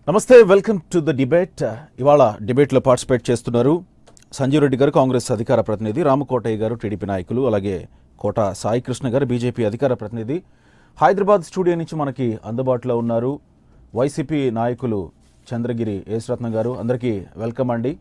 నమస్తే welcome to the debate ఇవాళ డిబేట్లో పార్టిసిపేట్ చేస్తున్నారు సంజీవ్ రెడ్డి గారు కాంగ్రెస్ అధికార ప్రతినిధి రామకోటయ్య గారు టీడీపీ నాయకులు అలాగే కోట సాయి కృష్ణ గారు బీజేపీ అధికార ప్రతినిధి హైదరాబాద్ స్టూడియో నుంచి మనకి అందుబాటులో ఉన్నారు వైసీపీ నాయకులు చంద్రగిరి యేసురత్నం గారు అందరికీ వెల్కమ్ అండి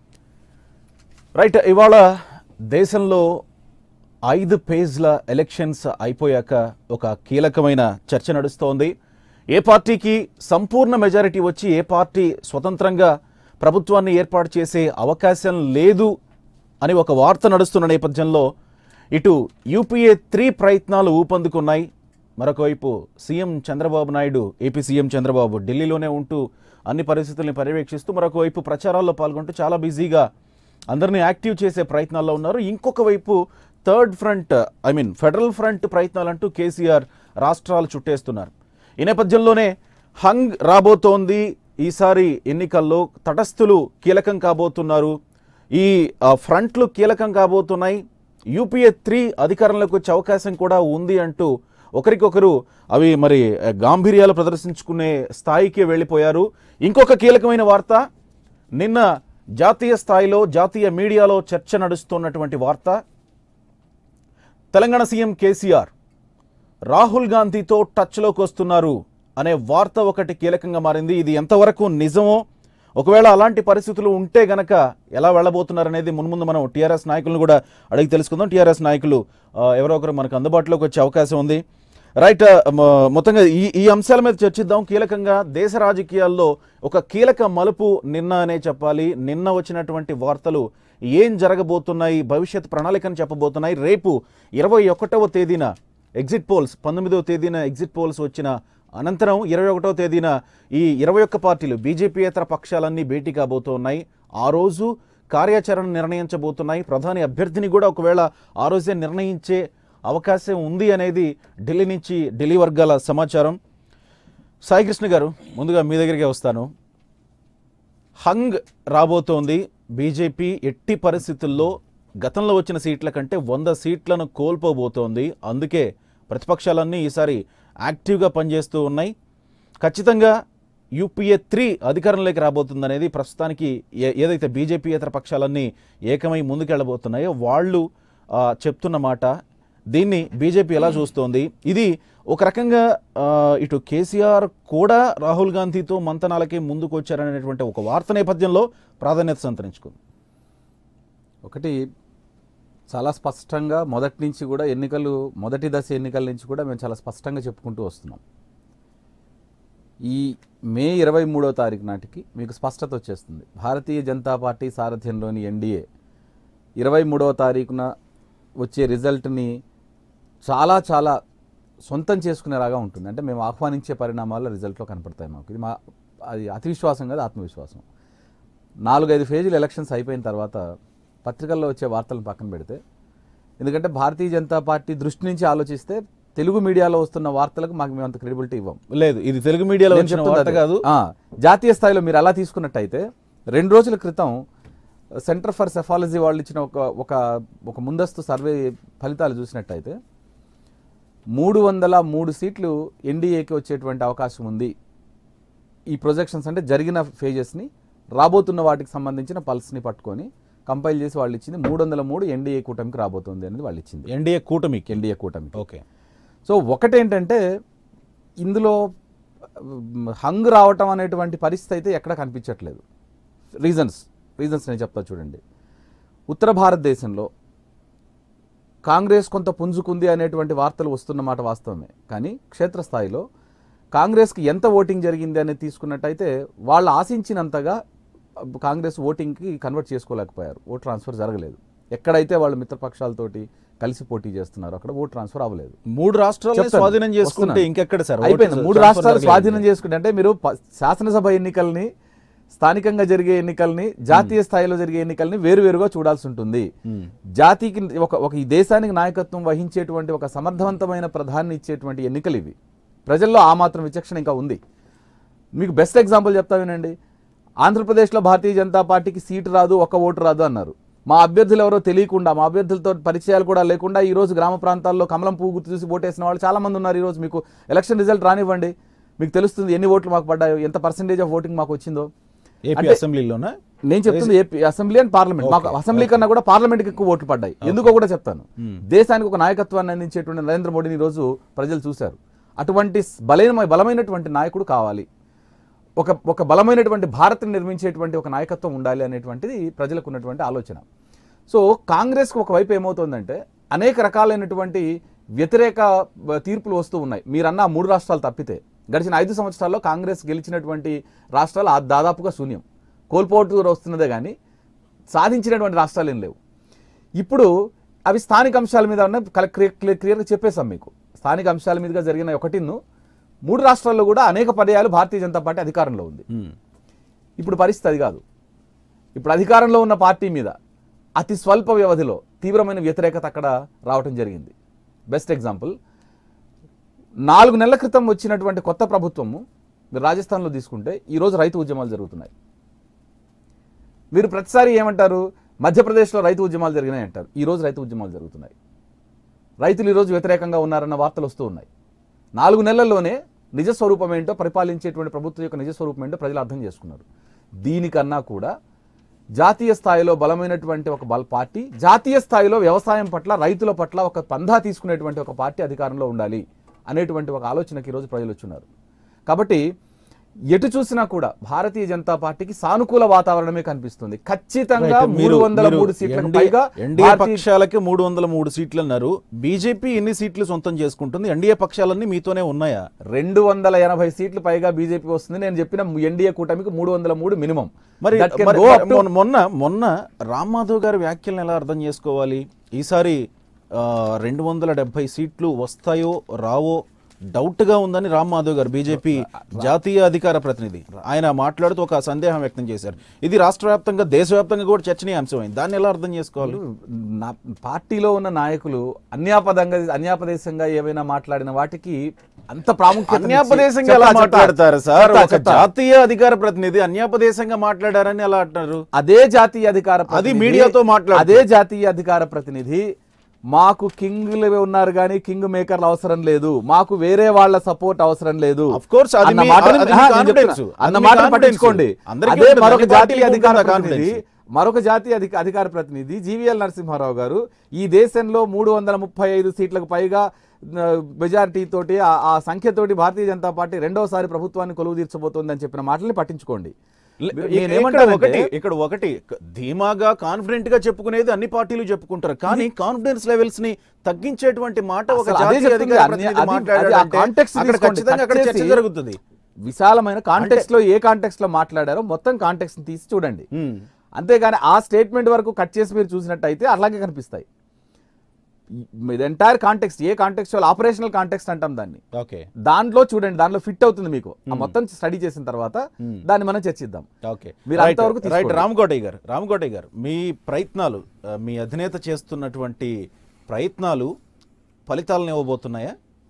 రైట్ ఇవాళ దేశంలో ఐదు పేజ్ల ఎలక్షన్స్ అయిపోయాక ఒక కీలకమైన చర్చ నడుస్తోంది ఏ పార్టీకి సంపూర్ణ మెజారిటీ వచ్చి ఏ పార్టీ స్వతంత్రంగా ప్రభుత్వాన్ని ఏర్పాటు చేసే అవకాశం లేదు అని ఒక వార్త నడుస్తున్న నేపథ్యంలో ఇటు యూపీఏ త్రీ ప్రయత్నాలు ఊపందుకున్నాయి మరొకవైపు CM Chandrababu Naidu AP CM Chandrababu ఢిల్లీలోనే ఉంటూ అన్ని పరిస్థితుల్ని పర్యవేక్షిస్తూ మరొకవైపు ప్రచారాల్లో పాల్గొంటూ చాలా బిజీగా అందరినీ యాక్టివ్ చేసే ప్రయత్నాల్లో ఉన్నారు ఇంకొక వైపు third front I mean federal front ప్రయత్నాలంటూ కేసీఆర్ రాష్ట్రాలు చుట్టేస్తున్నారు ఈ నేపథ్యంలోనే హంగ్ రాబోతోంది ఈసారి ఎన్నికల్లో తటస్థులు కీలకం కాబోతున్నారు ఈ ఆ, ఫ్రంట్లు కీలకం కాబోతున్నాయి యూపీఏ త్రీ అధికారంలోకి వచ్చే అవకాశం కూడా ఉంది అంటూ ఒకరికొకరు అవి మరి ఆ, గాంభీర్యాలు ప్రదర్శించుకునే స్థాయికి వెళ్ళిపోయారు ఇంకొక కీలకమైన వార్త నిన్న జాతీయ స్థాయిలో జాతీయ మీడియాలో చర్చ నడుస్తున్నటువంటి వార్త తెలంగాణ సీఎం కేసీఆర్ రాహుల్ గాంధీతో టచ్లోకి వస్తున్నారు అనే వార్త ఒకటి కీలకంగా మారింది ఇది ఎంతవరకు నిజమో ఒకవేళ అలాంటి పరిస్థితులు ఉంటే గనక ఎలా వెళ్ళబోతున్నారనేది మున్ముందు మనం టీఆర్ఎస్ నాయకులను కూడా అడిగి తెలుసుకుందాం టీఆర్ఎస్ నాయకులు ఆ, ఎవరో ఒకరు మనకు అందుబాటులోకి వచ్చే అవకాశం ఉంది రైట్ ఆ, మ- మొత్తంగా ఈ ఈ అంశాల మీద చర్చిద్దాం కీలకంగా దేశ రాజకీయాల్లో ఒక కీలక మలుపు నిన్న అనే చెప్పాలి నిన్న వచ్చినటువంటి వార్తలు ఏం జరగబోతున్నాయి భవిష్యత్ ప్రణాళికను చెప్పబోతున్నాయి రేపు ఇరవై ఒకటవ తేదీన ఎగ్జిట్ పోల్స్ పంతొమ్మిదవ తేదీన ఎగ్జిట్ పోల్స్ వచ్చిన అనంతరం ఇరవై ఒకటవ తేదీన ఈ ఇరవై ఒక్క పార్టీలు బీజేపీయేతర పక్షాలన్నీ భేటీ కాబోతున్నాయి ఆ రోజు కార్యాచరణ నిర్ణయించబోతున్నాయి ప్రధాని అభ్యర్థిని కూడా ఒకవేళ ఆ రోజే నిర్ణయించే అవకాశం ఉంది అనేది ఢిల్లీ నుంచి ఢిల్లీ వర్గాల సమాచారం సాయికృష్ణ గారు ముందుగా మీ దగ్గరికి వస్తాను హంగ్ రాబోతోంది బీజేపీ ఎట్టి పరిస్థితుల్లో గతంలో వచ్చిన సీట్ల కంటే వంద సీట్లను కోల్పోబోతోంది అందుకే ప్రతిపక్షాలన్నీ ఈసారి యాక్టివ్గా పనిచేస్తూ ఉన్నాయి ఖచ్చితంగా యూపీఏ త్రీ అధికారంలోకి రాబోతుందనేది ప్రస్తుతానికి ఏ- ఏదైతే బీజేపీ ఇతర పక్షాలన్నీ ఏకమై ముందుకెళ్ళబోతున్నాయో వాళ్ళు ఆ, చెప్తున్న మాట దీన్ని బీజేపీ ఎలా చూస్తోంది ఇది ఒక రకంగా ఆ, ఇటు కేసీఆర్ కూడా రాహుల్ గాంధీతో మంతనాలకే ముందుకు వచ్చారనేటువంటి ఒక వార్త నేపథ్యంలో ప్రాధాన్యత సంతరించుకుంది ఒకటి చాలా స్పష్టంగా మొదటి నుంచి కూడా ఎన్నికలు మొదటి దశ ఎన్నికల నుంచి కూడా మేము చాలా స్పష్టంగా చెప్పుకుంటూ వస్తున్నాం ఈ మే ఇరవై మూడో తారీఖు నాటికి మీకు స్పష్టత వచ్చేస్తుంది భారతీయ జనతా పార్టీ సారథ్యంలోని ఎన్డీఏ ఇరవై మూడవ తారీఖున వచ్చే రిజల్ట్ని చాలా చాలా సొంతం చేసుకునేలాగా ఉంటుంది అంటే మేము ఆహ్వానించే పరిణామాలు రిజల్ట్లో కనపడతాయి మాకు ఇది మా అది అతి విశ్వాసం కాదు ఆత్మవిశ్వాసం నాలుగైదు ఫేజీలు ఎలక్షన్స్ అయిపోయిన తర్వాత పత్రికల్లో వచ్చే వార్తలను పక్కన పెడితే ఎందుకంటే భారతీయ జనతా పార్టీ దృష్టి నుంచి ఆలోచిస్తే తెలుగు మీడియాలో వస్తున్న వార్తలకు మాకు మేము అంత క్రెడిబిలిటీ ఇవ్వం లేదు ఇది తెలుగు మీడియాలో నేను వచ్చిన చెప్తున్నది వార్త అదే. కాదు ఆ, జాతీయ స్థాయిలో మీరు అలా తీసుకున్నట్టయితే రెండు రోజుల క్రితం సెంటర్ ఫర్ సెఫాలజీ వాళ్ళు ఇచ్చిన ఒక ఒక ఒక ముందస్తు సర్వే ఫలితాలు చూసినట్టయితే మూడు వందల మూడు సీట్లు ఎన్డీఏకి వచ్చేటువంటి అవకాశం ఉంది ఈ ప్రొజెక్షన్స్ అంటే జరిగిన ఫేజెస్ని రాబోతున్న వాటికి సంబంధించిన పల్స్ని పట్టుకొని కంపైల్ చేసి వాళ్ళు ఇచ్చింది మూడు వందల మూడు ఎన్డీఏ కూటమికి రాబోతుంది అనేది వాళ్ళు ఇచ్చింది ఎన్డీఏ కూటమికి ఎన్డీఏ కూటమికి ఓకే సో ఒకటేంటంటే ఇందులో మ్, హంగ్ రావటం అనేటువంటి పరిస్థితి అయితే ఎక్కడ కనిపించట్లేదు రీజన్స్ రీజన్స్ నేను చెప్తా చూడండి ఉత్తర భారతదేశంలో కాంగ్రెస్ కొంత పుంజుకుంది అనేటువంటి వార్తలు వస్తున్న మాట వాస్తవమే కానీ క్షేత్రస్థాయిలో కాంగ్రెస్కి ఎంత ఓటింగ్ జరిగింది అనేది తీసుకున్నట్టయితే వాళ్ళు ఆశించినంతగా కాంగ్రెస్ ఓటింగ్కి కన్వర్ట్ చేసుకోలేకపోయారు ఓట్ ట్రాన్స్ఫర్ జరగలేదు ఎక్కడైతే వాళ్ళు మిత్రపక్షాలతోటి కలిసి పోటీ చేస్తున్నారో అక్కడ ఓట్ ట్రాన్స్ఫర్ అవ్వలేదు మూడు రాష్ట్రాలను చెప్తాను. స్వాధీనం చేసుకుంటే వస్తున్నాను. ఇంకెక్కడ సార్ అయిపోయింది ఓటు మూడు ట్రాన్స్ఫర్ రాష్ట్రాలు జరగలేదు. స్వాధీనం చేసుకుంటే అంటే మీరు ప- శాసనసభ ఎన్నికల్ని స్థానికంగా జరిగే ఎన్నికల్ని జాతీయ స్థాయిలో జరిగే ఎన్నికల్ని వేరువేరుగా చూడాల్సి ఉంటుంది మ్మ్. జాతికి ఒక ఒక ఈ దేశానికి నాయకత్వం వహించేటువంటి ఒక సమర్థవంతమైన ప్రధాని ఇచ్చేటువంటి ఎన్నికలు ఇవి ప్రజల్లో ఆ మాత్రం విచక్షణ ఇంకా ఉంది మీకు బెస్ట్ ఎగ్జాంపుల్ చెప్తా వినండి ఆంధ్రప్రదేశ్లో భారతీయ జనతా పార్టీకి సీటు రాదు ఒక్క ఓటు రాదు అన్నారు మా అభ్యర్థులు ఎవరో తెలియకుండా మా అభ్యర్థులతో పరిచయాలు కూడా లేకుండా ఈ రోజు గ్రామ ప్రాంతాల్లో కమలం పువ్వు గుర్తు చూసి ఓటేసిన వాళ్ళు చాలా మంది ఉన్నారు ఈ రోజు మీకు ఎలక్షన్ రిజల్ట్ రానివ్వండి మీకు తెలుస్తుంది ఎన్ని ఓట్లు మాకు పడ్డాయో ఎంత పర్సెంటేజ్ ఆఫ్ ఓటింగ్ మాకు వచ్చిందో ఏపీ అంటే- అసెంబ్లీలోనా నేను చెప్తుంది ఏపీ అసెంబ్లీ అండ్ పార్లమెంట్ మాకు Okay, అసెంబ్లీ కన్నా కూడా పార్లమెంట్ కి ఎక్కువ ఓట్లు పడ్డాయి ఎందుకో కూడా చెప్తాను Hmm. దేశానికి ఒక నాయకత్వాన్ని అందించేటువంటి నరేంద్ర మోడీని ఈ రోజు ప్రజలు చూశారు అటువంటి స్- బలైన బలమైనటువంటి నాయకుడు కావాలి ఒక ఒక బలమైనటువంటి భారత్ని నిర్మించేటువంటి ఒక నాయకత్వం ఉండాలి అనేటువంటిది ప్రజలకు ఉన్నటువంటి ఆలోచన సో కాంగ్రెస్కి ఒకవైపు ఏమవుతుందంటే అనేక రకాలైనటువంటి వ్యతిరేక బ- తీర్పులు వస్తూ ఉన్నాయి మీరన్న ఆ మూడు రాష్ట్రాలు తప్పితే గడిచిన ఐదు సంవత్సరాల్లో కాంగ్రెస్ గెలిచినటువంటి రాష్ట్రాలు ఆ దాదాపుగా శూన్యం కోల్పోతూ వస్తున్నదే కానీ సాధించినటువంటి రాష్ట్రాలు ఏం లేవు ఇప్పుడు అవి స్థానిక అంశాల మీద ఉన్న కల- క్లియర్ క్లియర్- క్లియర్గా చెప్పేశాం మీకు స్థానిక అంశాల మీదుగా జరిగిన ఒకటిను మూడు రాష్ట్రాల్లో కూడా అనేక పర్యాయాలు భారతీయ జనతా పార్టీ అధికారంలో ఉంది Hmm. ఇప్పుడు పరిస్థితి అది కాదు ఇప్పుడు అధికారంలో ఉన్న పార్టీ మీద అతి స్వల్ప వ్యవధిలో తీవ్రమైన వ్యతిరేకత అక్కడ రావటం జరిగింది బెస్ట్ ఎగ్జాంపుల్ నాలుగు నెలల క్రితం వచ్చినటువంటి కొత్త ప్రభుత్వము మీరు రాజస్థాన్లో తీసుకుంటే ఈరోజు రైతు ఉద్యమాలు జరుగుతున్నాయి మీరు ప్రతిసారి ఏమంటారు మధ్యప్రదేశ్లో రైతు ఉద్యమాలు జరిగినాయి అంటారు ఈరోజు రైతు ఉద్యమాలు జరుగుతున్నాయి రైతులు ఈరోజు వ్యతిరేకంగా ఉన్నారన్న వార్తలు వస్తూ ఉన్నాయి నాలుగు నెలల్లోనే నిజ స్వరూపం ఏంటో పరిపాలించేటువంటి ప్రభుత్వం యొక్క నిజ స్వరూపం ఏంటో ప్రజలు అర్థం చేసుకున్నారు దీనికన్నా కూడా జాతీయ స్థాయిలో బలమైనటువంటి ఒక బల పార్టీ జాతీయ స్థాయిలో వ్యవసాయం పట్ల రైతుల పట్ల ఒక పందా తీసుకునేటువంటి ఒక పార్టీ అధికారంలో ఉండాలి అనేటువంటి ఒక ఆలోచనకి ఈరోజు ప్రజలు వచ్చున్నారు కాబట్టి ఎటు చూసినా కూడా భారతీయ జనతా పార్టీకి సానుకూల వాతావరణమే కనిపిస్తుంది ఖచ్చితంగా Right. మూడు మీరు- వందల మీరు మూడు సీట్లకు NDA పైగా ఎన్డీఏ భారతీయ పక్షాలకి మూడు వందల మూడు సీట్లు అన్నారు బీజేపీ ఎన్ని సీట్లు సొంతం చేసుకుంటుంది ఎన్డీఏ పక్షాలన్నీ మీతోనే ఉన్నాయా రెండు వందల ఎనభై సీట్లు పైగా బీజేపీ వస్తుంది నేను చెప్పిన ఎన్డీఏ కూటమికి మూడు వందల మూడు మినిమం మరి That can మరి- go మరి up to- మొన్న- మొన్న మొన్న రామ్ మాధవ్ గారి వ్యాఖ్యలను ఎలా అర్థం చేసుకోవాలి ఈసారి రెండు వందల డెబ్బై సీట్లు వస్తాయో రావో డౌట్ గా ఉందని రామ్ మాధవ్ గారు బీజేపీ జాతీయ అధికార ప్రతినిధి ఆయన మాట్లాడుతూ ఒక సందేహం వ్యక్తం చేశారు ఇది రాష్ట్ర వ్యాప్తంగా దేశవ్యాప్తంగా కూడా చర్చనీయాంశమైంది దాన్ని ఎలా అర్థం చేసుకోవాలి నా పార్టీలో ఉన్న నాయకులు అన్యాపదంగా అన్యాపదేశంగా ఏమైనా మాట్లాడిన వాటికి అంత ప్రాముఖ్యత అన్యాపదేశంగా ఎలా మాట్లాడతారు సార్ ఒక జాతీయ అధికార ప్రతినిధి అన్యాపదేశంగా మాట్లాడారని ఎలా అంటారు అదే జాతీయ అధికార అది ప్రతినిధి- మీడియాతో మాట్లాడుతూ. అదే జాతీయ అధికార ప్రతినిధి మాకు కింగ్లు ఉన్నారు కానీ కింగ్ మేకర్లు అవసరం లేదు మాకు వేరే వాళ్ళ సపోర్ట్ అవసరం లేదు Of course, అది అన్న మీ- మాటని- అది మీ ఆ, నేను confidence. చెప్తున్నా. అది అన్న మీ మాటను confidence. పట్టించుకోండి అందరికీ అదే ఉంటుంది. మరొక అన్ని జాతీయ పార్టీలకు అధికార ఉంటుంది ఆ ప్రతినిధి confidence. మరొక జాతీయ అధిక అధికార ప్రతినిధి జీవీఎల్ నరసింహారావు గారు ఈ దేశంలో మూడు వందల ముప్పై ఐదు సీట్లకు పైగా మెజారిటీ తోటి ఆ- ఆ సంఖ్యతోటి భారతీయ జనతా పార్టీ రెండోసారి ప్రభుత్వాన్ని కొలువు తీర్చబోతోందని చెప్పిన మాటల్ని పట్టించుకోండి లే- నేను ఇక్కడ ఏమంటానంటే- ఒకటి ఇక్కడ ఒకటి క- ధీమాగా కాన్ఫిడెంట్ గా చెప్పుకునేది అన్ని పార్టీలు చెప్పుకుంటారు కానీ కాన్ఫిడెన్స్ లెవెల్స్ ని తగ్గించేటువంటి మాట ఒక అసలు అదే జాతీయ చెప్తుంది. అధికార అది- ప్రతినిధి అది- మాట్లాడాడంటే అది ఆ context అక్కడ తీసుకోండి. ఖచ్చితంగా అక్కడ cut చర్చ చేసి జరుగుతుంది విశాలమైన కాంటెక్స్ట్ లో ఏ కాంటెక్స్ట్ లో మాట్లాడారో మొత్తం కాంటెక్స్ట్ తీసి చూడండి ఉమ్. అంతేగాని ఆ స్టేట్మెంట్ వరకు కట్ చేసి మీరు చూసినట్టయితే అలాగే కనిపిస్తాయి entire context a contextual operational context అంటాం దాన్ని ఓకే దాంట్లో చూడండి దాంట్లో ఫిట్ అవుతుంది మీకు ఆ మొత్తం స్టడీ చేసిన తర్వాత Hmm. దాన్ని మనం చర్చిద్దాం ఓకే మీరు రైట్ అంతవరకు రైట్ తీసుకోండి. రామకోటయ్య గారు రామకోటయ్య గారు మీ ప్రయత్నాలు ఆ, మీ అధినేత చేస్తున్నటువంటి ప్రయత్నాలు ఫలితాలను ఇవ్వబోతున్నాయా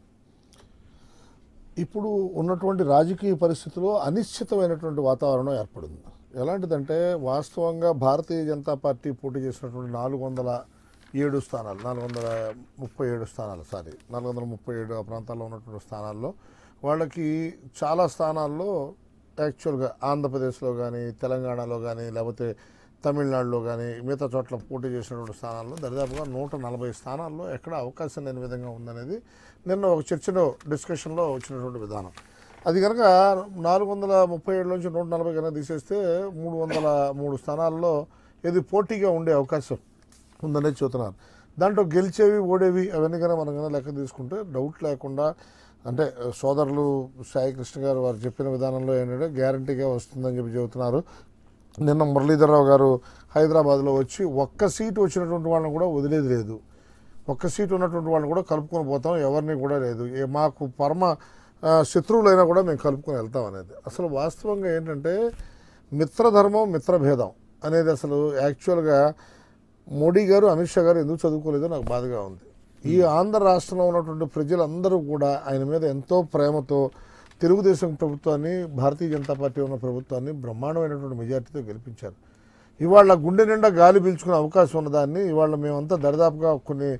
ఇప్పుడు ఉన్నటువంటి రాజకీయ పరిస్థితుల్లో అనిశ్చితమైనటువంటి వాతావరణం ఏర్పడింది ఎలాంటిదంటే వాస్తవంగా భారతీయ జనతా పార్టీ పోటీ చేసినటువంటి నాలుగు వందల ఏడు స్థానాలు నాలుగు వందల ముప్పై ఏడు స్థానాలు సారీ నాలుగు వందల ముప్పై ఏడు ఆ ప్రాంతాల్లో ఉన్నటువంటి స్థానాల్లో వాళ్ళకి చాలా స్థానాల్లో యాక్చువల్గా ఆంధ్రప్రదేశ్లో కానీ తెలంగాణలో కానీ లేకపోతే తమిళనాడులో కానీ మిగతా చోట్ల పోటీ చేసినటువంటి స్థానాల్లో దరిదాపుగా నూట నలభై స్థానాల్లో ఎక్కడ అవకాశం లేని విధంగా ఉందనేది నిన్న ఒక చర్చలో డిస్కషన్లో వచ్చినటువంటి విధానం అది కనుక నాలుగు వందల ముప్పై ఏడు నుంచి నూట నలభై కనుక తీసేస్తే మూడు వందల మూడు స్థానాల్లో ఇది పోటీగా ఉండే అవకాశం ఉందనేది చూస్తున్నారు దాంట్లో గెలిచేవి ఓడేవి అవన్నీ కనుక మనం కనుక లెక్క తీసుకుంటే డౌట్ లేకుండా అంటే సోదరులు సాయి కృష్ణ గారు వారు చెప్పిన విధానంలో ఏంటంటే గ్యారంటీగా వస్తుందని చెప్పి చెబుతున్నారు నిన్న మురళీధరరావు గారు హైదరాబాద్లో వచ్చి ఒక్క సీటు వచ్చినటువంటి వాళ్ళని కూడా వదిలేది లేదు ఒక్క సీటు ఉన్నటువంటి వాళ్ళని కూడా కలుపుకొని పోతాం ఎవరిని కూడా లేదు ఏ మాకు పరమ ఆ, శత్రువులైనా కూడా మేము కలుపుకొని వెళ్తాం అనేది అసలు వాస్తవంగా ఏంటంటే మిత్రధర్మం మిత్రభేదం అనేది అసలు యాక్చువల్గా మోడీ గారు అమిత్ షా గారు ఎందుకు చదువుకోలేదో నాకు బాధగా ఉంది ఈ ఆంధ్ర రాష్ట్రంలో ఉన్నటువంటి ప్రజలందరూ కూడా ఆయన మీద ఎంతో ప్రేమతో తెలుగుదేశం ప్రభుత్వాన్ని భారతీయ జనతా పార్టీ ఉన్న ప్రభుత్వాన్ని బ్రహ్మాండమైనటువంటి మెజార్టీతో గెలిపించారు ఇవాళ గుండె నిండా గాలి పీల్చుకునే అవకాశం ఉన్నదాన్ని ఇవాళ మేమంతా దరిదాపుగా కొన్ని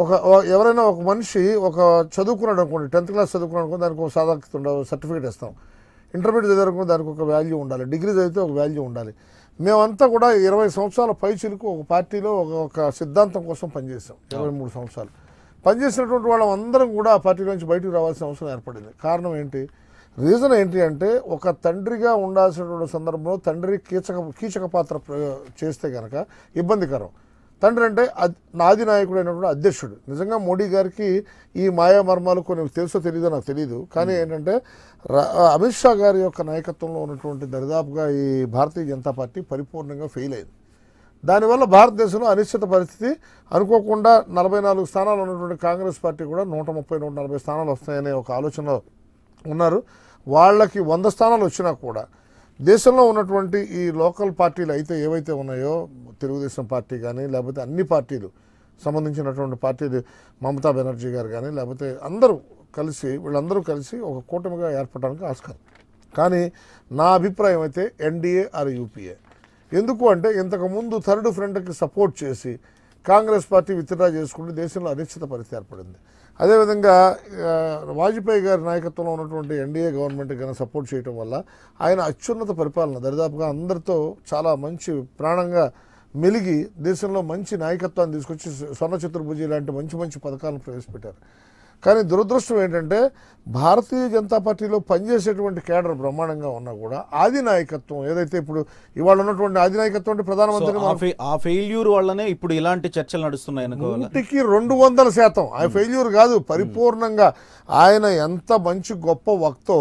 ఒక ఓ- ఎవరైనా ఒక మనిషి ఒక చదువుకున్నాడు అనుకోండి టెన్త్ క్లాస్ చదువుకున్నాడు అనుకోండి దానికి ఒక సాధారణ ఉండవు సర్టిఫికేట్ ఇస్తాం ఇంటర్మీడియట్ చదువుకుని దానికి ఒక వాల్యూ ఉండాలి డిగ్రీ చదివితే ఒక వాల్యూ ఉండాలి మేమంతా కూడా ఇరవై సంవత్సరాల పై చిలుకు ఒక పార్టీలో ఒక ఒక సిద్ధాంతం కోసం పనిచేసాం ఇరవై మూడు సంవత్సరాలు పనిచేసినటువంటి వాళ్ళం అందరం కూడా ఆ పార్టీ నుంచి బయటకు రావాల్సిన అవసరం ఏర్పడింది కారణం ఏంటి రీజన్ ఏంటి అంటే ఒక తండ్రిగా ఉండాల్సినటువంటి సందర్భంలో తండ్రి కీచక కీచక పాత్ర ప్రయో- చేస్తే కనుక ఇబ్బందికరం తండ్రి అంటే అద్- నాది నాయకుడు అయినటువంటి అధ్యక్షుడు నిజంగా మోడీ గారికి ఈ మాయా మర్మాలు కొన్ని తెలుసో తెలియదో నాకు తెలియదు కానీ ఏంటంటే రా- అమిత్ షా గారి యొక్క నాయకత్వంలో ఉన్నటువంటి దరిదాపుగా ఈ భారతీయ జనతా పార్టీ పరిపూర్ణంగా ఫెయిల్ అయింది దానివల్ల భారతదేశంలో అనిశ్చిత పరిస్థితి అనుకోకుండా నలభై నాలుగు స్థానాలు ఉన్నటువంటి కాంగ్రెస్ పార్టీ కూడా నూట ముప్పై నూట నలభై స్థానాలు వస్తాయనే ఒక ఆలోచనలో ఉన్నారు వాళ్ళకి వంద స్థానాలు వచ్చినా కూడా దేశంలో ఉన్నటువంటి ఈ లోకల్ పార్టీలు అయితే ఏవైతే ఉన్నాయో తెలుగుదేశం పార్టీ కానీ లేకపోతే అన్ని పార్టీలు సంబంధించినటువంటి పార్టీలు మమతా బెనర్జీ గారు కానీ లేకపోతే అందరూ కలిసి వీళ్ళందరూ కలిసి ఒక కూటమిగా ఏర్పడడానికి ఆస్కారం కానీ నా అభిప్రాయం అయితే ఎన్డీఏ ఆర్ యూపీఏ ఎందుకు అంటే ఇంతకుముందు థర్డ్ ఫ్రంట్కి సపోర్ట్ చేసి కాంగ్రెస్ పార్టీ విత్డ్రా చేసుకుంటే దేశంలో అనిశ్చిత పరిస్థితి ఏర్పడింది అదేవిధంగా ఆ, వాజ్పేయి గారి నాయకత్వంలో ఉన్నటువంటి ఎన్డీఏ గవర్నమెంట్ కనుక సపోర్ట్ చేయడం వల్ల ఆయన అత్యున్నత పరిపాలన దరిదాపుగా అందరితో చాలా మంచి ప్రాణంగా మెలిగి దేశంలో మంచి నాయకత్వాన్ని తీసుకొచ్చి స్వర్ణ చతుర్భుజి లాంటి మంచి మంచి పథకాలను ప్రవేశపెట్టారు కానీ దురదృష్టం ఏంటంటే భారతీయ జనతా పార్టీలో పనిచేసేటువంటి కేడర్ బ్రహ్మాండంగా ఉన్నా కూడా ఆది నాయకత్వం ఏదైతే ఇప్పుడు ఇవాళ ఉన్నటువంటి ఆది నాయకత్వం అంటే సో ప్రధానమంత్రి ఆ ఫెయి- ఆ ఫెయిల్యూర్ వల్లనే ఇప్పుడు ఇలాంటి చర్చలు నడుస్తున్నాయి అనుకోవాలి నూటికి రెండు వందల శాతం ఆ ఫెయిల్యూర్ కాదు పరిపూర్ణంగా ఆయన ఎంత మంచి గొప్ప వక్తో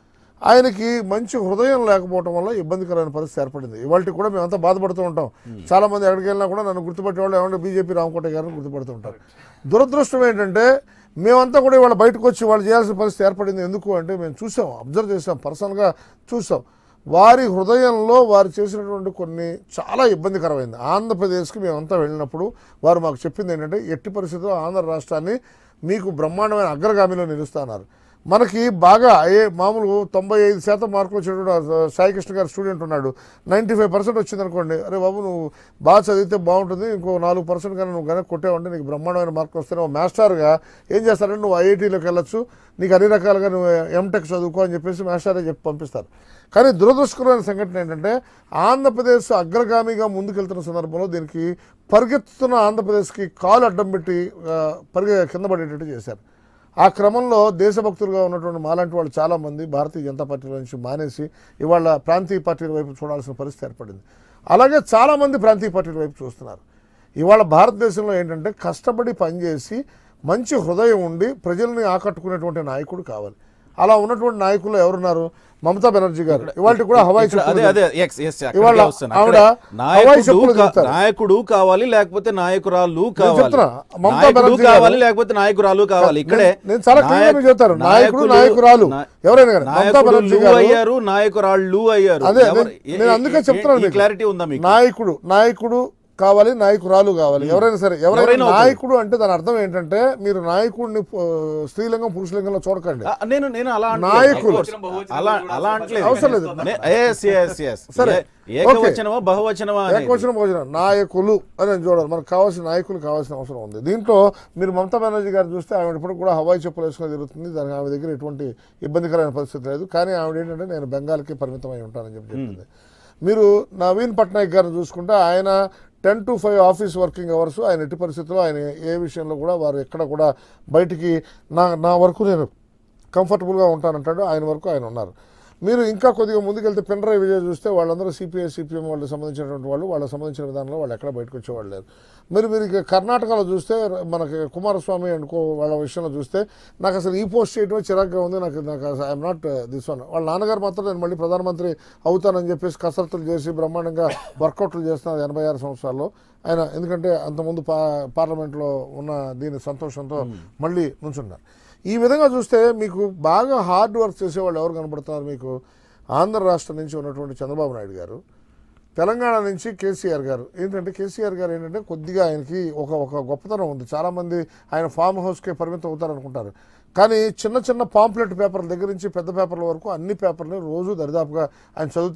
ఆయనకి మంచి హృదయం లేకపోవడం వల్ల ఇబ్బందికరమైన పరిస్థితి ఏర్పడింది ఇవాళ కూడా మేమంతా బాధపడుతూ ఉంటాం చాలా మంది ఎక్కడికి వెళ్ళినా కూడా నన్ను గుర్తుపట్టే వాళ్ళు ఏమంటే బీజేపీ రామకోట గారిని గుర్తుపడుతూ ఉంటారు దురదృష్టం ఏంటంటే మేమంతా కూడా ఇవాళ బయటకు వచ్చి వాళ్ళు చేయాల్సిన పరిస్థితి ఏర్పడింది ఎందుకు అంటే మేము చూసాం అబ్జర్వ్ చేసాం పర్సనల్గా చూసాం వారి హృదయంలో వారు చేసినటువంటి కొన్ని చాలా ఇబ్బందికరమైంది ఆంధ్రప్రదేశ్కి మేమంతా వెళ్ళినప్పుడు వారు మాకు చెప్పింది ఏంటంటే ఎట్టి పరిస్థితుల్లో ఆంధ్ర రాష్ట్రాన్ని మీకు బ్రహ్మాండమైన అగ్రగామిలో నిలుస్తున్నారు మనకి బాగా అయ్యే మామూలు తొంభై ఐదు శాతం మార్కులు వచ్చేటువంటి ఆ సాయి కృష్ణ గారు స్టూడెంట్ ఉన్నాడు నైంటీ ఫైవ్ పర్సెంట్ వచ్చింది అనుకోండి అరే బాబు నువ్వు బాగా చదివితే బాగుంటుంది ఇంకో నాలుగు పర్సెంట్ కానీ నువ్వు కనుక కొట్టావంటే నీకు బ్రహ్మాండమైన మార్కులు వస్తే నువ్వు మాస్టర్గా ఏం చేస్తారంటే నువ్వు ఐఐటీలోకి వెళ్ళొచ్చు నీకు అన్ని రకాలుగా నువ్వు ఎంటెక్ చదువుకో అని చెప్పేసి మాస్టరే చెప్పి పంపిస్తారు కానీ దురదృష్టకరమైన సంఘటన ఏంటంటే ఆంధ్రప్రదేశ్ అగ్రగామిగా ముందుకెళ్తున్న సందర్భంలో దీనికి పరిగెత్తుతున్న ఆంధ్రప్రదేశ్కి కాలు అడ్డం పెట్టి ఆ, పరిగె కింద పడేటట్టు చేశారు ఆ క్రమంలో దేశభక్తులుగా ఉన్నటువంటి మాలాంటి వాళ్ళు చాలామంది భారతీయ జనతా పార్టీ నుంచి మానేసి ఇవాళ ప్రాంతీయ పార్టీల వైపు చూడాల్సిన పరిస్థితి ఏర్పడింది అలాగే చాలామంది ప్రాంతీయ పార్టీల వైపు చూస్తున్నారు ఇవాళ భారతదేశంలో ఏంటంటే కష్టపడి పనిచేసి మంచి హృదయం ఉండి ప్రజల్ని ఆకట్టుకునేటువంటి నాయకుడు కావాలి అలా ఉన్నటువంటి నాయకులు ఎవరున్నారు మమతా బెనర్జీ గారు ఇవాళ కూడా హవాయి ఇక్కడ అదే చెప్పులు అదే yes, yes, అక్కడికే ఇవాళ వస్తాను. ఆవిడ అక్కడే హవాయి నాయకుడు చెప్పులు కా- చూస్తారు. నాయకుడు కావాలి లేకపోతే నాయకురాలు కావాలి చెప్తున్నా, మమతా నాయకుడు బెనర్జీ కావాలి గారు- లేకపోతే నాయకురాలు కావాలి ఇక్కడే నేను- నేను చాలా clear గా నాయకు- మీకు చెప్తాను. నాయకుడు, నాయకులు- నాయకురాలు. నా- ఎవరైనా కానీ. మమతా నాయకుడు బెనర్జీ లు గారు- అయ్యారు నాయకురాళ్ళు అయ్యారు అదే ఎవరు- నేను- ఏ- నేను ఏ- అందుకే ఏ- చెప్తున్నాను ఈ మీకు. క్లారిటీ ఉందా మీకు నాయకుడు నాయకుడు కావాలి నాయకురాలు కావాలి ఎవరైనా సరే ఎవరైనా ఎవరైనా అవుతారు. నాయకుడు అంటే దాని అర్థం ఏంటంటే మీరు నాయకుడిని ఆ, స్త్రీలింగం పురుషలింగంలో చూడకండి ఆ, నేను నేను అలా అంటలేదు. నాయకుడు. Of course. అలా అలా అంటలేదు అవసరం లేదు. నే- yes, yes, yes. సరే. ఏ- ఏకవచనమా బహువచనమా అనేది. ఏకవచనం భోజనం నాయకులు అని నేను చూడాలి మనకు కావాల్సిన నాయకులు కావాల్సిన అవసరం ఉంది దీంట్లో మీరు మమతా బెనర్జీ గారు చూస్తే ఆవిడ ఇప్పుడు కూడా హవాయి చెప్పులు వేసుకొని తిరుగుతుంది దానికి ఆమె దగ్గర ఎటువంటి ఇబ్బందికరమైన పరిస్థితి లేదు కానీ ఆవిడ ఏంటంటే నేను బెంగాల్కి పరిమితమై ఉంటానని చెప్పి చెప్పింది మీరు నవీన్ పట్నాయక్ గారిని చూసుకుంటే ఆయన ten to five office working hours ఆయన ఎట్టి పరిస్థితుల్లో ఆయన ఏ విషయంలో కూడా వారు ఎక్కడ కూడా బయటికి నా నా వరకు నేను కంఫర్టబుల్గా ఉంటానంటాడు ఆయన వరకు ఆయన ఉన్నారు మీరు ఇంకా కొద్దిగా ముందుకెళ్తే పినరాయి విజయ్ చూస్తే వాళ్ళందరూ సిపిఐ సిపిఎం వాళ్ళకి సంబంధించినటువంటి వాళ్ళు వాళ్ళకి సంబంధించిన విధానంలో వాళ్ళు ఎక్కడ బయటకు వచ్చేవాళ్ళు లేరు మీరు మీరు ఇక కర్ణాటకలో చూస్తే మనకి కుమారస్వామి అండ్ కో వాళ్ళ విషయంలో చూస్తే నాకు అసలు ఈ పోస్ట్ చేయడమే చిరాగ్గా ఉంది నాకు నాకు ఐఎమ్ నాట్ దిస్ వన్ వాళ్ళ నాన్నగారు మాత్రం నేను మళ్ళీ ప్రధానమంత్రి అవుతానని చెప్పేసి కసరత్తులు చేసి బ్రహ్మాండంగా వర్కౌట్లు చేస్తున్నారు ఎనభై ఆరు సంవత్సరాల్లో ఆయన ఎందుకంటే అంతకుముందు పా పార్లమెంట్లో ఉన్న దీని సంతోషంతో మళ్ళీ నుంచున్నారు ఈ విధంగా చూస్తే మీకు బాగా హార్డ్ వర్క్ చేసేవాళ్ళు ఎవరు కనబడుతున్నారు మీకు ఆంధ్ర రాష్ట్రం నుంచి ఉన్నటువంటి చంద్రబాబు నాయుడు గారు తెలంగాణ నుంచి కేసీఆర్ గారు ఏంటంటే కేసీఆర్ గారు ఏంటంటే కొద్దిగా ఆయనకి ఒక ఒక గొప్పతనం ఉంది చాలామంది ఆయన ఫామ్ హౌస్కే పరిమితం అవుతారనుకుంటారు కానీ చిన్న చిన్న పాంప్లెట్ పేపర్ల దగ్గర నుంచి పెద్ద పేపర్ల వరకు అన్ని పేపర్లు రోజు దరిదాపుగా ఆయన చదువుతారు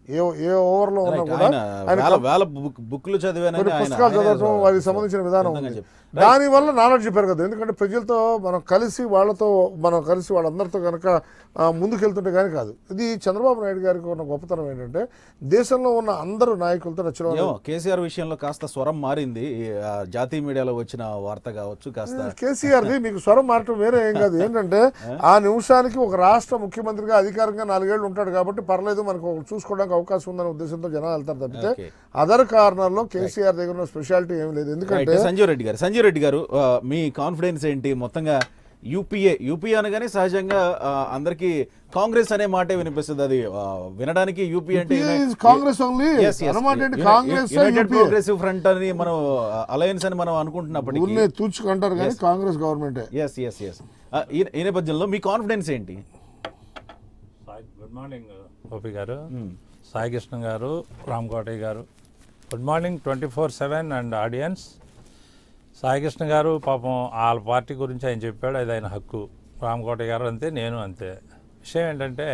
ఏ ఏ ఓవర్లో ఉన్నా Right. కూడా ఆయన ఆయన వేల వేల బుక్- బుక్లు చదివానని కొన్ని ఆయన- పుస్తకాలు ఆయనే చదవటం వారికి సంబంధించిన విధానం సొంతంగా ఉంది చెప్పారు. దానివల్ల నాలెడ్జ్ పెరగదు ఎందుకంటే ప్రజలతో మనం కలిసి వాళ్ళతో మనం కలిసి వాళ్ళందరితో కనుక ఆ, ముందుకెళ్తుంటే కానీ కాదు ఇది చంద్రబాబు నాయుడు గారికి ఉన్న గొప్పతనం ఏంటంటే దేశంలో ఉన్న అందరు నాయకులతో నచ్చిన ఏమో కేసీఆర్ విషయంలో కాస్త స్వరం మారింది ఈ, ఆ, జాతీయ మీడియాలో వచ్చిన వార్త కావచ్చు కాస్త కేసీఆర్ది మీకు స్వరం మారటం వేరే ఏం కాదు ఏంటంటే ఆ నిమిషానికి ఒక రాష్ట్ర ముఖ్యమంత్రిగా అధికారంగా నాలుగేళ్లు ఉంటాడు కాబట్టి పర్లేదు మనకు ఒకరు చూసుకోవడానికి అవకాశం ఉందనే ఉద్దేశంతో జనాలు వెళ్తారు తప్పితే Okay. అదర్ కారణాల్లో కేసీఆర్ దగ్గర ఉన్న స్పెషాలిటీ ఏం లేదు ఎందుకంటే రైట్. సంజీవ్ రెడ్డి గారు సంజీవ్ రెడ్డి గారు ఆ, మీ కాన్ఫిడెన్స్ ఏంటి మొత్తంగా యూపీఏ యూపీఏ అనగానే సహజంగా ఆ, అందరికీ కాంగ్రెస్ అనే మాటే వినిపిస్తుంది అది ఆ, వినడానికి యూపీఏ అంటే UPA is Congress only Yes, yes. అనమాట ఏంటి Uni- Congress united progressive front అని మనం అలయన్స్ అని మనం అనుకుంటున్నప్పటికీ ఊరినే తూచుకుంటారు కానీ కాంగ్రెస్ గవర్నమెంటే ఎస్ ఎస్ ఎస్ ఈ నేపథ్యంలో మీ కాన్ఫిడెన్స్ ఏంటి సాయి గుడ్ మార్నింగ్ గోపి గారు సాయి కృష్ణ గారు రామ్ కోటయ్య గారు good morning twenty four seven and audience Sai Krishna గారు పాపం వాళ్ళ పార్టీ గురించి ఆయన చెప్పాడు అది ఆయన హక్కు రామ్ కోటయ్య గారు అంతే నేను అంతే విషయం ఏంటంటే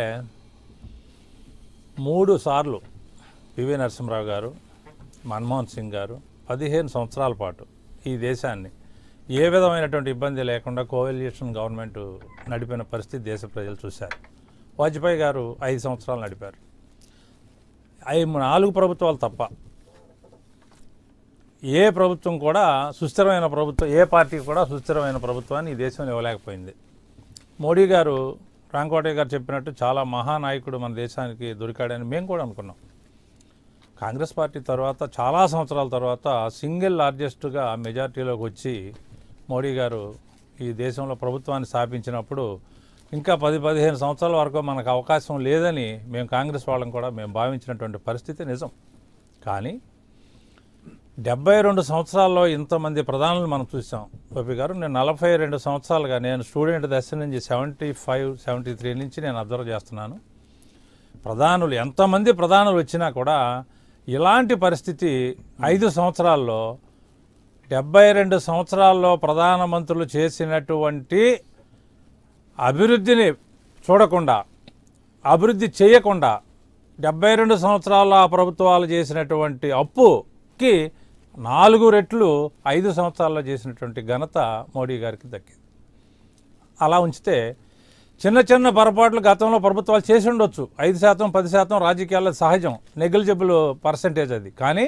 మూడు సార్లు పివి నరసింహరావు గారు మన్మోహన్ సింగ్ గారు పదిహేను సంవత్సరాల పాటు ఈ దేశాన్ని ఏ విధమైనటువంటి ఇబ్బంది లేకుండా కోవల్యూషన్ గవర్నమెంట్ నడిపిన పరిస్థితి దేశ ప్రజలు చూశారు వాజ్పేయి గారు ఐదు సంవత్సరాలు నడిపారు అవి నాలుగు ప్రభుత్వాలు తప్ప ఏ ప్రభుత్వం కూడా సుస్థిరమైన ప్రభుత్వం ఏ పార్టీ కూడా సుస్థిరమైన ప్రభుత్వాన్ని ఈ దేశంలో ఇవ్వలేకపోయింది మోడీ గారు రాంకోటయ్య గారు చెప్పినట్టు చాలా మహానాయకుడు మన దేశానికి దొరికాడని మేము కూడా అనుకున్నాం కాంగ్రెస్ పార్టీ తర్వాత చాలా సంవత్సరాల తర్వాత సింగిల్ లార్జెస్ట్గా మెజార్టీలోకి వచ్చి మోడీ గారు ఈ దేశంలో ప్రభుత్వాన్ని స్థాపించినప్పుడు ఇంకా పది పదిహేను సంవత్సరాల వరకు మనకు అవకాశం లేదని మేము కాంగ్రెస్ వాళ్ళం కూడా మేము భావించినటువంటి పరిస్థితి నిజం కానీ డెబ్బై రెండు సంవత్సరాల్లో ఇంతమంది ప్రధానులు మనం చూసాం గోపి గారు నేను నలభై రెండు సంవత్సరాలుగా నేను స్టూడెంట్ దశ నుంచి సెవెంటీ ఫైవ్ సెవెంటీ త్రీ నుంచి నేను అబ్జర్వ్ చేస్తున్నాను ప్రధానులు ఎంతమంది ప్రధానులు వచ్చినా కూడా ఇలాంటి పరిస్థితి ఐదు సంవత్సరాల్లో డెబ్బై రెండు సంవత్సరాల్లో ప్రధానమంత్రులు చేసినటువంటి అభివృద్ధిని చూడకుండా అభివృద్ధి చేయకుండా డెబ్బై రెండు సంవత్సరాల ప్రభుత్వాలు చేసినటువంటి అప్పుకి నాలుగు రెట్లు ఐదు సంవత్సరాల్లో చేసినటువంటి ఘనత మోడీ గారికి దక్కింది అలా ఉంచితే చిన్న చిన్న పొరపాట్లు గతంలో ప్రభుత్వాలు చేసి ఉండొచ్చు ఐదు శాతం పది శాతం రాజకీయాల్లో సహజం నెగ్లిజిబుల్ పర్సంటేజ్ అది కానీ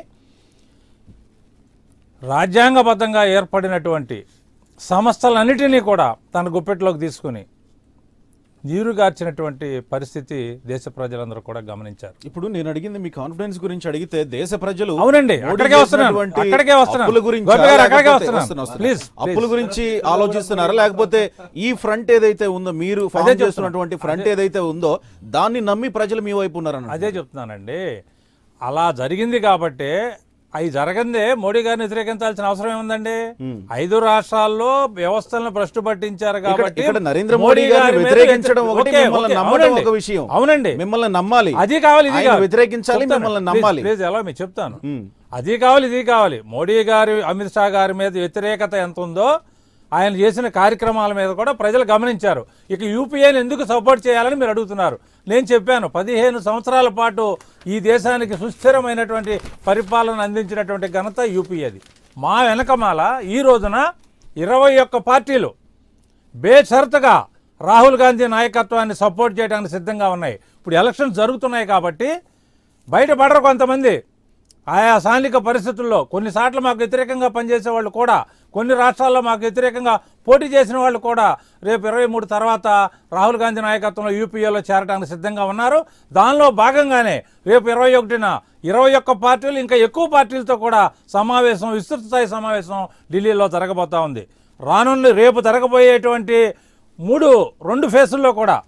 రాజ్యాంగబద్ధంగా ఏర్పడినటువంటి సంస్థలన్నిటినీ కూడా తన గుప్పెట్లోకి తీసుకుని నీరుగార్చినటువంటి పరిస్థితి దేశ ప్రజలందరూ కూడా గమనించారు ఇప్పుడు నేను అడిగింది మీ కాన్ఫిడెన్స్ గురించి అడిగితే దేశ ప్రజలు అవునండి, మోడీ అక్కడికే వస్తున్నాను. చేసినటువంటి అక్కడికే వస్తున్నాను. అప్పుల గురించి గోపి గారు, అక్కడికే లేకపోతే- వస్తున్నాను. వస్తున్నా, వస్తున్నా. Please, అప్పుల please. గురించి ఆలోచిస్తున్నారా లేకపోతే ఈ ఫ్రంట్ ఏదైతే ఉందో మీరు ఫామ్ చెప్తున్నా. చేస్తున్నటువంటి ఫ్రంట్ ఏదైతే ఉందో దాన్ని నమ్మి ప్రజలు మీ వైపు ఉన్నారన్న అదే చెప్తున్నానండి అలా జరిగింది కాబట్టే అవి జరగందే మోడీ గారిని వ్యతిరేకించాల్సిన అవసరం ఏముందండి ఐదు రాష్ట్రాల్లో వ్యవస్థలను భ్రష్టు పట్టించారు కాబట్టి ఇక్కడ నరేంద్ర మోడీ గారిని గారి మీద వ్యతిరేకించడం వ్యతిరే- ఒకటి ఓకే, మిమ్మల్ని ఓకే, నమ్మడం అవునండి. ఒక విషయం అవునండి మిమ్మల్ని నమ్మాలి అది కావాలి ఇది ఆయన కావాలి. వ్యతిరేకించాలి చెప్తాను. మిమ్మల్ని ప్లీజ్, నమ్మాలి ప్లీజ్ ఎలా మీకు చెప్తాను ఉమ్. అది కావాలి ఇది కావాలి మోడీ గారి అమిత్ షా గారి మీద వ్యతిరేకత ఎంత ఉందో ఆయన చేసిన కార్యక్రమాల మీద కూడా ప్రజలు గమనించారు ఇక యూపీఏని ఎందుకు సపోర్ట్ చేయాలని మీరు అడుగుతున్నారు నేను చెప్పాను పదిహేను సంవత్సరాల పాటు ఈ దేశానికి సుస్థిరమైనటువంటి పరిపాలన అందించినటువంటి ఘనత యూపీఏది మా వెనకమాల ఈ రోజున ఇరవై ఒక్క పార్టీలు బేషరతుగా రాహుల్ గాంధీ నాయకత్వాన్ని సపోర్ట్ చేయడానికి సిద్ధంగా ఉన్నాయి ఇప్పుడు ఎలక్షన్స్ జరుగుతున్నాయి కాబట్టి బయటపడరు కొంతమంది ఆయా స్థానిక పరిస్థితుల్లో కొన్నిసార్లు మాకు వ్యతిరేకంగా పనిచేసే వాళ్ళు కూడా కొన్ని రాష్ట్రాల్లో మాకు వ్యతిరేకంగా పోటీ చేసిన వాళ్ళు కూడా రేపు ఇరవై మూడు తర్వాత రాహుల్ గాంధీ నాయకత్వంలో యూపీఏలో చేరడానికి సిద్ధంగా ఉన్నారు దానిలో భాగంగానే రేపు ఇరవై ఒకటిన ఇరవై ఒక్క పార్టీలు ఇంకా ఎక్కువ పార్టీలతో కూడా సమావేశం విస్తృత స్థాయి సమావేశం ఢిల్లీలో జరగబోతా ఉంది రానున్న రేపు జరగబోయేటువంటి మూడు రెండు ఫేసుల్లో కూడా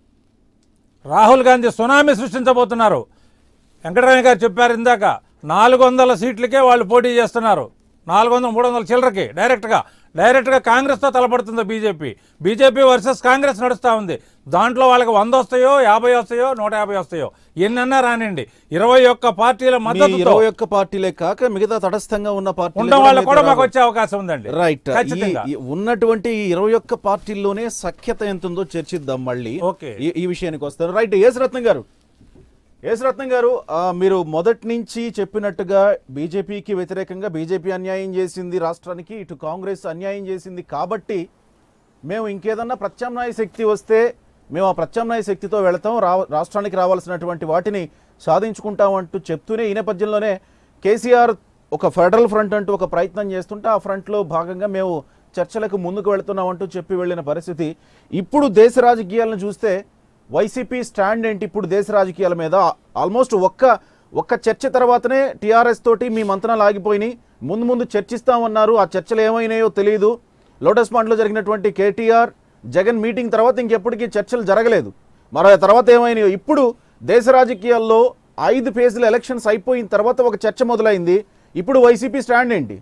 రాహుల్ గాంధీ సునామీ సృష్టించబోతున్నారు వెంకటరామయ్య గారు చెప్పారు ఇందాక నాలుగు వందల సీట్లకే వాళ్ళు పోటీ చేస్తున్నారు నాలుగు వందల మూడు వందల చిల్లరకి డైరెక్ట్గా డైరెక్ట్గా కాంగ్రెస్తో తలపడుతుంది బీజేపీ బీజేపీ వర్సెస్ కాంగ్రెస్ నడుస్తూ ఉంది దాంట్లో వాళ్ళకి వంద వస్తాయో యాభై వస్తాయో నూట యాభై వస్తాయో ఎన్నన్నా రానివ్వండి ఇరవై ఒక్క పార్టీల మీ మద్దతుతో ఇరవై ఒక్క పార్టీలే కాక మిగతా తటస్థంగా ఉన్న పార్టీలు ఉండడం వాళ్ళకు కూడా మాకు వచ్చే అవకాశం ఉందండి రైట్ ఖచ్చితంగా ఈ- ఈ ఉన్నటువంటి ఈ ఇరవై ఒక్క పార్టీల్లోనే సఖ్యత ఎంత ఉందో చర్చిద్దాం మళ్ళీ ఓకే. ఈ- ఈ విషయానికి వస్తాను రైట్ ఎస్ రత్నం గారు యేసరత్నం గారు ఆ, మీరు మొదటి నుంచి చెప్పినట్టుగా బీజేపీకి వ్యతిరేకంగా బీజేపీ అన్యాయం చేసింది రాష్ట్రానికి ఇటు కాంగ్రెస్ అన్యాయం చేసింది కాబట్టి మేము ఇంకేదన్నా ప్రత్యామ్నాయ శక్తి వస్తే మేము ఆ ప్రత్యామ్నాయ శక్తితో వెళతాం రా రాష్ట్రానికి రావాల్సినటువంటి వాటిని సాధించుకుంటాం అంటూ చెప్తూనే ఈ నేపథ్యంలోనే కేసీఆర్ ఒక ఫెడరల్ ఫ్రంట్ అంటూ ఒక ప్రయత్నం చేస్తుంటే ఆ ఫ్రంట్లో భాగంగా మేము చర్చలకు ముందుకు వెళుతున్నాం అంటూ చెప్పి వెళ్ళిన పరిస్థితి ఇప్పుడు దేశ రాజకీయాలను చూస్తే వైసీపీ స్టాండ్ ఏంటి ఇప్పుడు దేశ రాజకీయాల మీద ఆల్మోస్ట్ ఒక్క ఒక్క చర్చ తర్వాతనే టీఆర్ఎస్ తోటి మీ మంతనాలు ఆగిపోయినాయి ముందు ముందు చర్చిస్తామన్నారు ఆ చర్చలు ఏమైనాయో తెలియదు లోటస్ పాండ్లో జరిగినటువంటి కేటీఆర్ జగన్ మీటింగ్ తర్వాత ఇంకెప్పటికీ చర్చలు జరగలేదు మరి ఆ తర్వాత ఏమైనాయో ఇప్పుడు దేశ రాజకీయాల్లో ఐదు ఫేజ్ల ఎలక్షన్స్ అయిపోయిన తర్వాత ఒక చర్చ మొదలైంది ఇప్పుడు వైసీపీ స్టాండ్ ఏంటి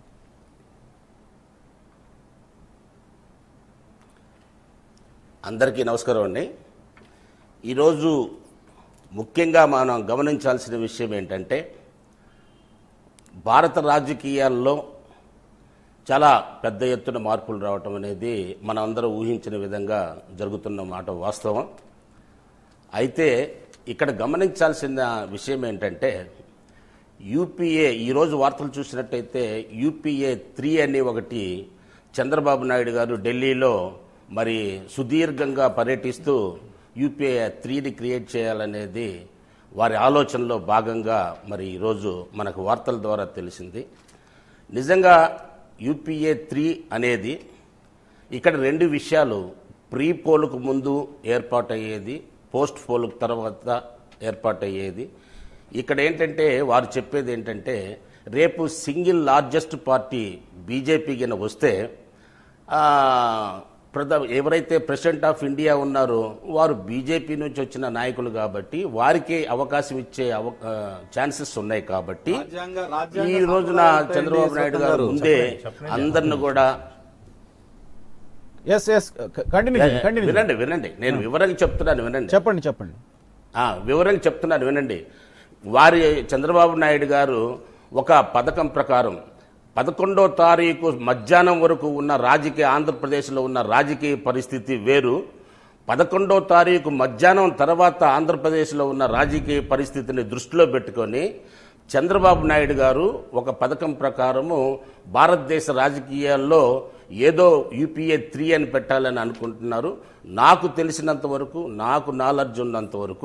అందరికీ నమస్కారం అండి ఈరోజు ముఖ్యంగా మనం గమనించాల్సిన విషయం ఏంటంటే భారత రాజకీయాల్లో చాలా పెద్ద ఎత్తున మార్పులు రావటం అనేది మనం అందరం ఊహించిన విధంగా జరుగుతున్న మాట వాస్తవం అయితే ఇక్కడ గమనించాల్సిన విషయం ఏంటంటే యూపీఏ ఈరోజు వార్తలు చూసినట్టయితే యూపీఏ త్రీ అని ఒకటి చంద్రబాబు నాయుడు గారు ఢిల్లీలో మరి సుదీర్ఘంగా పర్యటిస్తూ యూపీఏ త్రీని క్రియేట్ చేయాలనేది వారి ఆలోచనలో భాగంగా మరి ఈరోజు మనకు వార్తల ద్వారా తెలిసింది నిజంగా యూపీఏ త్రీ అనేది ఇక్కడ రెండు విషయాలు ప్రీ పోలుకు ముందు ఏర్పాటయ్యేది పోస్ట్ పోలుకు తర్వాత ఏర్పాటయ్యేది ఇక్కడ ఏంటంటే వారు చెప్పేది ఏంటంటే రేపు సింగిల్ లార్జెస్ట్ పార్టీ బీజేపీ కింద వస్తే ఆ, ప్రధ ఎవరైతే ప్రెసిడెంట్ ఆఫ్ ఇండియా ఉన్నారో వారు బీజేపీ నుంచి వచ్చిన నాయకులు కాబట్టి వారికి అవకాశం ఇచ్చే అవ ఛాన్సెస్ ఉన్నాయి కాబట్టి రాజ్యాంగ- రాజ్యాంగ ఈ రోజున సంప్రదాయాలు చంద్రబాబు నాయుడు గారు గారు ముందే అందరిని కూడా ఎస్ ఎస్ కంటిన్యూ కంటిన్యూ వినండి వినండి నేను వివరంగా చెప్తున్నాను వినండి చెప్పండి చెప్పండి ఆ, వివరంగా చెప్తున్నాను వినండి వారి చంద్రబాబు నాయుడు గారు ఒక పథకం ప్రకారం పదకొండో తారీఖు మధ్యాహ్నం వరకు ఉన్న రాజకీయ ఆంధ్రప్రదేశ్లో ఉన్న రాజకీయ పరిస్థితి వేరు పదకొండో తారీఖు మధ్యాహ్నం తర్వాత ఆంధ్రప్రదేశ్లో ఉన్న రాజకీయ పరిస్థితిని దృష్టిలో పెట్టుకొని చంద్రబాబు నాయుడు గారు ఒక పథకం ప్రకారము భారతదేశ రాజకీయాల్లో ఏదో యూపీఏ త్రీ అని పెట్టాలని అనుకుంటున్నారు నాకు తెలిసినంత వరకు నాకు నాలెడ్జ్ ఉన్నంత వరకు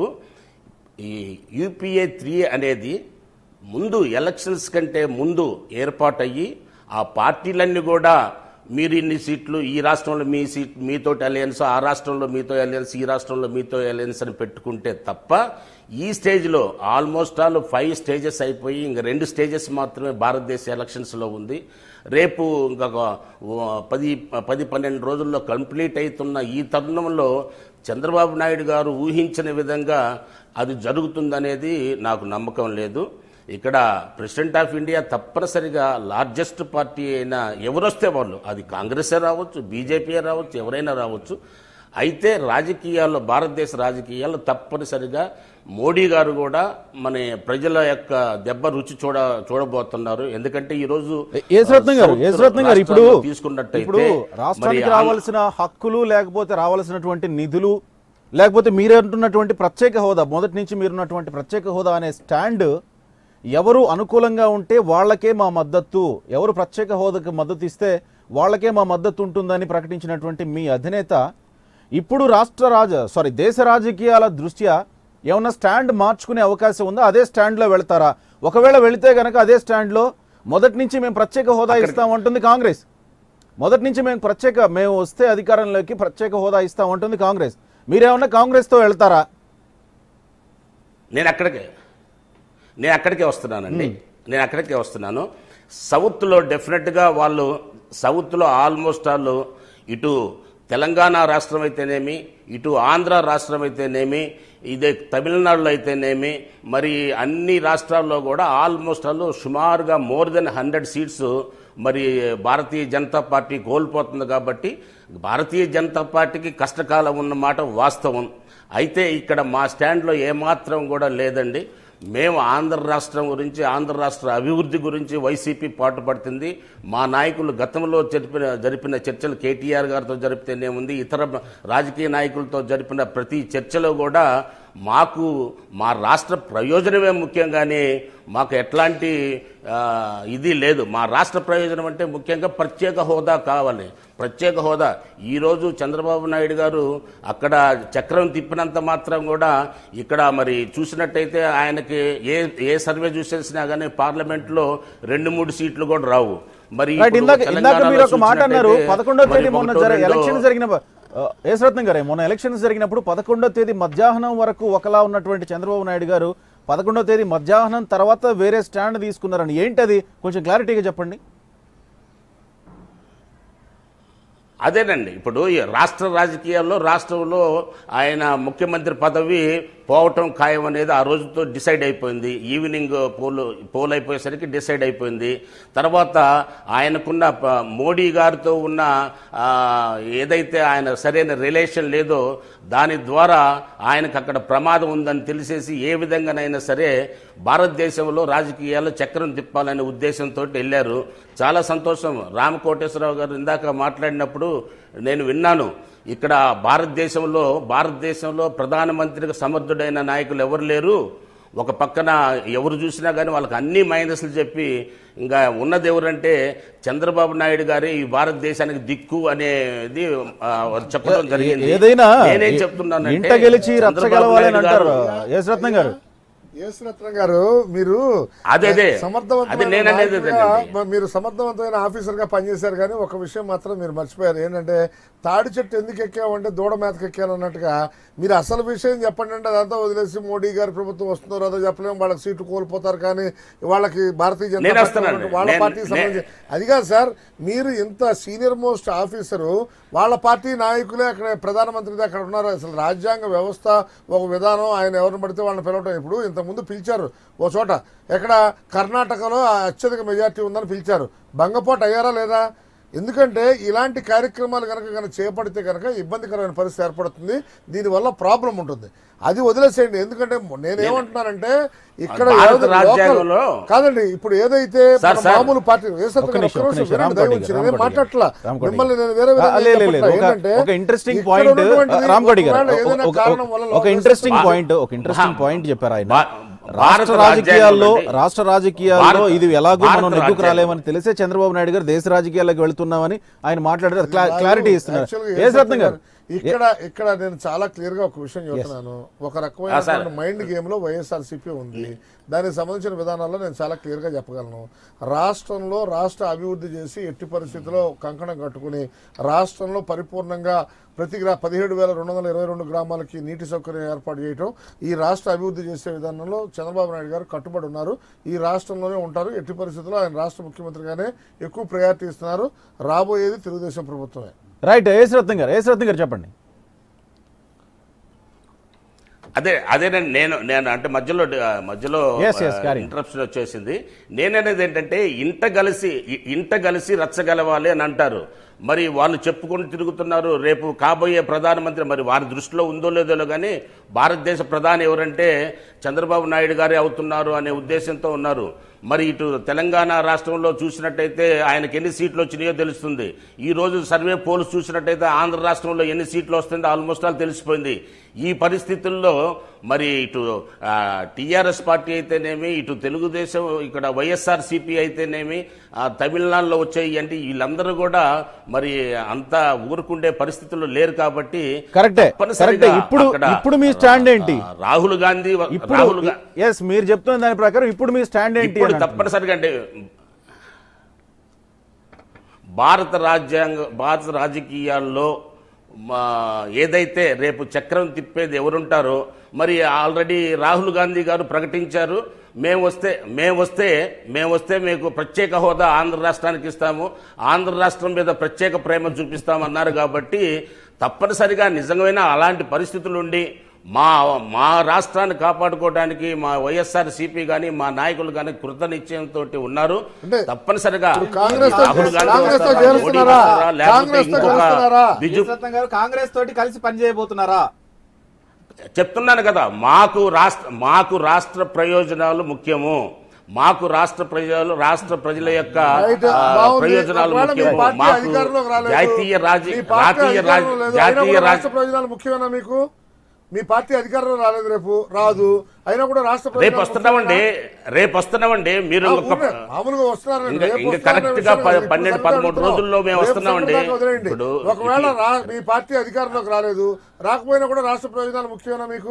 ఈ యూపీఏ త్రీ అనేది ముందు ఎలక్షన్స్ కంటే ముందు ఏర్పాటయ్యి ఆ పార్టీలన్నీ కూడా మీరు ఇన్ని సీట్లు ఈ రాష్ట్రంలో మీ సీట్ మీతోటి అలయన్స్ ఆ రాష్ట్రంలో మీతో అలయన్స్ ఈ రాష్ట్రంలో మీతో అలయన్స్ అని పెట్టుకుంటే తప్ప ఈ స్టేజ్లో ఆల్మోస్ట్ ఆల్ ఫైవ్ స్టేజెస్ అయిపోయి ఇంక రెండు స్టేజెస్ మాత్రమే భారతదేశ ఎలక్షన్స్లో ఉంది రేపు ఇంకొక పది పది పన్నెండు రోజుల్లో కంప్లీట్ అవుతున్న ఈ తరుణంలో చంద్రబాబు నాయుడు గారు ఊహించిన విధంగా అది జరుగుతుందనేది నాకు నమ్మకం లేదు ఇక్కడ ప్రెసిడెంట్ ఆఫ్ ఇండియా తప్పనిసరిగా లార్జెస్ట్ పార్టీ అయినా ఎవరొస్తే వాళ్ళు అది కాంగ్రెసే రావచ్చు బీజేపీ రావచ్చు ఎవరైనా రావచ్చు అయితే రాజకీయాల్లో భారతదేశ రాజకీయాల్లో తప్పనిసరిగా మోడీ గారు కూడా మన ప్రజల యొక్క దెబ్బ రుచి చూడ చూడబోతున్నారు ఎందుకంటే ఈ రోజు యేసరత్నం గారు సౌత్ యేసరత్నం గారు ఇప్పుడు రాష్ట్రాల్లో తీసుకున్నట్టయితే ఇప్పుడు మరి రాష్ట్రానికి ఆంధ్ర- రావాల్సిన హక్కులు లేకపోతే రావాల్సినటువంటి నిధులు లేకపోతే మీరంటున్నటువంటి ప్రత్యేక హోదా మొదటి నుంచి మీరున్నటువంటి ప్రత్యేక హోదా అనే స్టాండ్ ఎవరు అనుకూలంగా ఉంటే వాళ్ళకే మా మద్దతు ఎవరు ప్రత్యేక హోదాకు మద్దతు ఇస్తే వాళ్ళకే మా మద్దతు ఉంటుందని ప్రకటించినటువంటి మీ అధినేత ఇప్పుడు రాష్ట్ర రాజ సారీ దేశ రాజకీయాల దృష్ట్యా ఏమన్నా స్టాండ్ మార్చుకునే అవకాశం ఉందా అదే స్టాండ్లో వెళ్తారా ఒకవేళ వెళితే గనక అదే స్టాండ్లో మొదటి నుంచి మేము ప్రత్యేక హోదా ఇస్తామంటుంది కాంగ్రెస్ మొదటి నుంచి మేము ప్రత్యేక మేము వస్తే అధికారంలోకి ప్రత్యేక హోదా ఇస్తామంటుంది కాంగ్రెస్ మీరేమన్నా కాంగ్రెస్తో వెళ్తారా నేను అక్కడికే నేను అక్కడికే వస్తున్నానండి నేను అక్కడికే వస్తున్నాను సౌత్లో డెఫినెట్గా వాళ్ళు సౌత్లో ఆల్మోస్ట్ ఆల్ ఇటు తెలంగాణ రాష్ట్రం అయితేనేమి ఇటు ఆంధ్ర రాష్ట్రం అయితేనేమి ఇదే తమిళనాడులో అయితేనేమి మరి అన్ని రాష్ట్రాల్లో కూడా ఆల్మోస్ట్ ఆల్ సుమారుగా మోర్ దెన్ హండ్రెడ్ సీట్స్ మరి భారతీయ జనతా పార్టీ కోల్పోతుంది కాబట్టి భారతీయ జనతా పార్టీకి కష్టకాలం ఉన్నమాట వాస్తవం అయితే ఇక్కడ మా స్టాండ్లో ఏమాత్రం కూడా లేదండి మేము ఆంధ్ర రాష్ట్రం గురించి ఆంధ్ర రాష్ట్ర అభివృద్ధి గురించి వైసీపీ పాటుపడుతుంది మా నాయకులు గతంలో జరిపిన జరిపిన చర్చలు కేటీఆర్ గారితో జరిపితేనే ఉంది ఇతర రాజకీయ నాయకులతో జరిపిన ప్రతి చర్చలో కూడా మాకు మా రాష్ట్ర ప్రయోజనమే ముఖ్యం కానీ మాకు ఎట్లాంటి ఆ, ఇది లేదు మా రాష్ట్ర ప్రయోజనం అంటే ముఖ్యంగా ప్రత్యేక హోదా కావాలి ప్రత్యేక హోదా ఈరోజు చంద్రబాబు నాయుడు గారు అక్కడ చక్రం తిప్పినంత మాత్రం కూడా ఇక్కడ మరి చూసినట్టయితే ఆయనకి ఏ ఏ సర్వే చూసేసినా కానీ పార్లమెంట్లో రెండు మూడు సీట్లు కూడా రావు మరి రైట్ ఇప్పుడు ఇందాక ఇందాక తెలంగాణలో మీరు ఒక మాట అన్నారు చూసినట్టయితే పదకొండో మరి తేదీ మొన్న ఒకటో జరిగిన రెండో- ఎలక్షన్ జరిగిన యేసరత్నం గారే మొన్న ఎలక్షన్స్ జరిగినప్పుడు పదకొండో తేదీ మధ్యాహ్నం వరకు ఒకలా ఉన్నటువంటి చంద్రబాబు నాయుడు గారు పదకొండో తేదీ మధ్యాహ్నం తర్వాత వేరే స్టాండ్ తీసుకున్నారని ఏంటది కొంచెం క్లారిటీగా చెప్పండి అదేనండి ఇప్పుడు ఈ రాష్ట్ర రాజకీయాల్లో రాష్ట్రంలో ఆయన ముఖ్యమంత్రి పదవి పోవటం ఖాయం అనేది ఆ రోజుతో డిసైడ్ అయిపోయింది ఈవినింగ్ పోల్ పోల్ అయిపోయేసరికి డిసైడ్ అయిపోయింది తర్వాత ఆయనకున్న ప- మోడీ గారితో ఉన్న ఆ, ఏదైతే ఆయన సరైన రిలేషన్ లేదో దాని ద్వారా ఆయనకు అక్కడ ప్రమాదం ఉందని తెలిసేసి ఏ విధంగానైనా సరే భారతదేశంలో రాజకీయాల్లో చక్రం తిప్పాలనే ఉద్దేశంతో వెళ్ళారు చాలా సంతోషం రామకోటేశ్వరరావు గారు ఇందాక మాట్లాడినప్పుడు నేను విన్నాను ఇక్కడ భారతదేశంలో భారతదేశంలో ప్రధానమంత్రికి సమర్థుడైన నాయకులు ఎవరు లేరు ఒక పక్కన ఎవరు చూసినా కానీ వాళ్ళకి అన్ని మైనస్లు చెప్పి ఇంకా ఉన్నది ఎవరంటే చంద్రబాబు నాయుడు గారి ఈ భారతదేశానికి దిక్కు అనేది ఆ, చెప్పడం జరిగింది ఏదైనా నేనేం చెప్తున్నానంటే ఇంట గెలిచి రచ్చ చంద్రబాబు గెలవాలని నాయుడు అంటారు గారు- యేసరత్నం గారు యేసురత్నం గారు మీరు అదే, అదే. సమర్థవంతమైన అదే నేను అనేది నాయకుడిగా, అదేనండి. మీరు సమర్థవంతమైన ఆఫీసర్ గా పనిచేశారు కానీ ఒక విషయం మాత్రం మీరు మర్చిపోయారు ఏంటంటే తాడి చెట్టు ఎందుకు ఎక్కామంటే దూడ మేతకు ఎక్కాను అన్నట్టుగా మీరు అసలు విషయం చెప్పండి అంటే అదంతా వదిలేసి మోడీ గారి ప్రభుత్వం వస్తుందో అదో చెప్పలేము వాళ్ళకి సీట్లు కోల్పోతారు కానీ వాళ్ళకి భారతీయ జనతా నేను పార్టీ వస్తున్నాను. ఉన్నట్టు వాళ్ళ నేను- పార్టీకి నే- సంబంధించి అది కాదు సార్ మీరు ఇంత సీనియర్ మోస్ట్ ఆఫీసరు వాళ్ళ పార్టీ నాయకులే అక్కడ ప్రధానమంత్రి అక్కడ ఉన్నారు అసలు రాజ్యాంగ వ్యవస్థ ఒక విధానం ఆయన ఎవరిని పడితే వాళ్ళని పిలవటం ఇప్పుడు ఇంతకుముందు పిలిచారు ఓ చోట ఎక్కడ కర్ణాటకలో అత్యధిక మెజార్టీ ఉందని పిలిచారు భంగపోటు అయ్యారా లేదా ఎందుకంటే ఇలాంటి కార్యక్రమాలు కనుక కనుక చేపడితే కనుక ఇబ్బందికరమైన పరిస్థితి ఏర్పడుతుంది దీనివల్ల ప్రాబ్లం ఉంటుంది అది వదిలేసేయండి ఎందుకంటే నేనేమంటున్నానంటే ఇక్కడ భారత ఏదో లోకల్- రాజ్యాంగంలో కాదండి ఇప్పుడు ఏదైతే సార్, మన సార్. మామూలు పార్టీ వేసవి ఒక్క గారు, నిమిషం, ఒక్క ఒక్క నిమిషం నిమిషం, వినండి, రామ్ దయవుంచి కోటి గారు, నేనేం రామ్ కోటి మాట్లాడట్లా గారు, రామ్ కోటి మిమ్మల్ని నేను వేరే ఆ, విధంగా లేదు, లేదు, చెప్పట్లా. ఒక- ఏంటంటే ఒక ఇంట్రెస్టింగ్ ఇక్కడ పాయింట్ ఉన్నటువంటిది రామ్ కోటి గారు ఒకవేళ ఏదైనా ఒక- కారణం ఒక- వల్ల ఒక లోకేష్ ఇంట్రెస్టింగ్ బాబు- పాయింట్ ఒక ఇంట్రెస్టింగ్ భా- పాయింట్ చెప్పారు ఆయన భా- రాష్ట్ర భారత రాజకీయాల్లో రాజ్యాంగం అండి. రాష్ట్ర రాజకీయాల్లో భారత- ఇది ఎలాగో మనం భారత నెగ్గుకు రాజ్యాంగం. రాలేమని తెలిసే చంద్రబాబు నాయుడు గారు దేశ రాజకీయాల్లోకి వెళ్తున్నామని ఆయన మాట్లాడారు క్లా- నాకు క్లారిటీ ఇస్తున్నారు actually ఏ రత్నం గారు ఇక్కడ ఇక్కడ నేను చాలా క్లియర్ గా ఒక విషయం చెప్తున్నాను ఒక రకమైన మైండ్ గేమ్ లో వైఎస్ఆర్సీపీ ఉంది దానికి సంబంధించిన విధానాల్లో నేను చాలా క్లియర్ గా చెప్పగలను రాష్ట్రంలో రాష్ట్ర అభివృద్ధి చేసి ఎట్టి పరిస్థితిలో కంకణం కట్టుకుని రాష్ట్రంలో పరిపూర్ణంగా ప్రతి గ్రా పదిహేడు వేల రెండు వందల ఇరవై రెండు గ్రామాలకి నీటి సౌకర్యం ఏర్పాటు చేయటం ఈ రాష్ట్ర అభివృద్ధి చేసే విధానంలో చంద్రబాబు నాయుడు గారు కట్టుబడి ఉన్నారు ఈ రాష్ట్రంలోనే ఉంటారు ఎట్టి పరిస్థితుల్లో ఆయన రాష్ట్ర ముఖ్యమంత్రిగానే ఎక్కువ ప్రయారిటీ ఇస్తున్నారు రాబోయేది తెలుగుదేశం ప్రభుత్వమే రైట్ ఏస్ రత్నం గారు ఏస్ రత్నం గారు చెప్పండి అదే అదేనండి నేను నేను అంటే మధ్యలో ఆ, మధ్యలో Yes, yes, carry on. Interruption వచ్చేసింది నేననేది ఏంటంటే ఇంట కలిసి ఇ- ఇంట కలిసి రచ్చగలవాలి అని అంటారు మరి వాళ్ళు చెప్పుకొని తిరుగుతున్నారు రేపు కాబోయే ప్రధానమంత్రి మరి వారి దృష్టిలో ఉందో లేదో కానీ భారతదేశ ప్రధాని ఎవరంటే చంద్రబాబు నాయుడు గారే అవుతున్నారు అనే ఉద్దేశంతో ఉన్నారు మరి ఇటు తెలంగాణ రాష్ట్రంలో చూసినట్టయితే ఆయనకి ఎన్ని సీట్లు వచ్చినాయో తెలుస్తుంది ఈ రోజు సర్వే పోల్స్ చూసినట్టయితే ఆంధ్ర రాష్ట్రంలో ఎన్ని సీట్లు వస్తుందో ఆల్మోస్ట్ ఆల్ తెలిసిపోయింది ఈ పరిస్థితుల్లో మరి ఇటు టీఆర్ఎస్ పార్టీ అయితేనేమి ఇటు తెలుగుదేశం ఇక్కడ వైఎస్ఆర్ సిపి అయితేనేమి ఆ, తమిళనాడులో వచ్చాయి అంటే వీళ్ళందరూ కూడా మరి అంత ఊరుకుండే పరిస్థితుల్లో లేరు కాబట్టి కరెక్టే తప్పనిసరిగా కరెక్టే ఇప్పుడు అక్కడ ఇప్పుడు మీ స్టాండ్ ఏంటి ఆ, రాహుల్ గాంధీ ఇప్పుడు రాహుల్ గా- ఎస్ మీరు చెప్తున్న దాని ప్రకారం ఇప్పుడు మీ స్టాండ్ ఏంటి ఇప్పుడు అని అంటున్నారు. తప్పనిసరిగా అంటే భారత రాజ్యాంగ భారత రాజకీయాల్లో మా ఏదైతే రేపు చక్రం తిప్పేది ఎవరుంటారో మరి ఆల్రెడీ రాహుల్ గాంధీ గారు ప్రకటించారు మేము వస్తే మేము వస్తే మేము వస్తే మీకు ప్రత్యేక హోదా ఆంధ్ర రాష్ట్రానికి ఇస్తాము ఆంధ్ర రాష్ట్రం మీద ప్రత్యేక ప్రేమ చూపిస్తామన్నారు కాబట్టి తప్పనిసరిగా నిజమైన అలాంటి పరిస్థితులు ఉండి మా మా రాష్ట్రాన్ని కాపాడుకోవడానికి మా వైఎస్ఆర్ సిపి కానీ మా నాయకులు కానీ కృతనిశ్చయంతో ఉన్నారు అంటే తప్పనిసరిగా కాంగ్రెస్ తో రాహుల్ గాంధీ కాంగ్రెస్ తో వస్తారా, చేరుస్తున్నారా? మోడీ వస్తారా, లేకపోతే కాంగ్రెస్ తో ఇంకొక చేరుస్తున్నారా? బిజు రత్నం గారు కాంగ్రెస్ తోటి కలిసి పనిచేయబోతున్నారా చెప్తున్నాను కదా మాకు రాష్ట్ర మాకు రాష్ట్ర ప్రయోజనాలు ముఖ్యము మాకు రాష్ట్ర ప్రజలు రాష్ట్ర ప్రజల యొక్క రైట్, ఆ, బాగుంది. ప్రయోజనాలు ఒకవేళ మీ ముఖ్యము పార్టీ మాకు అధికారంలోకి రాలేదు. జాతీయ రాజ మీ పార్టీ జాతీయ రాజ అధికారంలో లేదు. అయినా జాతీయ కూడా రాజ రాష్ట్ర ప్రయోజనాలు ముఖ్యమేనా మీకు మీ పార్టీ అధికారంలో రాలేదు రేపు రాదు అయినా కూడా రాష్ట్ర రేపు ప్రయోజనాలు వస్తున్నామండి రేపు వస్తున్నామండి మీరు ఆ, ఇంకొక ఊరినే మామూలుగా వస్తున్నారండి. ఇంకా- రేపు ఇంకా వస్తున్నారనే కరెక్ట్ గా విషయం ప- కాదు. ఇప్పుడు పన్నెండు, సంగతి పదమూడు అడుగుతున్నాం. రోజుల్లో మేము రేపు వస్తున్నామండి. సంగతి దాకా వదిలేయండి. ఇప్పుడు ఒకవేళ రా- మీ పార్టీ అధికారంలోకి రాలేదు రాకపోయినా కూడా రాష్ట్ర ప్రయోజనాలు ముఖ్యమేనా మీకు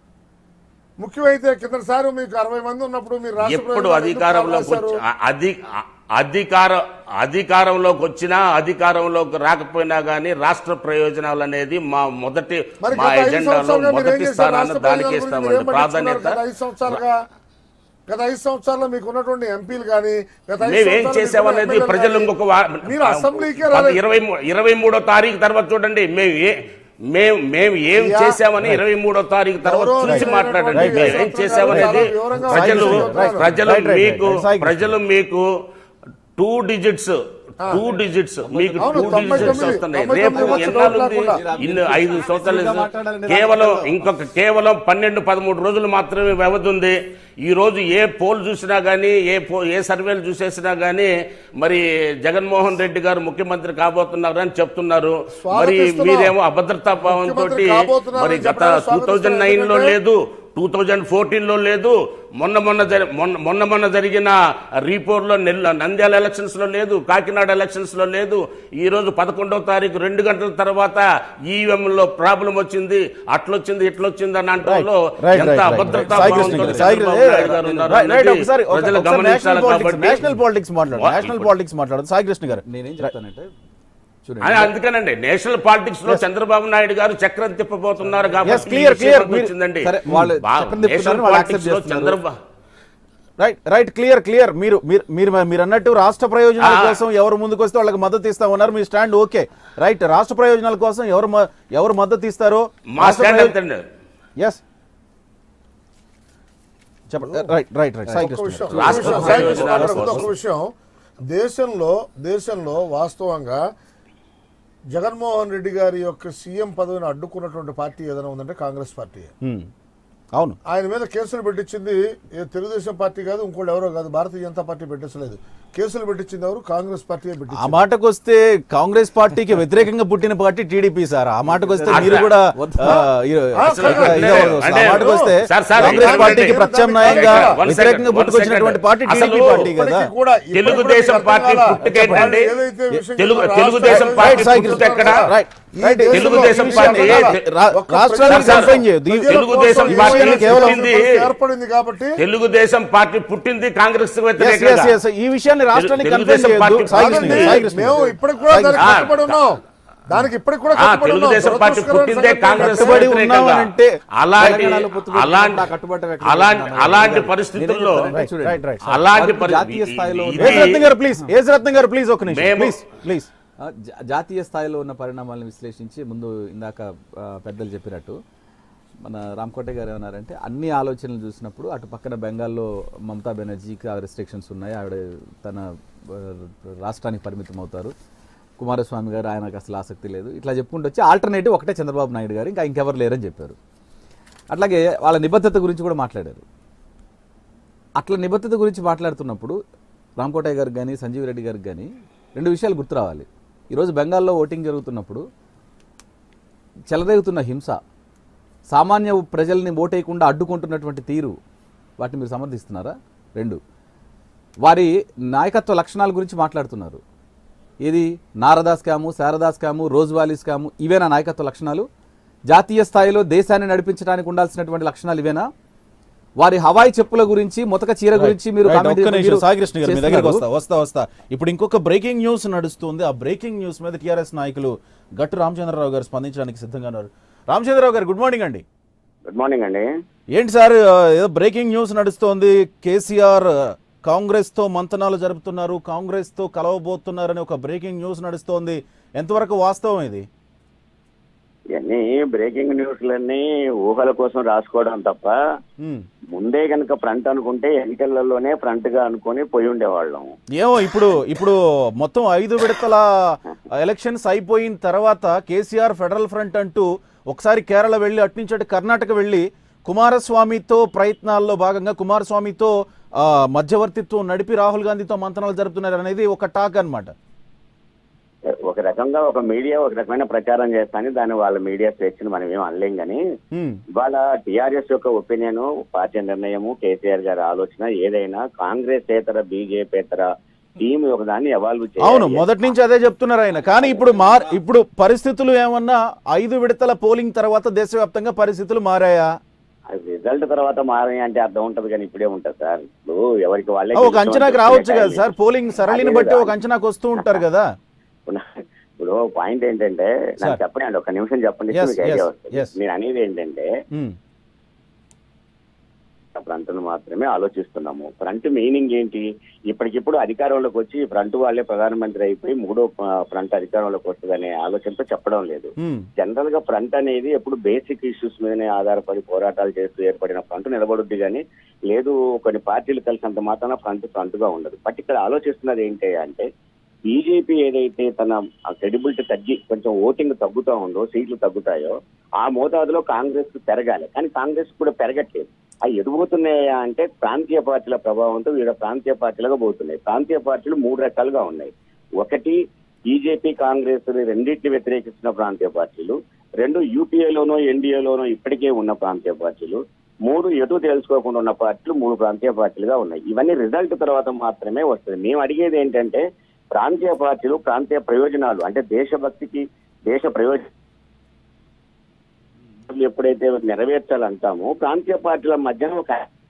ముఖ్యమైతే కిందసారి మీకు అరవై మంది ఉన్నప్పుడు మీరు రాష్ట్ర ఎప్పుడు ప్రయోజనాలు ఎందుకు అధికారంలోకి కాపాడారు? వచ్చి అ- అధి అ- అధికార అధికారంలోకి వచ్చినా అధికారంలోకి రాకపోయినా గానీ రాష్ట్ర ప్రయోజనాలు అనేది మా మొదటి మరి మా గత ఐదు ఎజెండాలో సంవత్సరాలుగా మీరు ఏం మొదటి చేశారు? స్థానాన్ని రాష్ట్ర దానికి ప్రయోజనాల గురించి ఇస్తామండి మీరు ఏం పట్టించుకున్నారు? ప్రాధాన్యత గత ఐదు సంవత్సరాలుగా గత ఐదు సంవత్సరాల్లో మీకు ఉన్నటువంటి ఎంపీలు కానీ గత ఐదు మేమేం సంవత్సరాలు చేసామనేది మీకు ఉన్న ప్రజలు ఎమ్మెల్యేలు ఇంకొక వా- కానీ మీరు అసెంబ్లీకే పద- రాలేదు ఇరవై మూ- ఇరవై మూడో తారీఖు తర్వాత చూడండి మేము ఏ మేము మేము ఏం అయ్యా, చేశామని ఇరవై మూడో తారీఖు తర్వాత గౌరవం చూసి లేనటువంటి మాట్లాడండి రైట్, మేము ఏం రైట్, చేశామనేది చాలా వివరంగా ప్రజలు రైట్, ప్రజలు రైట్, రైట్, మీకు రైట్, రైట్. ప్రజలు మీకు టూ డిజిట్స్ టూ డిజిట్స్ మీకు అవును, టూ తొంభై డిజిట్స్ తొమ్మిది, వస్తున్నాయి తొంభై రేపు తొమ్మిది వచ్చి ఎన్నాళ్ళు డౌట్ ఉంది? లేకుండా. ఇన్ని ఐదు సంవత్సరాలు ఫ్రీగా మాట్లాడాలని కేవలం రాష్ట్రంలో. ఇంకొక కేవలం పన్నెండు పదమూడు రోజులు మాత్రమే వ్యవధి ఉంది ఈ రోజు ఏ పోల్ చూసినా గానీ ఏ పో ఏ సర్వేలు చూసేసినా గానీ మరి జగన్మోహన్ రెడ్డి గారు ముఖ్యమంత్రి కాబోతున్నారు అని చెప్తున్నారు మరి స్వాగతిస్తున్నాం. మీరేమో అభద్రతా భావంతో ముఖ్యమంత్రి కాబోతున్నారని మరి గత చెప్పడానికి టూ థౌజండ్ నైన్ లో స్వాగతిస్తున్నాం. లేదు టూ థౌజండ్ ఫోర్టీన్ లో లేదు మొన్న మొన్న జరి- మొన్న మొన్న మొన్న జరిగిన రీపోర్ లో నెల్ల నంద్యాల ఎలక్షన్స్ లో లేదు కాకినాడ ఎలక్షన్స్ లో లేదు ఈ రోజు పదకొండవ తారీఖు రెండు గంటల తర్వాత ఈవీఎం లో ప్రాబ్లం వచ్చింది అట్లొచ్చింది ఇట్లొచ్చింది అని అంటలో రైట్ ఎంత రైట్ రైట్ అభద్రతా సాయి కృష్ణ భావంతో గారు, సాయి కృష్ణ చంద్రబాబు నాయుడు గారు ఉన్నారు రైట్, రైట్, అనేది ఒకసారి ఒక- ప్రజలు ఒకసారి గమనించాలి నేషనల్ పాలిటిక్స్ కాబట్టి నేషనల్ పాలిటిక్స్ మాట్లాడు వా- నేషనల్ పాలిటిక్స్ మాట్లాడు సాయి కృష్ణ గారు నేనేం చెప్తానంటే అని చూడండి అందుకనండి నేషనల్ పాలిటిక్స్ లో చంద్రబాబు నాయుడు గారు చక్రం తిప్పబోతున్నారు Yes, కాబట్టి clear, ఈ విషయం clear. అంతా మీరు- వచ్చిందండి సరే, వాళ్ళు బా- చక్రం తిప్పుతున్నారు, నేషనల్ వాళ్ళు పాలిటిక్స్ లో accept చేస్తున్నారు. Chandrababu right right clear clear మీరు మీరు మీరు మీరు అన్నట్టు రాష్ట్ర ప్రయోజనాల ఆ. కోసం ఎవరు ముందుకు వస్తే వాళ్ళకి మద్దతు ఇస్తామన్నారు మీ స్టాండ్ ఓకే రైట్ రాష్ట్ర ప్రయోజనాల కోసం ఎవరు మ- ఎవరు మద్దతు ఇస్తారో మా స్టాండ్ ఎంతండి ఎస్ చెప్పండి రైట్ రైట్ రైట్ సాయి ఒక్క కృష్ణ విషయం, గారు. ఒక్క రాష్ట్ర విషయం, సాయి కృష్ణ ప్రయోజనాల మాట్లాడే ముందు కోసం. ఒక విషయం దేశంలో దేశంలో వాస్తవంగా జగన్మోహన్ రెడ్డి గారి యొక్క సీఎం పదవిని అడ్డుకున్నటువంటి పార్టీ ఏదైనా ఉందంటే కాంగ్రెస్ పార్టీ హ్మ్. అవును ఆయన మీద కేసులు పెట్టించింది ఏ తెలుగుదేశం పార్టీ కాదు ఇంకోటి ఎవరో కాదు భారతీయ జనతా పార్టీ పెట్టించలేదు కేసులు పెట్టించింది ఎవరు కాంగ్రెస్ పార్టీ ఆ పెట్టించింది మాటకు వస్తే కాంగ్రెస్ పార్టీకి వ్యతిరేకంగా పుట్టిన పార్టీ టీడీపీ సార్ ఆ మాటకు వస్తే మీరు కూడా ఆ, ఇ- ఆ, ఇక అంటే- ఇదే వస్తుంది. ఆ అంటే- మాటకు వస్తే సార్, సార్, కాంగ్రెస్ అంటే- పార్టీకి అంటే- ప్రత్యామ్నాయంగా one second, వ్యతిరేకంగా one పుట్టుకొచ్చినటువంటి second. పార్టీ టీడీపీ అసలు పార్టీ కదా ఇప్పటికీ కూడా ఇప్పటికీ కూడా తెలుగుదేశం మీకు పార్టీ అర్థం కాలా? పుట్టుక ఏంటండి? ఏదైతే విషయం తెలుగు- చెప్తారో తెలుగుదేశం రాష్ట్ర- పార్టీ రైట్, సాయి పుట్టుక ఎక్కడ? రైట్ రైట్ ఈ తెలుగుదేశం దేశంలో పార్టీ- ఈ విషయం రా- ఒక్క రాష్ట్రానికి ప్రజల కన్ఫైన్ చేయొద్దు. ఈ ప్రజల తెలుగుదేశం కోసం పార్టీ ఈ విషయాన్ని కేవలం పుట్టింది- ఏర్పడింది కాబట్టి తెలుగుదేశం పార్టీ పుట్టింది కాంగ్రెస్ Yes, yes, వ్యతిరేకంగా yes. ఈ విషయాన్ని రాష్ట్రానికి కన్ఫైన్ తెలుగుదేశం చేయొద్దు పార్టీ- సాయి కృష్ణ కాదండి, గారు, సాయి కృష్ణ మేము గారు. ఇప్పటికి కూడా దానికి ఆ, కట్టుబడి ఉన్నాం దానికి ఇప్పటికి కూడా ఆ, కట్టుబడి ఉన్నాం. తెలుగుదేశం పార్టీ దురదృష్టకరమైన పుట్టిందే సంగతి కాంగ్రెస్ కట్టుబడి వ్యతిరేకంగా. ఉన్నామనంటే అలాంటి తెలంగాణలో పొత్తు పెట్టుకుంటే అలాంటి ఆ కట్టుబాటు ఎక్కడ అలాంటి పెట్టుకున్నాను? అలాంటి నేనేం పరిస్థితుల్లో చెప్తానంటే రైట్, చూడండి. Right, right. అలాంటి అది పరిస్థితి జాతీయ స్థాయిలో ఇది- ఏజ్ రత్నం గారు ప్లీజ్ ఏజ్ రత్నం గారు ప్లీజ్ ఒక నిమిషం మేము- ప్లీజ్ ప్లీజ్ ఆ, జా- జాతీయ స్థాయిలో ఉన్న పరిణామాలను విశ్లేషించి ముందు ఇందాక ఆ, పెద్దలు చెప్పినట్టు మన రామ్కోటే గారు ఏమన్నారంటే అన్ని ఆలోచనలు చూసినప్పుడు అటు పక్కన బెంగాల్లో మమతా బెనర్జీకి ఆ రెస్ట్రిక్షన్స్ ఉన్నాయి ఆవిడ తన ఆ, రాష్ట్రానికి పరిమితం అవుతారు కుమారస్వామి గారు ఆయనకు అసలు ఆసక్తి లేదు ఇట్లా చెప్పుకుంటూ వచ్చి ఆల్టర్నేటివ్ ఒకటే చంద్రబాబు నాయుడు గారు ఇంకా ఇంకెవరు లేరని చెప్పారు అట్లాగే వాళ్ళ నిబద్ధత గురించి కూడా మాట్లాడారు అట్లా నిబద్ధత గురించి మాట్లాడుతున్నప్పుడు రామకోటయ్య గారికి కానీ సంజీవ్ రెడ్డి గారికి కానీ రెండు విషయాలు గుర్తు రావాలి ఈరోజు బెంగాల్లో ఓటింగ్ జరుగుతున్నప్పుడు చెలరేగుతున్న హింస సామాన్య ప్రజల్ని ఓటేయకుండా అడ్డుకుంటున్నటువంటి తీరు వాటిని మీరు సమర్థిస్తున్నారా రెండు వారి నాయకత్వ లక్షణాల గురించి మాట్లాడుతున్నారు ఏది Narada scam Sharada scam Rose Valley scam ఇవేనా నాయకత్వ లక్షణాలు జాతీయ స్థాయిలో దేశాన్ని నడిపించడానికి ఉండాల్సినటువంటి లక్షణాలు ఇవేనా వారి హవాయి చెప్పుల గురించి మొతక చీర గురించి మీరు రైట్, comment ఒక్క నిమిషం మీరు సాయి కృష్ణ గారు మీ దగ్గరికి చేస్తున్నారు. వస్తా వస్తా వస్తా ఇప్పుడు ఇంకొక బ్రేకింగ్ న్యూస్ నడుస్తుంది ఆ బ్రేకింగ్ న్యూస్ మీద టిఆర్ఎస్ నాయకులు గట్టు రామచంద్రరావు గారు స్పందించడానికి సిద్ధంగా ఉన్నారు రామచంద్రరావు గారు గుడ్ మార్నింగ్ అండి గుడ్ మార్నింగ్ అండి ఏంటి సార్ ఆ, ఏదో బ్రేకింగ్ న్యూస్ నడుస్తోంది కేసీఆర్ కాంగ్రెస్ తో మంతనాలు జరుపుతున్నారు కాంగ్రెస్ తో కలవబోతున్నారని ఒక బ్రేకింగ్ న్యూస్ నడుస్తోంది ఎంతవరకు వాస్తవం ఇది ఇవన్నీ బ్రేకింగ్ న్యూస్లన్నీ ఊహల కోసం రాసుకోవడం తప్ప ఉమ్. ముందే కనుక ఫ్రంట్ అనుకుంటే ఎన్నికలలోనే ఫ్రంట్ గా అనుకొని పోయి ఉండేవాళ్ళం ఏమో ఇప్పుడు ఇప్పుడు మొత్తం ఐదు విడతల ఎలక్షన్స్ అయిపోయిన తర్వాత కేసీఆర్ ఫెడరల్ ఫ్రంట్ అంటూ ఒకసారి కేరళ వెళ్ళి అట్నుంచి అటు కర్ణాటక వెళ్ళి కుమారస్వామితో ప్రయత్నాల్లో భాగంగా కుమారస్వామితో ఆ, మధ్యవర్తిత్వం నడిపి రాహుల్ గాంధీతో మంతనాలు జరుపుతున్నారు అనేది ఒక టాక్ అన్నమాట ఒక ఒక రకంగా ఒక మీడియా ఒక రకమైన ప్రచారం చేస్తాను దాన్ని వాళ్ళ మీడియా స్వేచ్ఛను మనం ఏం అనలేం కానీ ఉమ్. ఇవాళ టిఆర్ఎస్ యొక్క ఒపీనియన్ పార్టీ నిర్ణయము కేసీఆర్ గారి ఆలోచన ఏదైనా కాంగ్రెస్ ఏతర బీజేపీతర టీం ఒక దాన్ని ఎవాల్వ్ అవును మొదటి నుంచి అదే చెప్తున్నారు ఆయన కానీ ఇప్పుడు మార్ ఇప్పుడు పరిస్థితులు ఏమన్నా ఐదు విడతల పోలింగ్ తర్వాత దేశవ్యాప్తంగా పరిస్థితులు మారాయా రిజల్ట్ తర్వాత మారాయి అంటే అర్థం ఉంటది కానీ ఇప్పుడే ఉంటది సార్ ఇప్పుడు ఎవరికి వాళ్ళే ఒక అంచనాకు రావచ్చు కదా సార్ పోలింగ్ సరళిని అదే బట్టి కదా. ఒక అంచనాకు వస్తూ ఉంటారు కదా ఇప్పుడు నా- ఇప్పుడు పాయింట్ ఏంటంటే నాకు సార్. చెప్పండి అండి ఒక నిమిషం చెప్పండి Yes, మీకు ఐడియా yes, వస్తుంది yes. నేను అనేది ఏంటంటే ఉమ్. ఫ్రంట్ మాత్రమే ఆలోచిస్తున్నాము ఫ్రంట్ మీనింగ్ ఏంటి ఇప్పటికిప్పుడు అధికారంలోకి వచ్చి ఫ్రంట్ వాళ్ళే ప్రధానమంత్రి అయిపోయి మూడో ఆ, ఫ్రంట్ అధికారంలోకి వస్తుందనే ఆలోచనతో చెప్పడం లేదు ఉమ్. జనరల్ గా ఫ్రంట్ అనేది ఎప్పుడు బేసిక్ ఇష్యూస్ మీదనే ఆధారపడి పోరాటాలు చేస్తూ ఏర్పడిన ఫ్రంట్ నిలబడుద్ది కానీ లేదు కొన్ని పార్టీలు కలిసినంత మాత్రాన ఫ్రంట్ ఫ్రంట్ గా ఉండదు బట్ ఇక్కడ ఆలోచిస్తున్నది ఏంటి అంటే బీజేపీ ఏదైతే తన క్రెడిబిలిటీ తగ్గి కొంచెం ఓటింగ్ తగ్గుతా ఉందో సీట్లు తగ్గుతాయో ఆ మోతాదులో కాంగ్రెస్ పెరగాలి కానీ కాంగ్రెస్ కూడా పెరగట్లేదు అవి ఎదుగుతున్నాయా అంటే ప్రాంతీయ పార్టీల ప్రభావంతో వీళ్ళ ప్రాంతీయ పార్టీలుగా పోతున్నాయి ప్రాంతీయ పార్టీలు మూడు రకాలుగా ఉన్నాయి ఒకటి బీజేపీ కాంగ్రెస్ రెండింటిని వ్యతిరేకిస్తున్న ప్రాంతీయ పార్టీలు రెండు యూపీఏలోనో ఎన్డీఏలోనో ఇప్పటికే ఉన్న ప్రాంతీయ పార్టీలు మూడు ఎటు తెలుసుకోకుండా ఉన్న పార్టీలు మూడు ప్రాంతీయ పార్టీలుగా ఉన్నాయి ఇవన్నీ రిజల్ట్ తర్వాత మాత్రమే వస్తుంది మేము అడిగేది ఏంటంటే ప్రాంతీయ పార్టీలు ప్రాంతీయ ప్రయోజనాలు అంటే దేశభక్తికి దేశ ప్రయోజనం ఎప్పుడైతే నెరవేర్చాలంటామో ప్రాంతీయ పార్టీల మధ్యన ఒక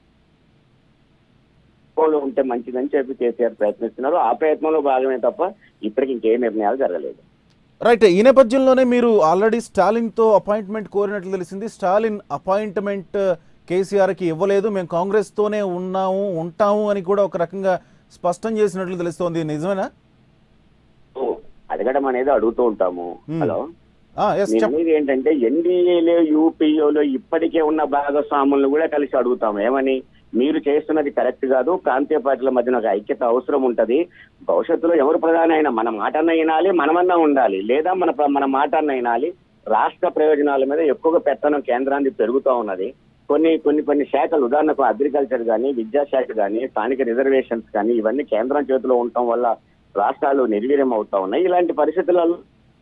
లో ఉంటే మంచిదని చెప్పి కేసీఆర్ ప్రయత్నిస్తున్నారు ఆ ప్రయత్నంలో భాగమే తప్ప ఇప్పటికి ఇంకే నిర్ణయాలు జరగలేదు రైట్ ఈ నేపథ్యంలోనే మీరు ఆల్రెడీ స్టాలిన్ తో అపాయింట్మెంట్ కోరినట్లు తెలిసింది స్టాలిన్ అపాయింట్మెంట్ కేసీఆర్ కి ఇవ్వలేదు మేము కాంగ్రెస్ తోనే ఉన్నాము ఉంటాము అని కూడా ఒక రకంగా స్పష్టం చేసినట్లు తెలుస్తోంది నిజమేనా సో అడగడం అనేది అడుగుతూ ఉంటాము Hmm. హలో ఎస్ నేను చెప్ప అనేది ఏంటంటే ఎన్డీఏలో యూపీఓలో ఇప్పటికే ఉన్న భాగస్వాములను కూడా కలిసి అడుగుతాం ఏమని మీరు చేస్తున్నది కరెక్ట్ కాదు ప్రాంతీయ పార్టీల మధ్యన ఒక ఐక్యత అవసరం ఉంటది భవిష్యత్తులో ఎవరు ప్రధాని అయినా మన మాట అన్న వినాలి మనమన్నా ఉండాలి లేదా మన ప్ర- మన మాట అన్న వినాలి రాష్ట్ర ప్రయోజనాల మీద ఎక్కువగా పెత్తనం కేంద్రాన్ని పెరుగుతూ ఉన్నది కొన్ని కొన్ని కొన్ని శాఖలు ఉదాహరణకు అగ్రికల్చర్ కానీ విద్యాశాఖ కానీ స్థానిక రిజర్వేషన్స్ కానీ ఇవన్నీ కేంద్రం చేతిలో ఉండటం వల్ల రాష్ట్రాలు నిర్వీర్యం అవుతా ఉన్నాయి ఇలాంటి పరిస్థితులలో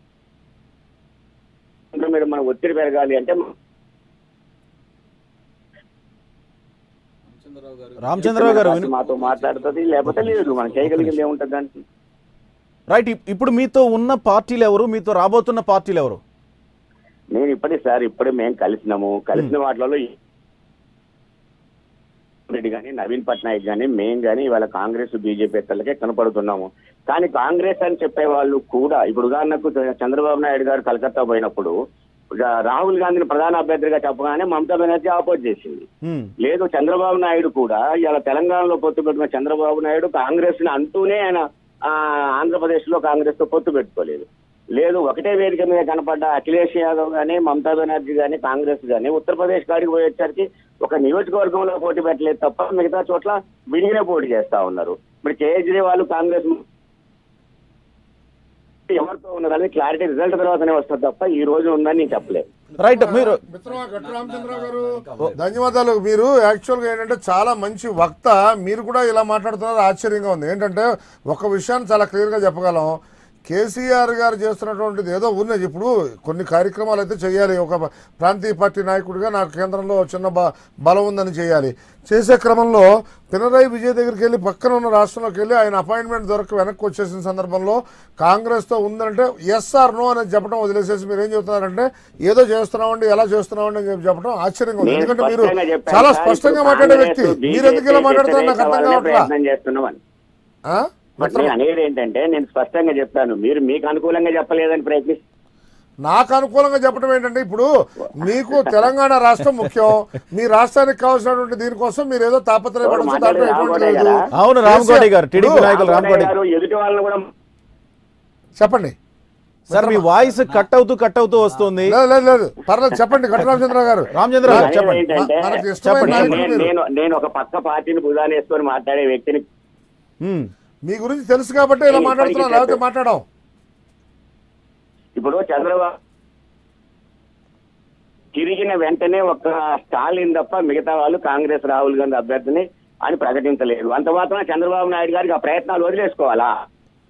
కేంద్రం మీద మన ఒత్తిడి పెరగాలి అంటే రామచంద్రరావు గారు విను- మాతో మాట్లాడుతుంది లేకపోతే లేదు మనం చేయగలిగింది ఏముంటుంది దానికి రైట్ ఇప్- ఇప్పుడు మీతో ఉన్న పార్టీలు ఎవరు మీతో రాబోతున్న పార్టీలు ఎవరు నేను ఇప్పటి సార్ ఇప్పుడే మేము కలిసినాము కలిసిన వాటిలో రెడ్డి కానీ నవీన్ పట్నాయక్ కానీ మేం కానీ ఇవాళ కాంగ్రెస్ బీజేపీ ఎత్తలకే కనపడుతున్నాము కానీ కాంగ్రెస్ అని చెప్పే వాళ్ళు కూడా ఇప్పుడు ఉదాహరణకు చంద్రబాబు నాయుడు గారు కలకత్తా పోయినప్పుడు ఇక రాహుల్ గాంధీని ప్రధాన అభ్యర్థిగా చెప్పగానే మమతా బెనర్జీ ఆపోజ్ చేసింది ఉమ్. లేదు చంద్రబాబు నాయుడు కూడా ఇలా తెలంగాణలో పొత్తు పెట్టుకున్న చంద్రబాబు నాయుడు కాంగ్రెస్ ని అంటూనే ఆయన ఆ, ఆంధ్రప్రదేశ్ లో కాంగ్రెస్ తో పొత్తు పెట్టుకోలేదు లేదు ఒకటే వేదిక మీద కనపడ్డ అఖిలేష్ యాదవ్ గానీ మమతా బెనర్జీ గానీ కాంగ్రెస్ గానీ ఉత్తరప్రదేశ్ కాడికి పోయేసరికి ఒక నియోజకవర్గంలో పోటీ పెట్టలేదు తప్ప మిగతా చోట్ల విడిగానే పోటీ చేస్తా ఉన్నారు ఇప్పుడు కేజ్రీవాల్ కాంగ్రెస్ ఎవరితో ఉన్నదని క్లారిటీ రిజల్ట్ తర్వాతనే వస్తుంది తప్ప ఈ రోజు ఉందని నేను చెప్పలేదు రైట్ మీరు మిత్రమా గట్టు రామచంద్రరావు గారు ధన్యవాదాలు మీరు యాక్చువల్గా ఏంటంటే చాలా మంచి వక్త మీరు కూడా ఇలా మాట్లాడుతున్నారు ఆశ్చర్యంగా ఉంది ఏంటంటే ఒక విషయాన్ని చాలా క్లియర్గా చెప్పగలం కేసీఆర్ గారు చేస్తున్నటువంటిది ఏదో ఉన్నది ఇప్పుడు కొన్ని కార్యక్రమాలు అయితే చేయాలి ఒక ప్రాంతీయ పార్టీ నాయకుడిగా నాకు కేంద్రంలో చిన్న బ బలం ఉందని చేయాలి చేసే క్రమంలో పినరాయి విజయ్ దగ్గరికి వెళ్ళి పక్కన ఉన్న రాష్ట్రంలోకి వెళ్ళి ఆయన అపాయింట్మెంట్ దొరక వెనక్కి వచ్చేసిన సందర్భంలో కాంగ్రెస్తో ఉందంటే ఎస్ ఆర్ నో అనేది చెప్పడం వదిలేసేసి మీరు ఏం చెబుతున్నారంటే ఏదో చేస్తున్నామండి ఎలా చేస్తున్నామండి అని చెప్పి చెప్పడం ఆశ్చర్యంగా ఉంది నేను ఎందుకంటే మీరు స్పష్టంగా చెప్పాను చాలా సార్, స్పష్టంగా ఇప్పుడు మాట్లాడే కాంగ్రెస్, వ్యక్తి మీరు ఎందుకు ఇలా బీజేపీ మాట్లాడుతున్నారు నాకు అర్థం వాళ్ళే కావట్లా ప్రయత్నం చేస్తున్నామని ఆ? బట్ నేను అనేది ఏంటంటే నేను స్పష్టంగా చెప్తాను మీరు మీకు అనుకూలంగా చెప్పలేదని ప్రయత్నిస్తే నాకు అనుకూలంగా చెప్పడం ఏంటంటే ఇప్పుడు మీకు తెలంగాణ రాష్ట్రం ముఖ్యం మీ రాష్ట్రానికి కావాల్సినటువంటి దీనికోసం మీరు ఏదో తాపత్రయపడచ్చు దాంట్లో ఎటువంటి లేదు అవును రామకోటి గారు టీడీపీ ఇప్పుడు నాయకులు రామకోటి గారు ఎదుటి వాళ్ళని కూడా చెప్పండి సార్ మీ వాయిస్ కట్ అవుతూ కట్ అవుతూ వస్తుంది లేదు లేదు లేదు పర్లేదు చెప్పండి గట్టు రామచంద్రరావు గారు రామచంద్రరావు గారు అనేది చెప్పండి ఏంటంటే మనకి ఇష్టమైన చెప్పండి. నాయకుడు నేను- మీరు. నేను నేను ఒక పక్క పార్టీని భుజాన్ని వేసుకొని మాట్లాడే వ్యక్తిని ఉమ్. మీ గురించి తెలుసు కాబట్టి ఇలా నేను మాట్లాడుతున్నాను ఇప్పటికీ లేకపోతే మాట్లాడడం ఇప్పుడు చంద్రబాబు తిరిగిన వెంటనే ఒక స్టాలిన్ తప్ప మిగతా వాళ్ళు కాంగ్రెస్ రాహుల్ గాంధీ అభ్యర్థిని అని ప్రకటించలేదు అంత మాత్రం చంద్రబాబు నాయుడు గారికి ఆ ప్రయత్నాలు వదిలేసుకోవాలా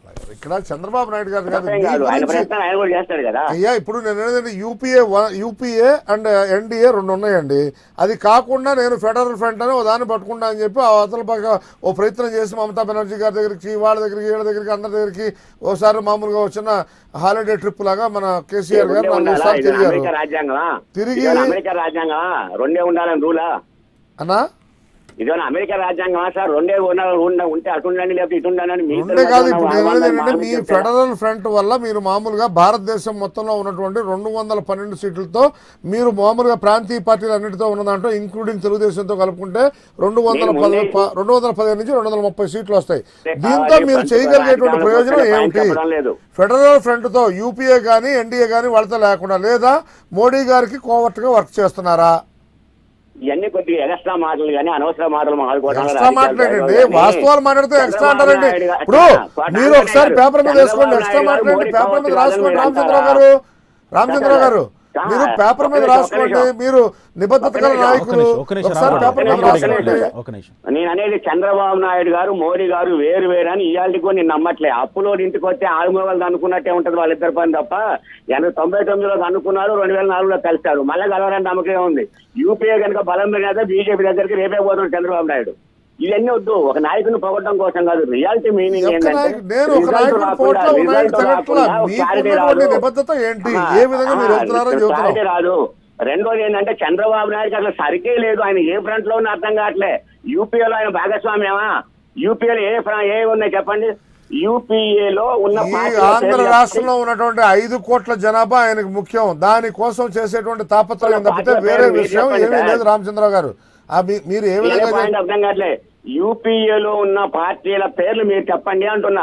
ఇక్కడ చంద్రబాబు నాయుడు గారు కాదు తప్పేం మీ కాదు ఆయన గురించి- ప్రయత్నం ఆయన కూడా చేస్తాడు కదా అయ్యా ఇప్పుడు నేను ఏంటంటే యూపీఏ యూపీఏ అండ్ ఎన్డీఏ రెండు ఉన్నాయండి అది కాకుండా నేను ఫెడరల్ ఫ్రంట్ అని ఓ దాన్ని పట్టుకుంటా అని చెప్పి ఆ అవతల పక్క ఓ ప్రయత్నం చేసి మమతా బెనర్జీ గారి దగ్గరికి వాళ్ళ దగ్గరికి వీళ్ళ దగ్గరికి అందరి దగ్గరికి ఓసారి మామూలుగా వచ్చిన హాలిడే ట్రిప్ లాగా మన కేసీఆర్ గారు రెండే నాలుగు ఉండాలా సార్లు ఇది తిరిగారు అమెరికా రాజ్యాంగమా తిరిగి- ఇదేమన్నా అమెరికా రాజ్యాంగమా రెండే ఉండాలని రూలా అన్నా ఇదేమన్నా అమెరికా రాజ్యాంగమా సార్ రెండే ఉండాలి ఉండ- ఉంటే అటు ఉండండి లేకపోతే ఇటు ఉండాలని మీ రెండే కాదు ఇప్పుడు నేను అనేది ఏంటంటే మామూలు మీ చెప్తారా? ఫెడరల్ ఫ్రంట్ వల్ల మీరు మామూలుగా భారతదేశం మొత్తంలో ఉన్నటువంటి రెండు వందల పన్నెండు సీట్లతో మీరు మామూలుగా ప్రాంతీయ పార్టీలు అన్నిటితో ఉన్న దాంట్లో ఇంక్లూడింగ్ తెలుగుదేశంతో కలుపుకుంటే రెండు వందల నేను పది ముందే- ప- రెండు వందల పదిహేను నుంచి రెండు వందల ముప్పై సీట్లు వస్తాయి అంటే దీంతో కావాలి, మీరు పంచ చేయగలిగేటువంటి రాజధానుల ప్రయోజనం కోసం ఏమిటి చెప్పడం లేదు. ఫెడరల్ ఫ్రంట్ తో యూపీఏ కానీ ఎన్డీఏ కానీ వాళ్ళతో లేకుండా లేదా మోడీ గారికి కోవర్ట్ గా వర్క్ చేస్తున్నారా ఇవన్నీ కొద్దిగా ఎక్స్ట్రా మాటలు కానీ అనవసర మాటలు మాట్లాడుకోవడం ఎక్స్ట్రా మాట్లాడండి వాస్తవాలు మాట్లాడితే ఎక్స్ట్రా అంటారండి ఇప్పుడు మీరు ఒకసారి పేపర్ మీద వేసుకోండి ఎక్స్ట్రా మాట్లాడండి పేపర్ మీద రాసుకోండి రామచంద్రరావు గారు రామచంద్రరావు గారు మీరు పేపర్ మీద రాసుకోండి మీరు నిబద్ధత గల ఒక్క నాయకులు నిమిషం ఒక్క నిమిషం ఒకసారి పేపర్ మీద రామచంద్రరావు గారు, రాసుకోండి ఒక్క నిమిషం నేను అనేది చంద్రబాబు నాయుడు గారు మోడీ గారు వేరు వేరు అని ఇవాళకి కూడా నేను నమ్మట్లే అప్పులో ఇంటికి వస్తే ఆరుమూలలు అనుకున్నట్టే ఉంటది వాళ్ళిద్దరి పని తప్ప ఎనభై తొంభై తొమ్మిదిలో అనుకున్నారు రెండు వేల నాలుగులో కలిశారు మళ్ళీ కలవరని నమ్మకం ఉంది యూపీఏ కనుక బలం మీద బీజేపీ దగ్గరికి రేపే పోతాడు చంద్రబాబు నాయుడు ఇవన్నీ వద్దు ఒక నాయకుని పొగడం కోసం కాదు రియాలిటీ మీనింగ్ ఒక్క ఏంటంటే నాయకుడు- నేను ఒక result నాయకుడి రాకుండా, పోట్లో ఒక నాయకుడు result తిరగట్లా. రాకుండా ఒక clarity మీకున్నటువంటి రాదు. నిబద్ధత ఏంటి? ఆహా, ఏ విధంగా మీరు ఆహా, వెళ్తున్నారని ఇక్కడ చెబుతున్నాం. clarity రాదు రెండోది ఏంటంటే చంద్రబాబు నాయుడు అసలు సరికే లేదు ఆయన ఏ ఫ్రంట్ లో ఉన్నా అర్థం కావట్లే యూపీఏలో ఆయన భాగస్వామ్యమా యూపీఏలో ఏ ఫ్ర- ఏ ఉన్నాయి చెప్పండి యూపీఏలో ఉన్న ఈ పార్టీల ఆంధ్ర పేర్లు రాష్ట్రంలో ఉన్నటువంటి ఐదు కోట్ల జనాభా ఆయనకు ముఖ్యం దాని కోసం చేసేటువంటి తాపత్రయం తప్పితే పార్టీల వేరే పేర్లు మీరు విషయం చెప్పండి ఏమీ సార్. లేదు రామచంద్రరావు గారు ఆ మీ- మీరు ఏ చెప్పండి. ఏ విధంగా పాయింట్ అర్థం కావట్లే యూపీఏలో ఉన్న పార్టీల పేర్లు మీరు చెప్పండి అంటున్నా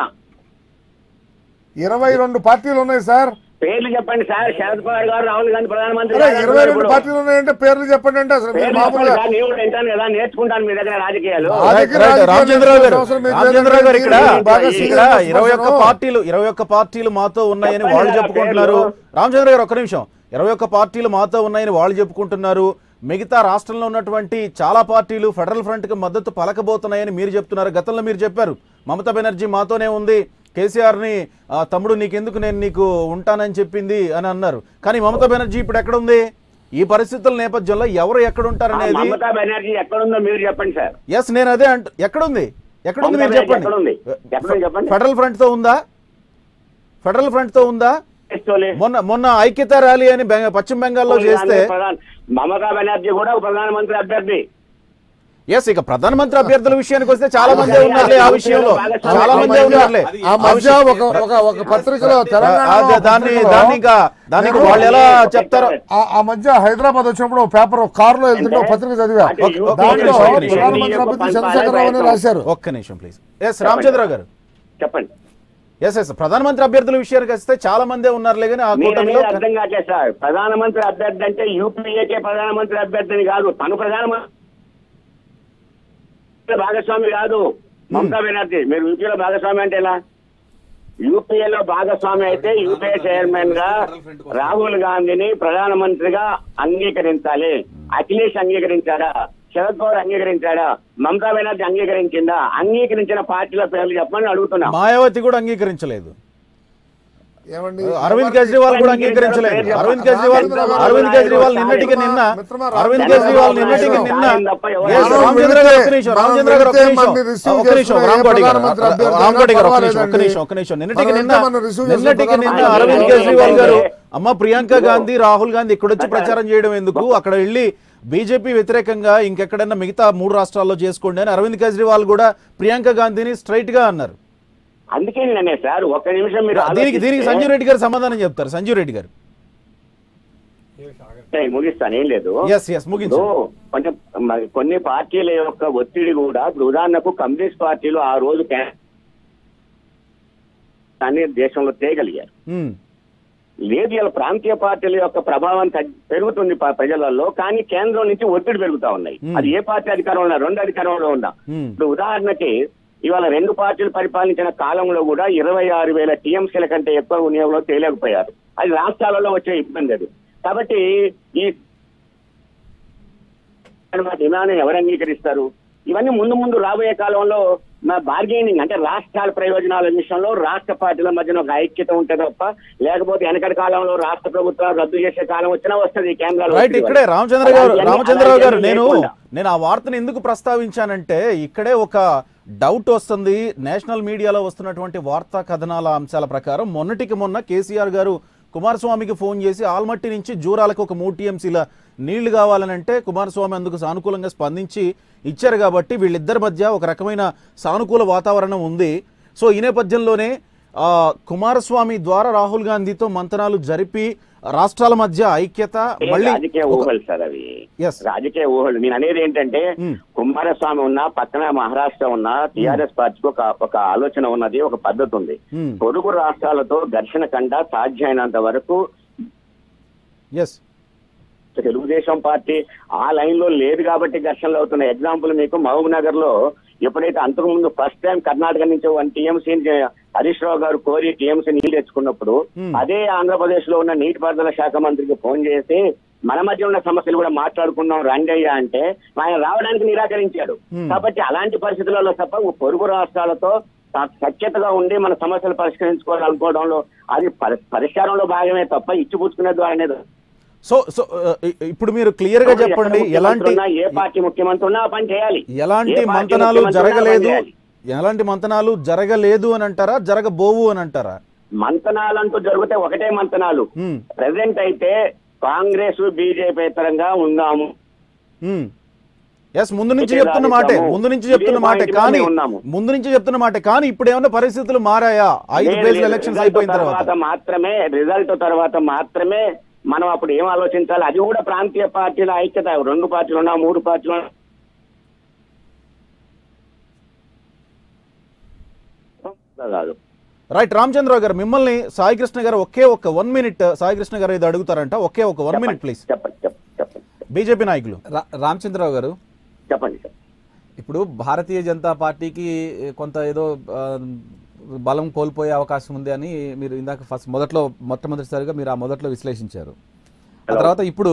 ఇరవై రెండు పార్టీలు ఉన్నాయి సార్ పేర్లు చెప్పండి సార్ శరద్ పవార్ గారు రాహుల్ గాంధీ ప్రధానమంత్రి అరే గారు ఇరవై రెండు ఇప్పుడు. పార్టీలు ఉన్నాయంటే పేర్లు చెప్పండి అంటే అసలు మీరు పేర్లు చెప్పండి మామూలుగా సార్, నేను కూడా వింటాను కదా నేర్చుకుంటాను మీ దగ్గర రాజకీయాలు ఆ రైట్, దగ్గర రైట్. రాజకీయాలు రామచంద్రరావు గారు అవసరం మీకు రామచంద్రరావు గారు లేదంటే ఇక్కడ మీరు బాగా ఇక్కడ సీనియర్ ఇరవై ఒక్క పర్సన్. పార్టీలు ఇరవై ఒక్క పార్టీలు మాతో ఉన్నాయని చెప్పండి వాళ్ళు నా చెప్పుకుంటున్నారు పేర్లు. రామచంద్ర గారు ఒక్క నిమిషం ఇరవై ఒక్క పార్టీలు మాతో ఉన్నాయని వాళ్ళు చెప్పుకుంటున్నారు మిగతా రాష్ట్రంలో ఉన్నటువంటి చాలా పార్టీలు ఫెడరల్ ఫ్రంట్ కి మద్దతు పలకబోతున్నాయని మీరు చెప్తున్నారు గతంలో మీరు చెప్పారు మమతా బెనర్జీ మాతోనే ఉంది కేసీఆర్ ని ఆ, తమ్ముడు నీకెందుకు నేను నీకు ఉంటానని చెప్పింది అని అన్నారు కానీ మమతా బెనర్జీ ఇప్పుడు ఎక్కడ ఉంది ఈ పరిస్థితుల నేపథ్యంలో ఎవరు ఎక్కడ ఆ ఉంటారనేది మమతా బెనర్జీ ఎక్కడుందో మీరు చెప్పండి సార్ ఎస్ నేను అదే అంట ఎక్కడుంది ఎక్కడుంది మీరు మమతా చెప్పండి ఎక్కడుంది? ఎక్కడుంది చెప్పండి. ఫెడరల్ ఫ్రంట్ తో ఉందా ఫెడరల్ ఫ్రంట్ తో ఉందా చేస్తోలే. మొన్న మొన్న ఐక్యత ర్యాలీ అని బెంగ- పశ్చిమ బెంగాల్లో చేస్తే ప్రధాన- మమతా బెనర్జీ కూడా ఒక ప్రధానమంత్రి అభ్యర్థి ఎస్ ఇక ప్రధానమంత్రి అభ్యర్థుల విషయానికి వస్తే చాలా మంది ఉన్నారులే ఆ విషయంలో చాలా ఆ మంది మధ్య- ఉన్నారులే ఆ మధ్య ఒక ఒక ఒక పత్రికలో తెలంగాణ అదే దాన్ని దాన్ని ఇంకా దాన్ని ఇంకా వాళ్ళు ఎలా చెప్తారో ఆ- ఆ మధ్య హైదరాబాద్ వచ్చినప్పుడు ఒక పేపర్ ఒక కారులో వెళ్తుంటే ఒక పత్రిక చదివా అంటే ఒక- ఒక దాంట్లో నిమిషం, ఒక నిమిషం. ప్రధానమంత్రి అభ్యర్థి చంద్రశేఖరరావు అని రాశారు ఒక్క నిమిషం ప్లీజ్ ఎస్ రామచంద్రరావు గారు చెప్పండి ఎస్ ఎస్ ప్రధానమంత్రి అభ్యర్థుల విషయానికి వస్తే చాలా మందే ఉన్నారులే కానీ ఆ మీరు కూటమిలో అనేది అర్థం కావట్లేదు సార్ ప్రధానమంత్రి అభ్యర్థి అంటే యూపీఏకే ప్రధానమంత్రి అభ్యర్థిని కాదు తను ప్రధానమంత్రి భాగస్వామి కాదు మమతా బెనర్జీ మీరు యూపీలో భాగస్వామి అంటే ఎలా యూపీఏలో భాగస్వామి అయితే యూపీఏ చైర్మన్ గా రాహుల్ గాంధీని ప్రధానమంత్రిగా అంగీకరించాలి అఖిలేష్ అంగీకరించాడా శరద్ పవార్ అంగీకరించాడా మమతా బెనర్జీ అంగీకరించిందా అంగీకరించిన పార్టీల పేర్లు చెప్పమని అడుగుతున్నా మాయావతి కూడా అంగీకరించలేదు ఏమండి అరవింద్ కేజ్రీవాల్ కూడా అంగీకరించలేదు అరవింద్ కేజ్రీవాల్ అరవింద్ కేజ్రీవాల్ నిన్నటికి నిన్న అరవింద్ కేజ్రీవాల్ నిన్నటికి నిన్న Yes, రామచంద్ర గారు ఒక్క నిమిషం రామచంద్ర గారు ఒక్క నిమిషం ఒక్క నిమిషం రామ్కోటి గారు రామ్కోటి గారు ఒక్క నిమిషం ఒక్క నిమిషం ఒక్క నిమిషం నిన్నటికి నిన్న నిన్నటికి నిన్న అరవింద్ కేజ్రీవాల్ గారు అమ్మ ప్రియాంక గాంధీ రాహుల్ గాంధీ ఇక్కడొచ్చి ప్రచారం చేయడం ఎందుకు అక్కడ వెళ్ళి బీజేపీ వ్యతిరేకంగా ఇంకెక్కడైనా మిగతా మూడు రాష్ట్రాల్లో చేసుకోండి అని అరవింద్ కేజ్రీవాల్ కూడా ప్రియాంక గాంధీని స్ట్రైట్ గా అన్నారు అందుకే నేనే సార్ ఒక్క నిమిషం మీరు దీనికి దీనికి ఆలోచిస్తే- సంజీవ్ రెడ్డి గారు సమాధానం చెప్తారు సంజీవ్ రెడ్డి గారు నేను ముగిస్తాను ఏం లేదు ఎస్ ఎస్ ముగించు ఇప్పుడు కొంచెం మరి కొన్ని పార్టీల యొక్క ఒత్తిడి కూడా ఇప్పుడు ఉదాహరణకు కమ్యూనిస్ట్ పార్టీలు ఆ రోజు క్యా- కానీ దేశంలో తేగలిగారు ఉమ్, లేదు ఇలా ప్రాంతీయ పార్టీల యొక్క ప్రభావం తగ్గి- పెరుగుతుంది ప- ప్రజలలో కానీ కేంద్రం నుంచి ఒత్తిడి పెరుగుతా ఉన్నాయి Hmm. అది ఏ పార్టీ అధికారంలో ఉన్నా రెండు అధికారంలో ఉన్నా Hmm. ఇప్పుడు ఉదాహరణకి ఇవాళ రెండు పార్టీలు పరిపాలించిన కాలంలో కూడా ఇరవై ఆరు వేల టీఎంసీల కంటే ఎక్కువ వినియోగంలో తేలేకపోయారు అది రాష్ట్రాలలో వచ్చే ఇబ్బంది అది కాబట్టి ఈ డిమాండ్ ఎవరు అంగీకరిస్తారు ఇవన్నీ ముందు ముందు రాబోయే కాలంలో బార్గెనింగ్ అంటే రాష్ట్రాల ప్రయోజనాల విషయంలో రాష్ట్ర పార్టీల మధ్యన ఒక ఐక్యత ఉంటే తప్ప లేకపోతే వెనకటి కాలంలో రాష్ట్ర ప్రభుత్వాలు రద్దు చేసే కాలం వచ్చినా వస్తుంది ఈ కేంద్రాలు రైట్ ఇక్కడే రామచంద్ర గారు అలాంటివన్నీ- రామచంద్రరావు గారు అలాంటివన్నీ నేను లేకుండా. నేను ఆ వార్తను ఎందుకు ప్రస్తావించానంటే ఇక్కడే ఒక డౌట్ వస్తుంది నేషనల్ మీడియాలో వస్తున్నటువంటి వార్తా కథనాల అంశాల ప్రకారం మొన్నటికి మొన్న కేసీఆర్ గారు కుమారస్వామికి ఫోన్ చేసి ఆల్మట్టి నుంచి జూరాలకు ఒక మూడు టీఎంసీల నీళ్లు కావాలని అంటే కుమారస్వామి అందుకు సానుకూలంగా స్పందించి ఇచ్చారు కాబట్టి వీళ్ళిద్దరి మధ్య ఒక రకమైన సానుకూల వాతావరణం ఉంది సో ఈ నేపథ్యంలోనే ఆ, కుమారస్వామి ద్వారా రాహుల్ గాంధీతో మంతనాలు జరిపి రాష్ట్రాల మధ్య ఐక్యత ఏ మళ్ళీ రాజకీయ ఒక- ఊహలు సార్ అవి Yes. రాజకీయ ఊహలు నేను అనేది ఏంటంటే Hmm. కుమారస్వామి ఉన్న పక్కన మహారాష్ట్ర ఉన్న టిఆర్ఎస్ పార్టీకి ఒక ఒక ఆలోచన ఉన్నది ఒక పద్ధతి ఉంది Hmm. పొరుగు రాష్ట్రాలతో ఘర్షణ కండా సాధ్యమైనంత వరకు ఎస్ తెలుగుదేశం పార్టీ ఆ లైన్ లో లేదు కాబట్టి ఘర్షణలు అవుతున్నాయి ఎగ్జాంపుల్ మీకు మహబూబ్ నగర్ లో ఎప్పుడైతే అంతకుముందు ఫస్ట్ టైం కర్ణాటక నుంచి వన్ టీఎంసీ హరీష్ రావు గారు కోరి టీఎంసీ నీళ్లు తెచ్చుకున్నప్పుడు Hmm. అదే ఆంధ్రప్రదేశ్ లో ఉన్న నీటిపారుదల శాఖ మంత్రికి ఫోన్ చేసి మన మధ్య ఉన్న సమస్యలు కూడా మాట్లాడుకుందాం రండి అయ్యా అంటే ఆయన రావడానికి నిరాకరించాడు Hmm. కాబట్టి అలాంటి పరిస్థితులలో తప్ప పొరుగు రాష్ట్రాలతో స- సఖ్యతగా ఉండి మన సమస్యలు పరిష్కరించుకోవాలనుకోవడంలో అది పరి- పరిష్కారంలో భాగమే తప్ప ఇచ్చిపుచ్చుకునే ద్వారా సో సో ఆ, ఇ- ఇప్పుడు మీరు క్లియర్ గా చెప్పండి ఎక్కడ ఎలాంటి ముఖ్యమంత్రి ఉన్నా, ఏ పార్టీ ముఖ్యమంత్రి ఉన్నా ఆ పని చేయాలి ఎలాంటి ఏ పార్టీ మంతనాలు ముఖ్యమంత్రి ఉన్నా ఆ పని జరగలేదు చేయాలి. ఎలాంటి మంతనాలు జరగలేదు అని అంటారా జరగబోవు అని అంటారా మంతనాలు అంటూ జరిగితే ఒకటే మంతనాలు హ్మ్. ప్రెసెంట్ అయితే కాంగ్రెస్ బీజేపీ తరంగా ఉందాము ఎస్ ముందు నుంచి ఇదే చెప్తున్న మాటే రాజకీయము. ముందు నుంచి ఇదే చెప్తున్న మాటే పాయింట్ కానీ మీదనే ఉన్నాము. ముందు నుంచి చెప్తున్న మాటే కానీ ఇప్పుడు ఏమన్నా పరిస్థితులు మారాయా ఐదు లేదు, ఫేజ్ లేదు. ఎలక్షన్స్ రిజల్ట్ అయిపోయిన తర్వాత మాత్రమే రిజల్ట్ తర్వాత మాత్రమే మనం అప్పుడు ఏం ఆలోచించాలి అది కూడా ప్రాంతీయ పార్టీల ఐక్యత రెండు పార్టీలు ఉన్నా మూడు పార్టీలు ఉన్నా కాదు రైట్ రామచంద్రరావు గారు మిమ్మల్ని సాయి కృష్ణ గారు ఒకే ఒక వన్ మినిట్ సాయి కృష్ణ గారు ఇది అడుగుతారంట ఒకే ఒక వన్ మినిట్ ప్లీజ్ చెప్పండి చెప్పండి చెప్పండి బీజేపీ నాయకులు రా- రామచంద్రరావు గారు చెప్పండి సార్ ఇప్పుడు భారతీయ జనతా పార్టీకి కొంత ఏదో ఆ, బలం కోల్పోయే అవకాశం ఉంది అని మీరు ఇందాక ఫస్ట్ మొదట్లో మొట్టమొదటిసారిగా మీరు ఆ మొదట్లో విశ్లేషించారు ఆ తర్వాత ఇప్పుడు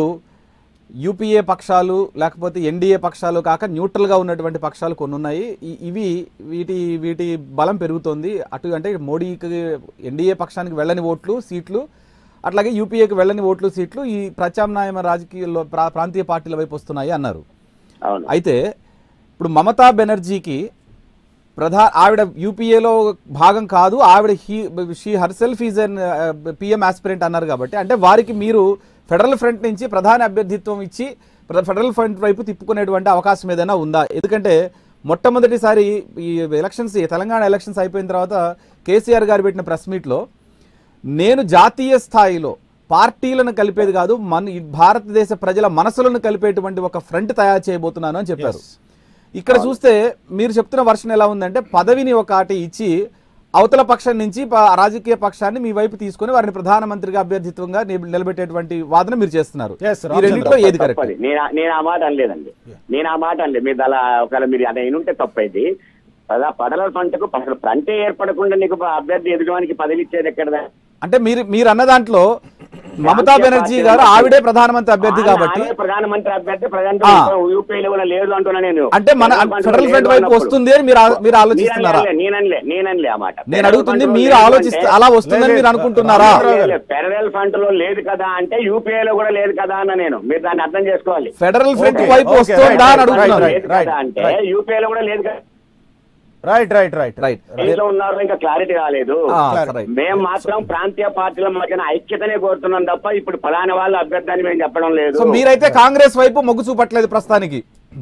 యూపీఏ పక్షాలు లేకపోతే ఎన్డీఏ పక్షాలు కాక న్యూట్రల్గా ఉన్నటువంటి పక్షాలు కొన్ని ఉన్నాయి ఈ- ఇవి వీటి వీటి బలం పెరుగుతోంది అటు అంటే మోడీకి ఎన్డీఏ పక్షానికి వెళ్ళని ఓట్లు సీట్లు అట్లాగే యూపీఏకి వెళ్ళని ఓట్లు సీట్లు ఈ ప్రత్యామ్నాయ రాజకీయాల్లో ప్రా ప్రాంతీయ పార్టీల వైపు వస్తున్నాయి అన్నారు అవును అయితే ఇప్పుడు మమతా బెనర్జీకి ప్రధా ఆవిడ యూపీఏలో భాగం కాదు ఆవిడ he she herself is an PM aspirant అన్నారు కాబట్టి అంటే వారికి మీరు ఫెడరల్ ఫ్రంట్ నుంచి ప్రధాన అభ్యర్థిత్వం ఇచ్చి ప్ర- ఫెడరల్ ఫ్రంట్ వైపు తిప్పుకునేటువంటి అవకాశం ఏదైనా ఉందా ఎందుకంటే మొట్టమొదటిసారి ఈ ఎలక్షన్స్ ఈ తెలంగాణ ఎలక్షన్స్ అయిపోయిన తర్వాత కేసీఆర్ గారు పెట్టిన ప్రెస్ మీట్లో నేను జాతీయ స్థాయిలో పార్టీలను కలిపేది కాదు మన ఈ భారతదేశ ప్రజల మనసులను కలిపేటువంటి ఒక ఫ్రంట్ తయారు చేయబోతున్నాను అని చెప్పారు ఇక్కడ చూస్తే మీరు చెప్తున్న వర్షన్ ఎలా ఉందంటే పదవిని ఒకటి ఇచ్చి అవతల పక్షం నుంచి ప- రాజకీయ పక్షాన్ని మీ వైపు తీసుకొని వారిని ప్రధానమంత్రిగా అభ్యర్థిత్వంగా నిల- నిలబెట్టేటువంటి వాదన మీరు చేస్తున్నారు Yes, ఈ రామచంద్ర. రెండింటిలో ఏది కరెక్ట్ తప్పది నేను ఆ- నేను ఆ మాట అనలేదండి నేను ఆ మాట అనలేదు మీరు అలా ఒకవేళ మీరు అది అయినుంటే తప్పైంది అలా పడల పంటకు అసలు ఫ్రంటే ఏర్పడకుండా నీకు అభ్యర్థి ఎదుగువానికి పదవి ఇచ్చేది ఎక్కడ అంటే మీరు మీరు అన్న దాంట్లో మమతా బెనర్జీ గారు ఆవిడే ప్రధానమంత్రి అభ్యర్థి ఆమె- కాబట్టి ఆమె ప్రధానమంత్రి అభ్యర్థి ప్రజెంట్ ఆ. యూపీలో కూడా లేదు అంటున్నా నేను అంటే మన ఫండ్లో ఫెడరల్ ఫ్రంట్ లేదు వైపు అన్నప్పుడు. వస్తుంది అని మీరు ఆ- మీరు ఆలోచిస్తున్నారా నేననలే, నేననలే నేననలే ఆ మాట నేను అడుగుతుంది ఫండ్లో మీరు లేదు ఆలోచిస్తే అంటే- అలా వస్తుందని మీరు అనుకుంటున్నారా ఫెడరల్ ఫండ్ లో లేదు కదా అంటే యూపీఐలో కూడా లేదు కదా అన్న నేను మీరు దాన్ని అర్థం చేసుకోవాలి ఫెడరల్ ఫ్రంట్ Okay, వైపు okay, వస్తుందా right, అని right, అడుగుతున్నారు right, లేదు right, కదా అంటే right. యూపీఐలో కూడా లేదు కదా రైట్ రైట్ రైట్ రైట్ దేంట్లో ఉన్నారో ఇంకా క్లారిటీ రాలేదు ఆ, Clarity. రైట్ మేము మాత్రం ప్రాంతీయ పార్టీల మధ్యన ఐక్యతనే కోరుతున్నాం తప్ప ఇప్పుడు ఫలానా వాళ్ళ అభ్యర్థాన్ని మేము చెప్పడం లేదు సో మీరైతే కాంగ్రెస్ వైపు మొగ్గు చూపట్లేదు ప్రస్తుతానికి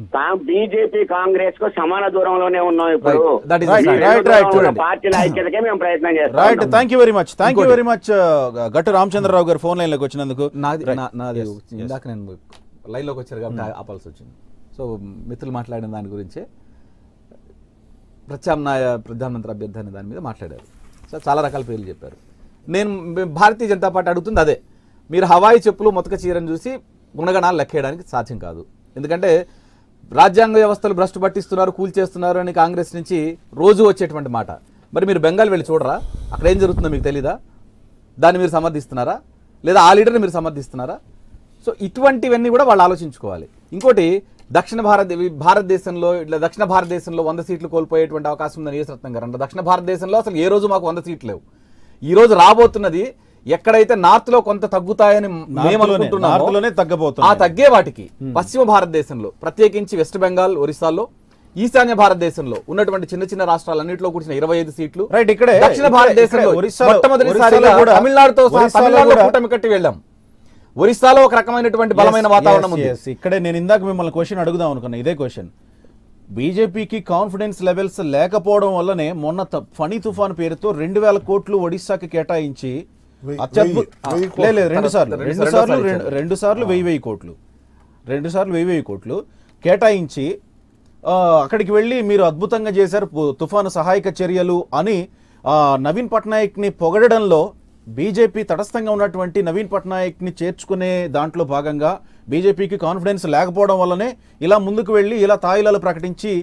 బీజేపీ కాంగ్రెస్ కు సమాన దూరంలోనే ఉన్నాం ఇప్పుడు Right. That is Right, ఈ right, రెండు right, దూరంలో ఉన్న చూడండి. పార్టీల ఐక్యతకే మేము ప్రయత్నం చేస్తాం right thank you very much thank you ఇంకోటి. వెరీ మచ్ గట్టు రామచంద్రరావు గారు ఫోన్ లైన్ లోకి వచ్చినందుకు నాది Right. నా- నాది Yes, yes. ఇందాక నేను లైన్లోకి వచ్చారు కాబట్టి ఆపాల్సి వచ్చింది సో మిత్రులు మాట్లాడిన దాని గురించే ప్రత్యామ్నాయ ప్రధానమంత్రి అభ్యర్థి అనే దాని మీద మాట్లాడారు సో చాలా రకాల పేర్లు చెప్పారు నేను మేము భారతీయ జనతా పార్టీ అడుగుతుంది అదే మీరు హవాయి చెప్పులు మొతక చీరను చూసి గుణగణాలు లెక్కేయడానికి సాధ్యం కాదు ఎందుకంటే రాజ్యాంగ వ్యవస్థలు భ్రష్టు పట్టిస్తున్నారు కూల్చేస్తున్నారు అని కాంగ్రెస్ నుంచి రోజు వచ్చేటువంటి మాట మరి మీరు బెంగాల్ వెళ్ళి చూడరా అక్కడ ఏం జరుగుతుందో మీకు తెలీదా దాన్ని మీరు సమర్థిస్తున్నారా లేదా ఆ లీడర్ని మీరు సమర్థిస్తున్నారా సో ఇటువంటివన్నీ కూడా వాళ్ళు ఆలోచించుకోవాలి ఇంకోటి దక్షిణ భారత భారతదేశంలో ఇట్లా దక్షిణ భారతదేశంలో వంద సీట్లు కోల్పోయేటువంటి అవకాశం ఉందని ఏ రత్నం గారు అంటారు దక్షిణ భారతదేశంలో అసలు ఏ రోజు మాకు వంద సీట్లు లేవు ఈ రోజు రాబోతున్నది ఎక్కడైతే నార్త్ లో కొంత తగ్గుతాయని మేము నార్త్లోనే- అనుకుంటున్నామో నార్త్లోనే ఆ తగ్గబోతున్నాయి. తగ్గే వాటికి పశ్చిమ భారతదేశంలో ప్రత్యేకించి వెస్ట్ బెంగాల్ ఒరిస్సాలో ఈశాన్య భారతదేశంలో ఉన్నటువంటి చిన్న చిన్న రాష్ట్రాలన్నింటిలో కూర్చున్న ఇరవై ఐదు సీట్లు రైట్ ఇక్కడే దక్షిణ ఇక్కడే- భారతదేశంలో ఇక్కడే ఒరిస్సాలో- మొట్టమొదటిసారిగా ఒరిస్సాలో కూడా- తమిళనాడుతో సహా ఒరిస్సాలో తమిళనాడులో కూడా- కూటమి కట్టి వెళ్ళాం ఒరిస్సాలో ఒక రకమైనటువంటి బలమైన Yes, వాతావరణం yes, ఉంది yes. ఇక్కడే నేను ఇందాక మిమ్మల్ని క్వశ్చన్ అడుగుదాం అనుకున్నా ఇదే క్వశ్చన్ బీజేపీకి కాన్ఫిడెన్స్ లెవెల్స్ లేకపోవడం వల్లనే మొన్న త- ఫణి తుఫాన్ పేరుతో రెండు వేల కోట్లు ఒడిశాకి కేటాయించి వెయ్యి- అత్యద్భుత వెయ్యి ఆ, లేదు, లేదు, రెండు సార్లు రెండు రెండు సార్లు సార్లు ఇచ్చారు. రెండు- రెండు సార్లు వెయ్యి వెయ్యి కోట్లు రెండు సార్లు వెయ్యి వెయ్యి కోట్లు కేటాయించి ఆ, అక్కడికి వెళ్ళి మీరు అద్భుతంగా చేశారు పు- తుఫాను సహాయక చర్యలు అని ఆ, నవీన్ పట్నాయక్ ని పొగడడంలో బీజేపీ తటస్థంగా ఉన్నటువంటి నవీన్ పట్నాయక్ ని చేర్చుకునే దాంట్లో భాగంగా బీజేపీకి కాన్ఫిడెన్స్ లేకపోవడం వల్లనే ఇలా ముందుకు వెళ్ళి ఇలా తాయిలాలు ప్రకటించి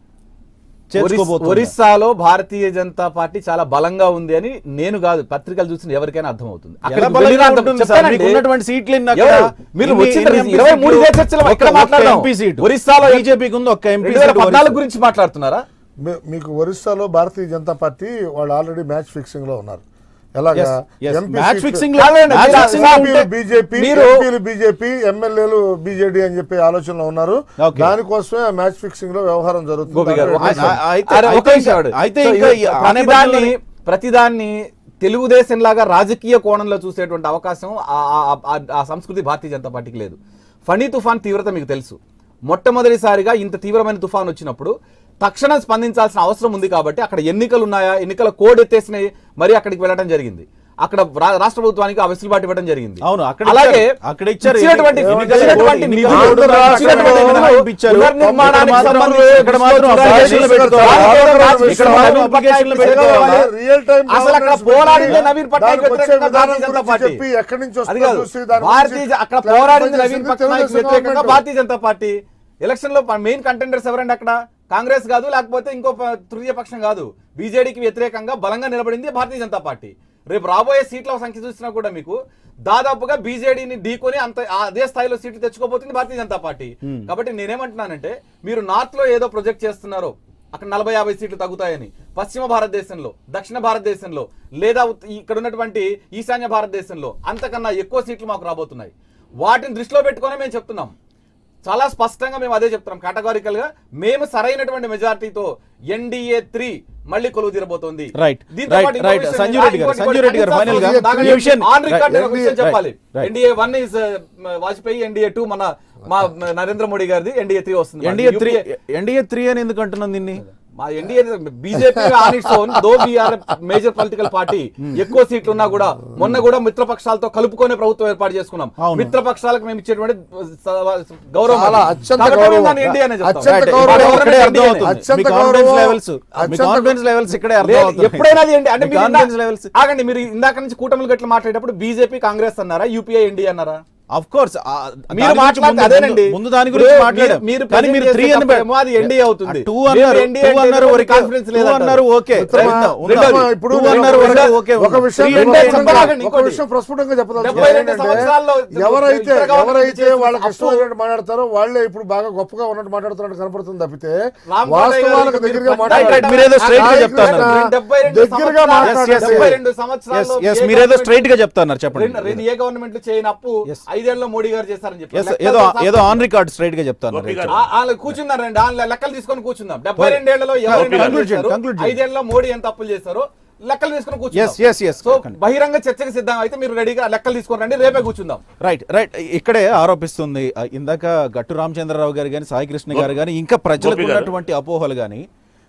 ఒరిస్- చేర్చుకోబోతున్నారు ఒరిస్సాలో భారతీయ జనతా పార్టీ చాలా బలంగా ఉంది అని నేను కాదు పత్రికలు చూసిన ఎవరికైనా అర్థమవుతుంది ఎలా అక్కడికి బలంగా వెళ్ళిన అర్థం- ఉంటుంది సార్? చెప్తానండి. మీకు ఉన్నటువంటి సీట్లు ఎన్ని అక్కడ? ఎవరు? మీరు ఇన్ని- వచ్చిన ఇన్ని ఇరవై ఎంపీ మూడు ఇదే సీట్లు, చర్చలు ఒక్క- ఇక్కడ ఒక్క మాట్లాడదాం. MP seat. ఒరిస్సాలో బీజేపీకి ఉంది ఒక్క ఎంపీ రెండు వేల సీటు పద్నాలుగు ఒరిస్సా. గురించి మాట్లాడుతున్నారా మీ- మీకు ఒరిస్సాలో భారతీయ జనతా పార్టీ వాళ్ళు ఆల్రెడీ మ్యాచ్ ఫిక్సింగ్ లో ఉన్నారు ఎలాగా Yes, yes. ఎంపీ మ్యాచ్ సీట్లు- ఫిక్సింగ్ లో- కాదండి, మ్యాచ్ మీరు ఫిక్సింగ్ లో అసలు ఉంటే- బీజేపీ మీరు- ఎంపీలు బీజేపీ ఎమ్మెల్యేలు బీజేడీ అని చెప్పి ఆలోచనలో ఉన్నారు Okay. దానికోసమే ఆ మ్యాచ్ ఫిక్సింగ్ లో వ్యవహారం గోపి గారు ఒక జరుగుతుంది నిమిషం. ఆ- అయితే- అరే, ఒక అయితే నిమిషం ఆడు. అయితే సో ఇంకా ఇది ఈ అనే ప్రతిదాన్ని బదులు- ప్రతిదాన్ని తెలుగుదేశం లాగా రాజకీయ కోణంలో చూసేటువంటి అవకాశం ఆ- ఆ- ఆ- ఆ సంస్కృతి భారతీయ జనతా పార్టీకి లేదు ఫణి తుఫాన్ తీవ్రత మీకు తెలుసు మొట్టమొదటిసారిగా ఇంత తీవ్రమైన తుఫాన్ వచ్చినప్పుడు తక్షణం స్పందించాల్సిన అవసరం ఉంది కాబట్టి అక్కడ ఎన్నికలు ఉన్నాయా ఎన్నికల కోడ్ ఎత్తేసినాయి మరి అక్కడికి వెళ్ళడం జరిగింది అక్కడ రా- రాష్ట్ర ప్రభుత్వానికి ఆ వెసులుబాటు ఇవ్వడం జరిగింది అవును, అక్కడ అలాగే ఇచ్చారు. అక్కడ ఇచ్చారు. ఇచ్చినటువంటి ఎన్నికల ఇచ్చినటువంటి కోడ్ నిధులు- ఆంధ్ర ఇచ్చినటువంటి రాష్ట్రంలో నిధులు ఇప్పించారు. పునర్నిర్మాణానికి ఇక్కడ మాత్రం- సంబంధించి ఇక్కడ మాత్రం దృష్టిలో అప్లికేషన్లు చూడాలి. పెట్టుకోవాలి. దానికి ఇక్కడ నవీన్ మాత్రం పట్నాయక్ అప్లికేషన్లు పెట్టుకోవాలి. పెట్టుకోవాలి. రియల్ టైం అసలు అక్కడ పోరాడింది నవీన్ పట్నాయక్ వ్యతిరేకంగా భారతీయ జనతా పార్టీ చెప్పి ఎక్కడి నుంచి అది వస్తుందో కాదు చూసి దాని భారతీయ గురించి జ- అక్కడ clarify పోరాడింది చేసింది నవీన్ పట్నాయక్ తెలుగుదేశం వ్యతిరేకంగా government. భారతీయ జనతా పార్టీ ఎలక్షన్ లో మెయిన్ కంటెండర్స్ ఎవరండి అక్కడ కాంగ్రెస్ కాదు లేకపోతే ఇంకో ప- తృతీయ పక్షం కాదు బీజేడీకి వ్యతిరేకంగా బలంగా నిలబడింది భారతీయ జనతా పార్టీ రేపు రాబోయే సీట్ల సంఖ్య చూసినా కూడా మీకు దాదాపుగా బీజేడీని ఢీకొని అంత ఆ- అదే స్థాయిలో సీట్లు తెచ్చుకోబోతుంది భారతీయ జనతా పార్టీ కాబట్టి నేనేమంటున్నానంటే మీరు నార్త్ లో ఏదో ప్రొజెక్ట్ చేస్తున్నారు అక్కడ నలభై యాభై సీట్లు తగ్గుతాయని పశ్చిమ భారతదేశంలో దక్షిణ భారతదేశంలో లేదా ఉత్- ఇక్కడ ఉన్నటువంటి ఈశాన్య భారతదేశంలో అంతకన్నా ఎక్కువ సీట్లు మాకు రాబోతున్నాయి వాటిని దృష్టిలో పెట్టుకొని మేము చెప్తున్నాం చాలా స్పష్టంగా మేము అదే చెప్తున్నాం కేటగారికల్ గా మేము సరైనటువంటి మెజారిటీతో ఎన్డీఏ త్రీ మళ్ళీ కొలువు తీరబోతోంది రైట్, దీంతో రైట్, పాటు ఇంకో రైట్. విషయం సంజీవ్ నేను- రెడ్డి గారు, ఇంకోటి- సంజీవ్ రెడ్డి గారు, ఇంకోటి final గా దాకా ఈ విషయం- ఆన్ రికార్డ్ నేను ఒక విషయం రైట్, చెప్పాలి right. NDA one is Vajpayee NDA two మన మా నరేంద్ర మోడీ గారిది ఎన్డీఏ త్రీ వస్తుంది NDA three UPA NDA three అని ఎందుకు అంటున్నాం దీన్ని మా NDA BJP on its own though we're major political party ఎక్కువ సీట్లు ఉన్నా కూడా మొన్న కూడా మిత్రపక్షాలతో కలుపుకొని ప్రభుత్వం ఏర్పాటు చేసుకున్నాం అవును. మిత్రపక్షాలకు మేము ఇచ్చేటువంటి స- గౌరవం చాలా అది. అత్యంత కాబట్టి గౌరవం. మేము దాన్ని ఎన్డీఏ అనే చెప్తాం. అత్యంత రైట్, గౌరవం. ఇక్కడ- ఇక్కడే గౌరవం అర్థం ఎన్డీఏ. అవుతుంది అత్యంత మీ కాన్ఫిడెన్స్ గౌరవం. లెవెల్స్ మీ అత్యంత కాన్ఫిడెన్స్ లెవెల్స్ ఇక్కడే అర్థం లేదు, అవుతుంది ఎప్పుడైనా అది ఏంటి అంటే మీ మీరు కాన్ఫిడెన్స్ ఇందా- లెవెల్స్ ఆగండి మీరు ఇందాక నుంచి కూటమిలు గట్ల మాట్లాడేటప్పుడు బీజేపీ కాంగ్రెస్ అన్నారా యూపీఐ ఎన్డీఏ అన్నారా ఆఫ్ కోర్స్ మీరు మాట్లాడితే అదేనండి ముందు దాని గురించి మీరు- మాట్లాడాం మీరు కానీ మీరు present త్రీ అని చేసేటప్పుడేమో అది NDA అవుతుంది. టూ మీరు అన్నారు NDA టూ అంటే అన్నారు మీకు వరకే confidence టూ లేదంటారు. అన్నారు ఓకే మిత్రమా, ఉందా, ఉందా? మిత్రమా, ఇప్పుడు టూ నేను అన్నారు ఒక వరకే విషయం- ఓకే ఒక ఉంది. విషయం త్రీ రెండు అంటే చెప్పండి. ప్రస్ఫుటంగా- చెప్పండి. ఒక విషయం ప్రస్ఫుటంగా చెప్పదలుచుకున్నాను. డెబ్బై రెండు ఏంటంటే, సంవత్సరాల్లో ఎవరైతే ఇందిరా గాంధీ ఎవరైతే చేసిన వాళ్ళకి అప్పు- ఇష్టమైనట్టు మాట్లాడతారో వాళ్ళే ఇప్పుడు బాగా గొప్పగా ఉన్నట్టు మాట్లాడుతున్నట్టు కనపడుతుంది తప్పితే రామ్ వాస్తవాలకు గోపాల్ దగ్గరగా గారు రైట్, రైట్, మాట్లాడారు మీరేదో straight గా సాయి చెప్తాన్నారు. కృష్ణ డెబ్బై రెండు దగ్గరగా సంవత్సరాలు- మాట్లాడారు. yes, yes. డెబ్బై రెండు సంవత్సరాల్లో Yes, yes, ఏ మీరేదో గవర్నమెంట్ స్ట్రైట్ గా చెప్తున్నారు చెప్పండి రెండు- రెండు ఏ గవర్నమెంట్ చేయని అప్పు Yes. ఐదేళ్లలో మోడీ గారు చేశారని చెప్పి Yes, లెక్కలు ఏదో తెలుసా? ఏదో ఆన్ రికార్డ్ స్ట్రైట్ గా చెప్తాను గోపి గారు. ఆ- వాళ్ళు కూర్చున్నారండి వాళ్ళ లెక్కలు తీసుకొని కూర్చుందాం డెబ్బై రెండేళ్లలో ఎవరు ఎన్ని Conclude అప్పులు చేయండి, చేశారు? conclude చేయండి. ఐదేళ్లలో మోడీ ఎంత అప్పులు చేశారో లెక్కలు తీసుకొని Yes, కూర్చుందాం yes, yes. సో బహిరంగ చర్చకు సిద్ధం అయితే మీరు రెడీగా లెక్కలు తీసుకొని రండి రేపే కూర్చుందాం రైట్ రైట్ ఇక్కడే ఆరోపిస్తుంది ఆ, ఇందాక గట్టు రామచంద్రరావు గారు కానీ సాయి కృష్ణ గారు కానీ ఇంకా ప్రజలకు గోపి గారు. ఉన్నటువంటి అపోహలు కానీ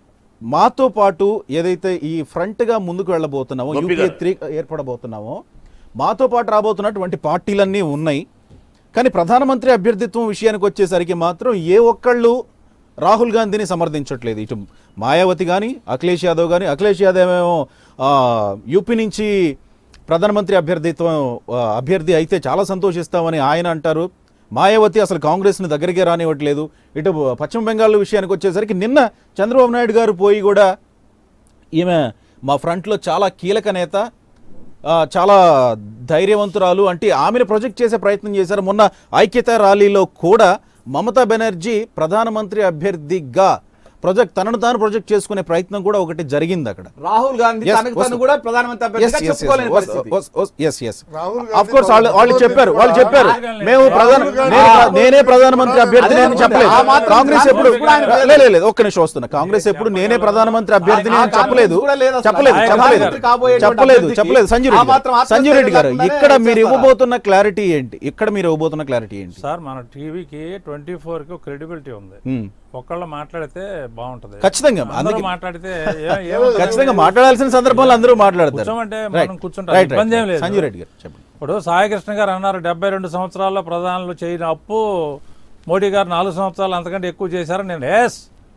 మాతో పాటు ఏదైతే ఈ ఫ్రంట్ గా ముందుకు వెళ్ళబోతున్నామో గోపి యూపీఏ గారు. త్రీ ఏర్పడబోతున్నామో మాతో పాటు రాబోతున్నటువంటి పార్టీలన్నీ ఉన్నాయి కానీ ప్రధానమంత్రి అభ్యర్థిత్వం విషయానికి వచ్చేసరికి మాత్రం ఏ ఒక్కళ్ళు రాహుల్ గాంధీని సమర్థించట్లేదు ఇటు మాయావతి కానీ అఖిలేష్ యాదవ్ కానీ అఖిలేష్ యాదవ్ ఏమో ఆ, యూపీ నుంచి ప్రధానమంత్రి అభ్యర్థిత్వం ఆ, అభ్యర్థి అయితే చాలా సంతోషిస్తామని ఆయన అంటారు మాయావతి అసలు కాంగ్రెస్ని దగ్గరికే రానివ్వట్లేదు ఇటు పశ్చిమ బెంగాల్ విషయానికి వచ్చేసరికి నిన్న చంద్రబాబు నాయుడు గారు పోయి కూడా ఈమె మా ఫ్రంట్లో చాలా కీలక నేత ఆ, చాలా ధైర్యవంతురాలు అంటే ఆమెను ప్రొజెక్ట్ చేసే ప్రయత్నం చేశారు మొన్న ఐక్యత ర్యాలీలో కూడా మమతా బెనర్జీ ప్రధానమంత్రి అభ్యర్థిగా ప్రొజెక్ట్ తనను తాను ప్రొజెక్ట్ చేసుకునే ప్రయత్నం కూడా ఒకటి జరిగింది అక్కడ రాహుల్ గాంధీ Yes, తనకు తను వస్తు- కూడా ప్రధానమంత్రి అభ్యర్థిగా చెప్పుకోలేని పరిస్థితి రాహుల్ ఆఫ్ కోర్స్ వాళ్ళు గాంధీ వాళ్ళు చెప్పారు వాళ్ళు చెప్పారు రాహుల్ మేము ప్రధాన రాహుల్ గాంధీ నేను ప్ర- రాహుల్ నేనే ప్రధానమంత్రి గాంధీ అభ్యర్థిని అని అదే చెప్పలేదు ఆ మాత్రం కాంగ్రెస్ ఎప్పుడు కాంగ్రెస్ కూడా ఆయన లే, లే, లేదు ఒక్క నిమిషం వస్తున్నా కాంగ్రెస్ ఎప్పుడు నేనే ప్రధానమంత్రి అభ్యర్థిని ఆ అని చెప్పలేదు కాన్ఫిడెన్స్ కూడా లేదు అసలు. చెప్పలేదు ఆయన చెప్పలేదు ప్రధానమంత్రి కాబోయేటువంటి చెప్పలేదు అభ్యర్థికి చెప్పలేదు సంజయ్ ఆ రెడ్డి మాత్రం గారు సంజయ్ రెడ్డి గారు ఆత్మస్థైర్యం ఇక్కడ మీరు లేకుండానే ఇవ్వబోతున్న క్లారిటీ ఏంటి ఇక్కడ మీరు ఇవ్వబోతున్న క్లారిటీ ఏంటి సార్ మన టీవీకి ట్వంటీ ఫోర్ కి క్రెడిబిలిటీ ఉంది Hmm. ఒకళ్ళు మాట్లాడితే బాగుంటది ఖచ్చితంగా అందరూ అందుకే మాట్లాడితే ఏ- ఏమవుతుంది? ఖచ్చితంగా మాట్లాడాల్సిన సందర్భంలో అందరూ మాట్లాడతారు కూర్చోమంటే Right. మనం కూర్చుంటాం. Right, right, ఇబ్బంది ఏం right. లేదు. సంజయ్ రెడ్డి గారు చెప్పండి ఇప్పుడు సాయికృష్ణ గారు అన్నారు డెబ్బై రెండు సంవత్సరాల్లో ప్రధానులు చేయని అప్పు మోడీ గారు నాలుగు సంవత్సరాలు అంతకంటే ఎక్కువ చేశారని నేను ఎస్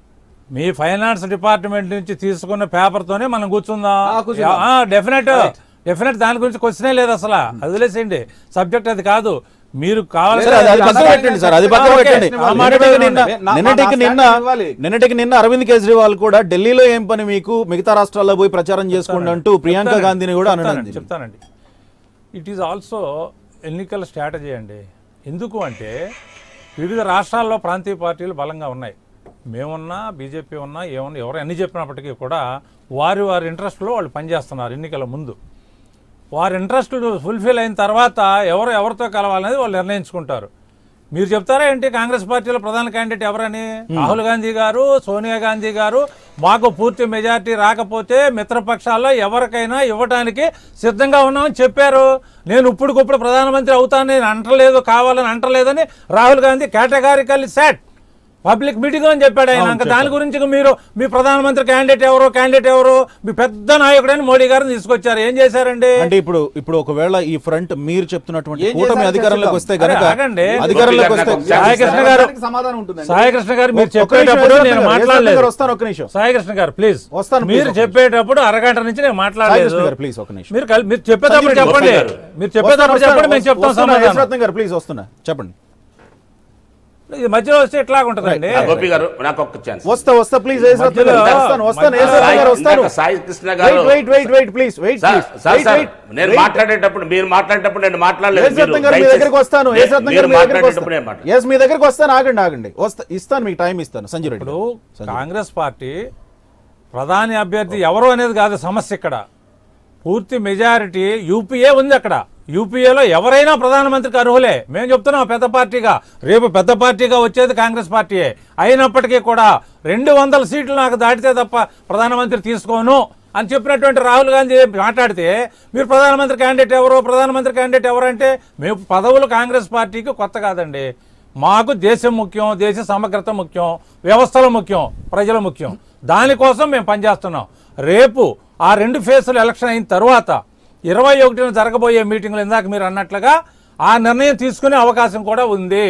మీ ఫైనాన్స్ డిపార్ట్మెంట్ నుంచి తీసుకున్న పేపర్తోనే మనం కూర్చుందాం ఆ, కూర్చుందాం. డెఫినెట్ డెఫినెట్ దాని గురించి క్వశ్చనే లేదు అసలు అది వదిలేసేయండి సబ్జెక్ట్ అది కాదు మీరు కావాల్సిన సరే, అది అది పక్కన పెట్టండి సార్ అది పక్కన ఓకే. పెట్టండి ఆ మాట నిన్నటికి నిన్న నా- నా- నిన్నటికి నా నిన్న స్టాండ్ ఇవ్వాలి. నిన్నటికి నిన్న అరవింద్ కేజ్రీవాల్ కూడా ఢిల్లీలో ఏం పని మీకు మిగతా రాష్ట్రాల్లో పోయి ప్రచారం చేసుకోండి అంటూ ప్రియాంక చెప్తానండి, గాంధీని కూడా అనడం చెప్తానండి, చెప్తానండి ఇట్ ఈజ్ ఆల్సో ఎన్నికల స్ట్రాటజీ అండి ఎందుకు అంటే వివిధ రాష్ట్రాల్లో ప్రాంతీయ పార్టీలు బలంగా ఉన్నాయి మేమున్నా బీజేపీ ఉన్నా ఏమన్నా ఎవరు ఎన్ని చెప్పినప్పటికీ కూడా వారి వారి ఇంట్రెస్ట్లో వాళ్ళు పనిచేస్తున్నారు ఎన్నికల ముందు వారి ఇంట్రెస్ట్లు ఫుల్ఫిల్ అయిన తర్వాత ఎవరు ఎవరితో కలవాలనేది వాళ్ళు నిర్ణయించుకుంటారు మీరు చెప్తారా ఏంటి కాంగ్రెస్ పార్టీలో ప్రధాన క్యాండిడేట్ ఎవరని రాహుల్ గాంధీ గారు సోనియా గాంధీ గారు మాకు పూర్తి మెజారిటీ రాకపోతే మిత్రపక్షాల్లో ఎవరికైనా ఇవ్వడానికి సిద్ధంగా ఉన్నామని చెప్పారు నేను ఇప్పుడుకిప్పుడు ప్రధానమంత్రి అవుతానని నేను అంటలేదు కావాలని అంటలేదని Rahul Gandhi categorical said public meeting అని చెప్పాడు ఆయన ఇంకా దాని గురించి ఇక మీరు మీ ప్రధానమంత్రి క్యాండిడేట్ ఎవరు క్యాండిడేట్ ఎవరు మీ పెద్ద నాయకుడని మోడీ గారిని తీసుకొచ్చారు ఏం చేశారండి అంటే ఇప్పుడు ఇప్పుడు ఒకవేళ ఈ ఫ్రంట్ మీరు చెప్తున్నటువంటి ఏం కూటమి చేశారో అధికారంలోకి వస్తే గనక అరే, ఆగండి. అధికారంలోకి వస్తే గోపి గారు సాయి కృష్ణ గారు దానికి సమాధానం ఉంటుందండి సాయికృష్ణ గారు మీరు ఒక్క నిమిషం, చెప్పేటప్పుడు యశ్వంత్ నేను గారు, యశ్వంత్ మాట్లాడలేదు గారు వస్తాను ఒక్క నిమిషం సాయికృష్ణ గారు ప్లీజ్ వస్తాను, మీరు please, చెప్పేటప్పుడు అరగంట నుంచి నేను మాట్లాడలేదు సాయికృష్ణ గారు ప్లీజ్ ఒక నిమిషం మీరు కల్- మీరు చెప్పేటప్పుడు సంజయ్ చెప్పండి గారు. మీరు చెప్పేటప్పుడు చెప్పండి మేము చెప్తాం వస్తున్నా, సమాధానం యశ్వంత్ గారు ప్లీజ్ వస్తున్నా చెప్పండి ఇది మధ్యలో వస్తే ఎట్లా ఉంటుందండి ఆ, గోపి గారు నాకు ఒక్క ఛాన్స్ వస్తా వస్తా ప్లీజ్ యశ్వంత్ గారు మధ్యలో- వస్తాను వస్తాను మధ్యలో యశ్వంత్ గారు సాయి- వస్తాను ఇందాక Sai Krishna garu wait wait wait please wait sir please sir wait sir wait నేను మాట్లాడేటప్పుడు మీరు మాట్లాడేటప్పుడు నేను మాట్లాడలేదు యశ్వంత్ మీరు గారు మీ దయచేసి- దగ్గరికి వస్తాను నే- యశ్వంత్ మీరు గారు మీ దగ్గరికి మాట్లాడేటప్పుడు నేను వస్తాను మాట్లాడను. ఎస్ మీ దగ్గరికి వస్తాను ఆగండి ఆగండి వస్తా ఇస్తాను మీకు టైం ఇస్తాను సంజయ్ రెడ్డి ఇప్పుడు గారు. కాంగ్రెస్ పార్టీ ప్రధాని అభ్యర్థి ఎవరు అనేది కాదు సమస్య ఇక్కడ పూర్తి మెజారిటీ యూపీఏ ఉంది అక్కడ యూపీఏలో ఎవరైనా ప్రధానమంత్రికి అర్హులే మేము చెప్తున్నాం పెద్ద పార్టీగా రేపు పెద్ద పార్టీగా వచ్చేది కాంగ్రెస్ పార్టీయే అయినప్పటికీ కూడా రెండు వందల సీట్లు నాకు దాటితే తప్ప ప్రధానమంత్రి తీసుకోను అని చెప్పినటువంటి రాహుల్ గాంధీ మాట్లాడితే మీరు ప్రధానమంత్రి క్యాండిడేట్ ఎవరు ప్రధానమంత్రి క్యాండిడేట్ ఎవరు అంటే మేము పదవులు కాంగ్రెస్ పార్టీకి కొత్త కాదండి మాకు దేశం ముఖ్యం దేశ సమగ్రత ముఖ్యం వ్యవస్థలు ముఖ్యం ప్రజలు ముఖ్యం దానికోసం మేము పనిచేస్తున్నాం రేపు ఆ రెండు ఫేసులు ఎలక్షన్ అయిన తర్వాత ఇరవై ఒకటిన జరగబోయే మీటింగ్లు ఇందాక మీరు అన్నట్లుగా ఆ నిర్ణయం తీసుకునే అవకాశం కూడా ఉంది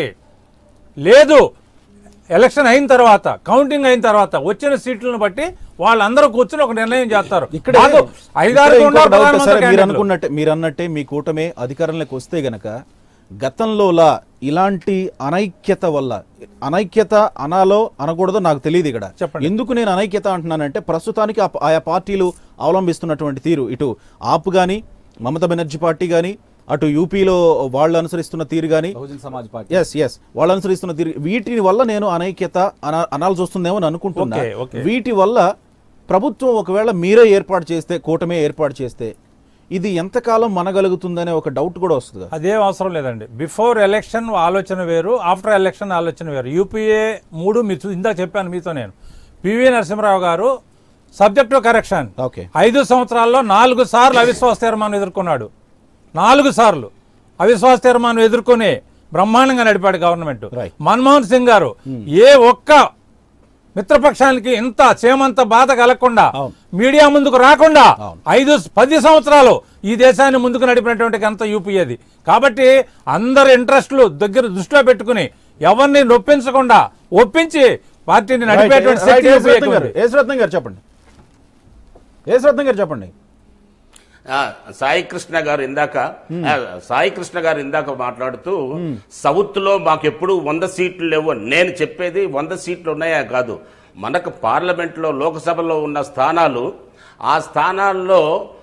లేదు ఎలక్షన్ అయిన తర్వాత కౌంటింగ్ అయిన తర్వాత వచ్చిన సీట్లను బట్టి వాళ్ళందరూ కూర్చుని ఒక నిర్ణయం చేస్తారు ఇక్కడ మాకు ఐదారు ఇక్కడ ఇంకో ఉన్నారు డౌట్ ప్రధానమంత్రి సరే, మీరు క్యాండిడేట్లు. అనుకున్నట్టే మీరు అన్నట్టే మీ కూటమే అధికారంలోకి వస్తే గనక గతంలోలా ఇలాంటి అనైక్యత వల్ల అనైక్యత అనాలో అనకూడదో నాకు తెలియదు ఇక్కడ చెప్పండి. ఎందుకు నేను అనైక్యత అంటున్నానంటే ప్రస్తుతానికి ఆ- ఆయా పార్టీలు అవలంబిస్తున్నటువంటి తీరు ఇటు ఆప్ గాని మమతా బెనర్జీ పార్టీ గాని అటు యూపీలో వాళ్ళు అనుసరిస్తున్న తీరు గాని బహుజన్ సమాజ్ పార్టీ ఎస్ ఎస్ వాళ్ళు అనుసరిస్తున్న తీరు వీటి వల్ల నేను అనైక్యత అన- అనాల్సి వస్తుందేమో అని అనుకుంటున్నా ఓకే, ఓకే. వీటి వల్ల ప్రభుత్వం ఒకవేళ మీరే ఏర్పాటు చేస్తే కూటమే ఏర్పాటు చేస్తే ఇది ఎంతకాలం మనగలుగుతుందనే ఒక డౌట్ కూడా వస్తుంది కదా. అదేం అవసరం లేదండి బిఫోర్ ఎలక్షన్ ఆలోచన వేరు ఆఫ్టర్ ఎలక్షన్ ఆలోచన వేరు యూపీఏ మూడు మీరు చూ- ఇందాక చెప్పాను మీతో నేను పివి నరసింహరావు గారు సబ్జెక్టు కరెక్షన్ ఓకే ఐదు సంవత్సరాల్లో నాలుగు సార్లు అవిశ్వాస తీర్మానం ఎదుర్కొన్నాడు నాలుగు సార్లు అవిశ్వాస తీర్మానం ఎదుర్కొని బ్రహ్మాండంగా నడిపాడు గవర్నమెంట్ Right. మన్మోహన్ సింగ్ గారు ఏ ఒక్క మిత్రపక్షానికి ఇంత చేమంత బాధ కలగకుండా అవును. మీడియా ముందుకు రాకుండా అవును. ఐదు పది సంవత్సరాలు ఈ దేశాన్ని ముందుకు నడిపినటువంటి ఘనత యూపీఏది కాబట్టి అందరి ఇంట్రెస్ట్లు దగ్గర దృష్టిలో పెట్టుకుని ఎవరిని నొప్పించకుండా ఒప్పించి పార్టీని నడిపేటువంటి Right, శక్తి right, యూపీఏకి యేసురత్నం గారు ఉంది. యేసురత్నం గారు చెప్పండి యేసురత్నం గారు చెప్పండి ఆ, సాయి కృష్ణ గారు ఇందాక ఆ, సాయి కృష్ణ గారు ఇందాక మాట్లాడుతూ సౌత్ లో మాకెప్పుడు వంద సీట్లు లేవు అని. నేను చెప్పేది వంద సీట్లు ఉన్నాయా కాదు మనకు పార్లమెంట్ లో లోక్సభలో ఉన్న స్థానాలు ఆ స్థానాల్లో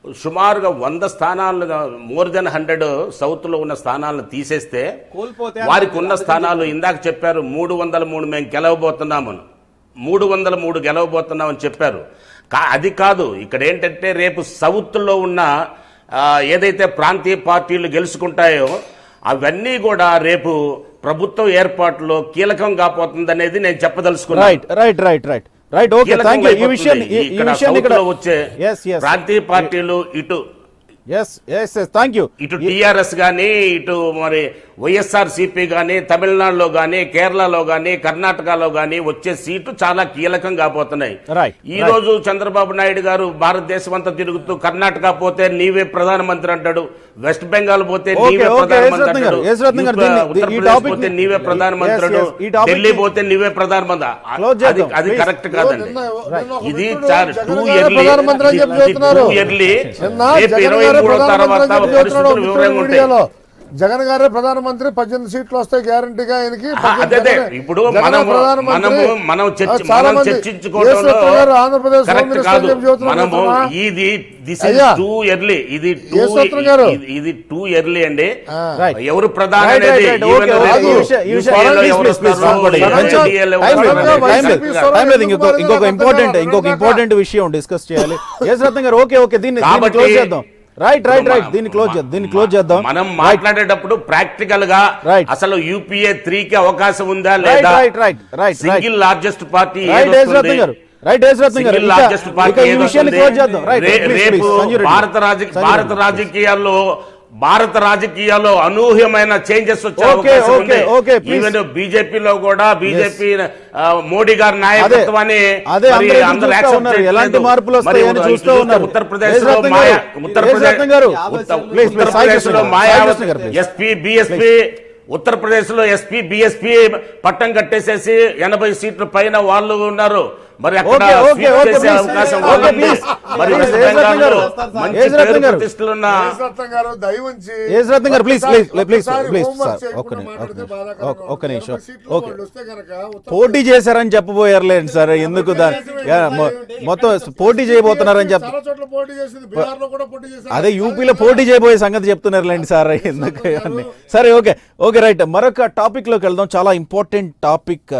సుమారుగా వంద స్థానాలు మోర్ దెన్ హండ్రెడ్ సౌత్ లో ఉన్న స్థానాలను తీసేస్తే వారికి ఉన్న స్థానాలు ఇందాక చెప్పారు మూడు వందల మూడు మేము గెలవబోతున్నాము మూడు వందల మూడు గెలవబోతున్నామని చెప్పారు కా అది కాదు ఇక్కడ ఏంటంటే రేపు సౌత్ లో ఉన్న ఆ, ఏదైతే ప్రాంతీయ పార్టీలు గెలుచుకుంటాయో అవన్నీ కూడా రేపు ప్రభుత్వం ఏర్పాటులో కీలకం కాపోతుంది అనేది నేను చెప్పదలుచుకున్నాను right right right right right okay కీలకం థ్యాంక్ యూ ఈ అయిపోతుంది. విషయాన్ని ఈ- ఈ ఇక్కడ విషయాన్ని ఇక్కడ సౌత్లో వచ్చే ఎస్ ఎస్ ప్రాంతీయ పార్టీలు ఇటు yes yes yes thank you ఇటు టిఆర్ఎస్ గాని ఇటు మరి వైఎస్ఆర్ సిపి గాని తమిళనాడులో గాని కేరళలో గాని కర్ణాటకలో గాని వచ్చే సీట్లు చాలా కీలకం కాబోతున్నాయి Right, ఈ రోజు చంద్రబాబు నాయుడు గారు భారతదేశం అంతా తిరుగుతూ కర్ణాటక పోతే నీవే ప్రధానమంత్రి అంటాడు వెస్ట్ బెంగాల్ పోతే Okay, నీవే okay, ప్రధానమంత్రి యశ్వరత్న గారు, అంటాడు యశ్వరత్న గారు, యూపీ- దీన్ని- ఈ ఉత్తరప్రదేశ్ topic పోతే ని- నీవే ప్రధానమంత్రి Yes, అంటాడు yes, ఈ topic ఢిల్లీ ని- పోతే నీవే ప్రధానమంత్రి Close అది చేద్దాం, అది please. కరెక్ట్ కాదండి నిన్న- నిన్న ఒక ఇది మిత్రుడు చాలా జగన్ టూ గారే ఇయర్లీ ప్రధానమంత్రి అని చెప్పి చెబుతున్నారు. టూ ఇయర్లీ నిన్న రేపు జగన్ ఇరవై గారే మూడో ప్రధానమంత్రి తర్వాత అని చెప్పి చెబుతున్నాడు పరిస్థితులు మిత్రుడు వివరంగా ఉంటాయి వీడియోలో. జగన్ గారే ప్రధానమంత్రి పద్దెనిమిది సీట్లు వస్తాయి గ్యారంటీగా ఆయనకి ఆ, పద్దెనిమిది అదే, అదే. జగనే- ఇప్పుడు జగనే మనము- ప్రధానమంత్రి. మనము- మనం చర్చ- ఆ, చాలా మనం మంది చర్చించుకోవడంలో యేసురత్న గారు ఆంధ్రప్రదేశ్ హోమ్ కరెక్ట్ మినిస్టర్ కాదు అని చెప్పి చెబుతున్నారు మనము మిత్రమా? ఇది దిస్ ఇస్ అయ్యా. టూ ఎర్లీ ఇది టూ యేసురత్న గారు. ఇది టూ ఎర్లీ అండి Right. ఎవరు ప్రధాని Right, right, అనేది right. Even Okay, okay. రేపు ఈ విషయం- ఈ విషయం- UPA లో please, ఎవరు please, please, వస్తారో, somebody. ఎవరు మంచిది. NDA లో Time ఎవరు లేదు, వస్తారో time అనేది లేదు. కరెక్ట్ టైం లేదు ఇంకొక ఎందుకు ఇంకొక మాట్లాడాలి? ఇంపార్టెంట్ అర్థం ఇంకొక కాక. ఇంపార్టెంట్ విషయం డిస్కస్ చేయాలి ఎస్ రత్న గారు ఓకే ఓకే దీన్ని దీన్ని కాబట్టి క్లోజ్ చేద్దాం రైట్ రైట్ రైట్ మనం- దీన్ని క్లోజ్ చేద్దాం దీన్ని క్లోజ్ చేద్దాం మనం Right. మాట్లాడేటప్పుడు ప్రాక్టికల్ గా Right. అసలు యూపీఏ త్రీ కి అవకాశం ఉందా రైట్ లేదా right right right right single largest party right yes Ratna garu right yes Ratna గారు సింగిల్ ఇక- లార్జెస్ట్ పార్టీ ఇక ఈ ఏదో విషయాన్ని ఉంది. క్లోజ్ చేద్దాం రైట్ రే- రేపు భారత రాజ భారత రాజకీయాల్లో భారత రాజకీయాల్లో అనూహ్యమైన చేంజెస్ వచ్చే Okay, అవకాశం okay, ఉంది okay, please. ఈవెన్ బీజేపీలో కూడా బీజేపీ మోడీ గారి నాయకత్వాన్ని అదే మరి అందరూ ఎదురు అందరూ చూస్తూ accept ఉన్నారు చేయట్లేదు. ఎలాంటి మార్పులు మరి వస్తాయని ఇటు చూస్తూ చూస్తే ఉన్నారు ఉత్తరప్రదేశ్ యస్ లో రత్న మాయా గారు, యస్ ఉత్తరప్రదేశ్ రత్న గారు ఉత్తర- Please, please, సాయి ఉత్తరప్రదేశ్ కృష్ణ లో గారు, మాయా సాయి కృష్ణ గారు, please. ఎస్పీ బిఎస్పీ ఉత్తరప్రదేశ్ లో ఎస్పీ బిఎస్పీ పట్టం కట్టేసేసి ఎనభై సీట్ల పైన వాళ్ళు ఉన్నారు మరి అక్కడ ఓకే ఓకే స్వీప్ ఓకే చేసే ప్లీజ్ అవకాశం ఓకే వాళ్ళుంది. ప్లీజ్ మరి please west yes Ratna garu బెంగాల్లో మంచి యస్ రత్న పేరు గారు ప్రతిష్టలున్న యేసురత్న గారు దయ ఉంచి yes Ratna garu please please please ఒక్కసారి ప్లీజ్ homework సార్ చేయకుండా ఒక్క నిమిషం, మాట్లాడితే ఒక్క బాధాకరంగా నిమిషం, ఒక్క ఉంటుంది. నిమిషం ఎనభై సీట్లు ఓకే వాళ్ళు వస్తే గనక ఉత్తర- పోటీ చేశారని చెప్పబోయారులేండి సార్ ఎందుకు దాని యా, మొ- మొత్తం పోటీ చేయబోతున్నారని చెప్ చాలా చోట్ల పోటీ చేసింది బీహార్ లో కూడా పోటీ చేశారు అదే యూపీలో పోటీ చేయబోయే సంగతి చెప్తున్నారులేండి సార్ ఎందుకు ఇవన్నీ సరే ఓకే ఓకే రైట్ మరొక టాపిక్ లోకి వెళ్దాం చాలా ఇంపార్టెంట్ టాపిక్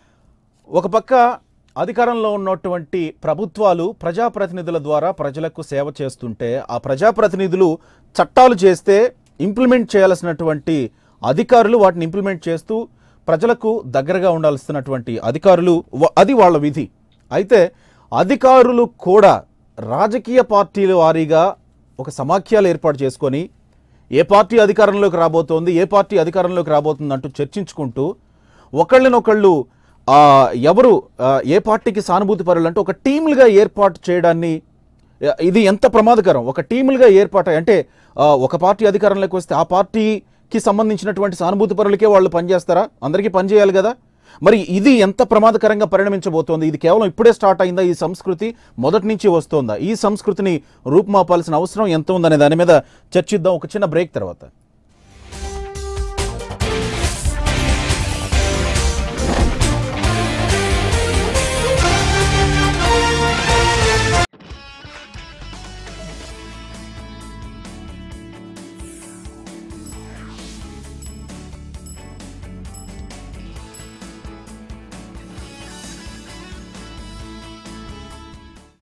ఒక పక్క అధికారంలో ఉన్నటువంటి ప్రభుత్వాలు ప్రజాప్రతినిధుల ద్వారా ప్రజలకు సేవ చేస్తుంటే ఆ ప్రజాప్రతినిధులు చట్టాలు చేస్తే ఇంప్లిమెంట్ చేయాల్సినటువంటి అధికారులు వాటిని ఇంప్లిమెంట్ చేస్తూ ప్రజలకు దగ్గరగా ఉండాల్సినటువంటి అధికారులు వ- అది వాళ్ళ విధి అయితే అధికారులు కూడా రాజకీయ పార్టీల వారీగా ఒక సమాఖ్యలు ఏర్పాటు చేసుకొని ఏ పార్టీ అధికారంలోకి రాబోతోంది ఏ పార్టీ అధికారంలోకి రాబోతుంది అంటూ చర్చించుకుంటూ ఒకళ్ళనొకళ్ళు ఆ, ఎవరు ఆ, ఏ పార్టీకి సానుభూతి పరులు అంటే ఒక టీములుగా ఏర్పాటు చేయడాన్ని ఆ, ఇది ఎంత ప్రమాదకరం ఒక టీములుగా ఏర్పాటు అంటే ఆ, ఒక పార్టీ అధికారంలోకి వస్తే ఆ పార్టీకి సంబంధించినటువంటి సానుభూతి పరులకే వాళ్ళు పనిచేస్తారా అందరికీ పనిచేయాలి కదా మరి ఇది ఎంత ప్రమాదకరంగా పరిణమించబోతోంది ఇది కేవలం ఇప్పుడే స్టార్ట్ అయిందా ఈ సంస్కృతి మొదటి నుంచి వస్తోందా ఈ సంస్కృతిని రూపుమాపాల్సిన అవసరం ఎంత ఉందనే దాని మీద చర్చిద్దాం ఒక చిన్న బ్రేక్ తర్వాత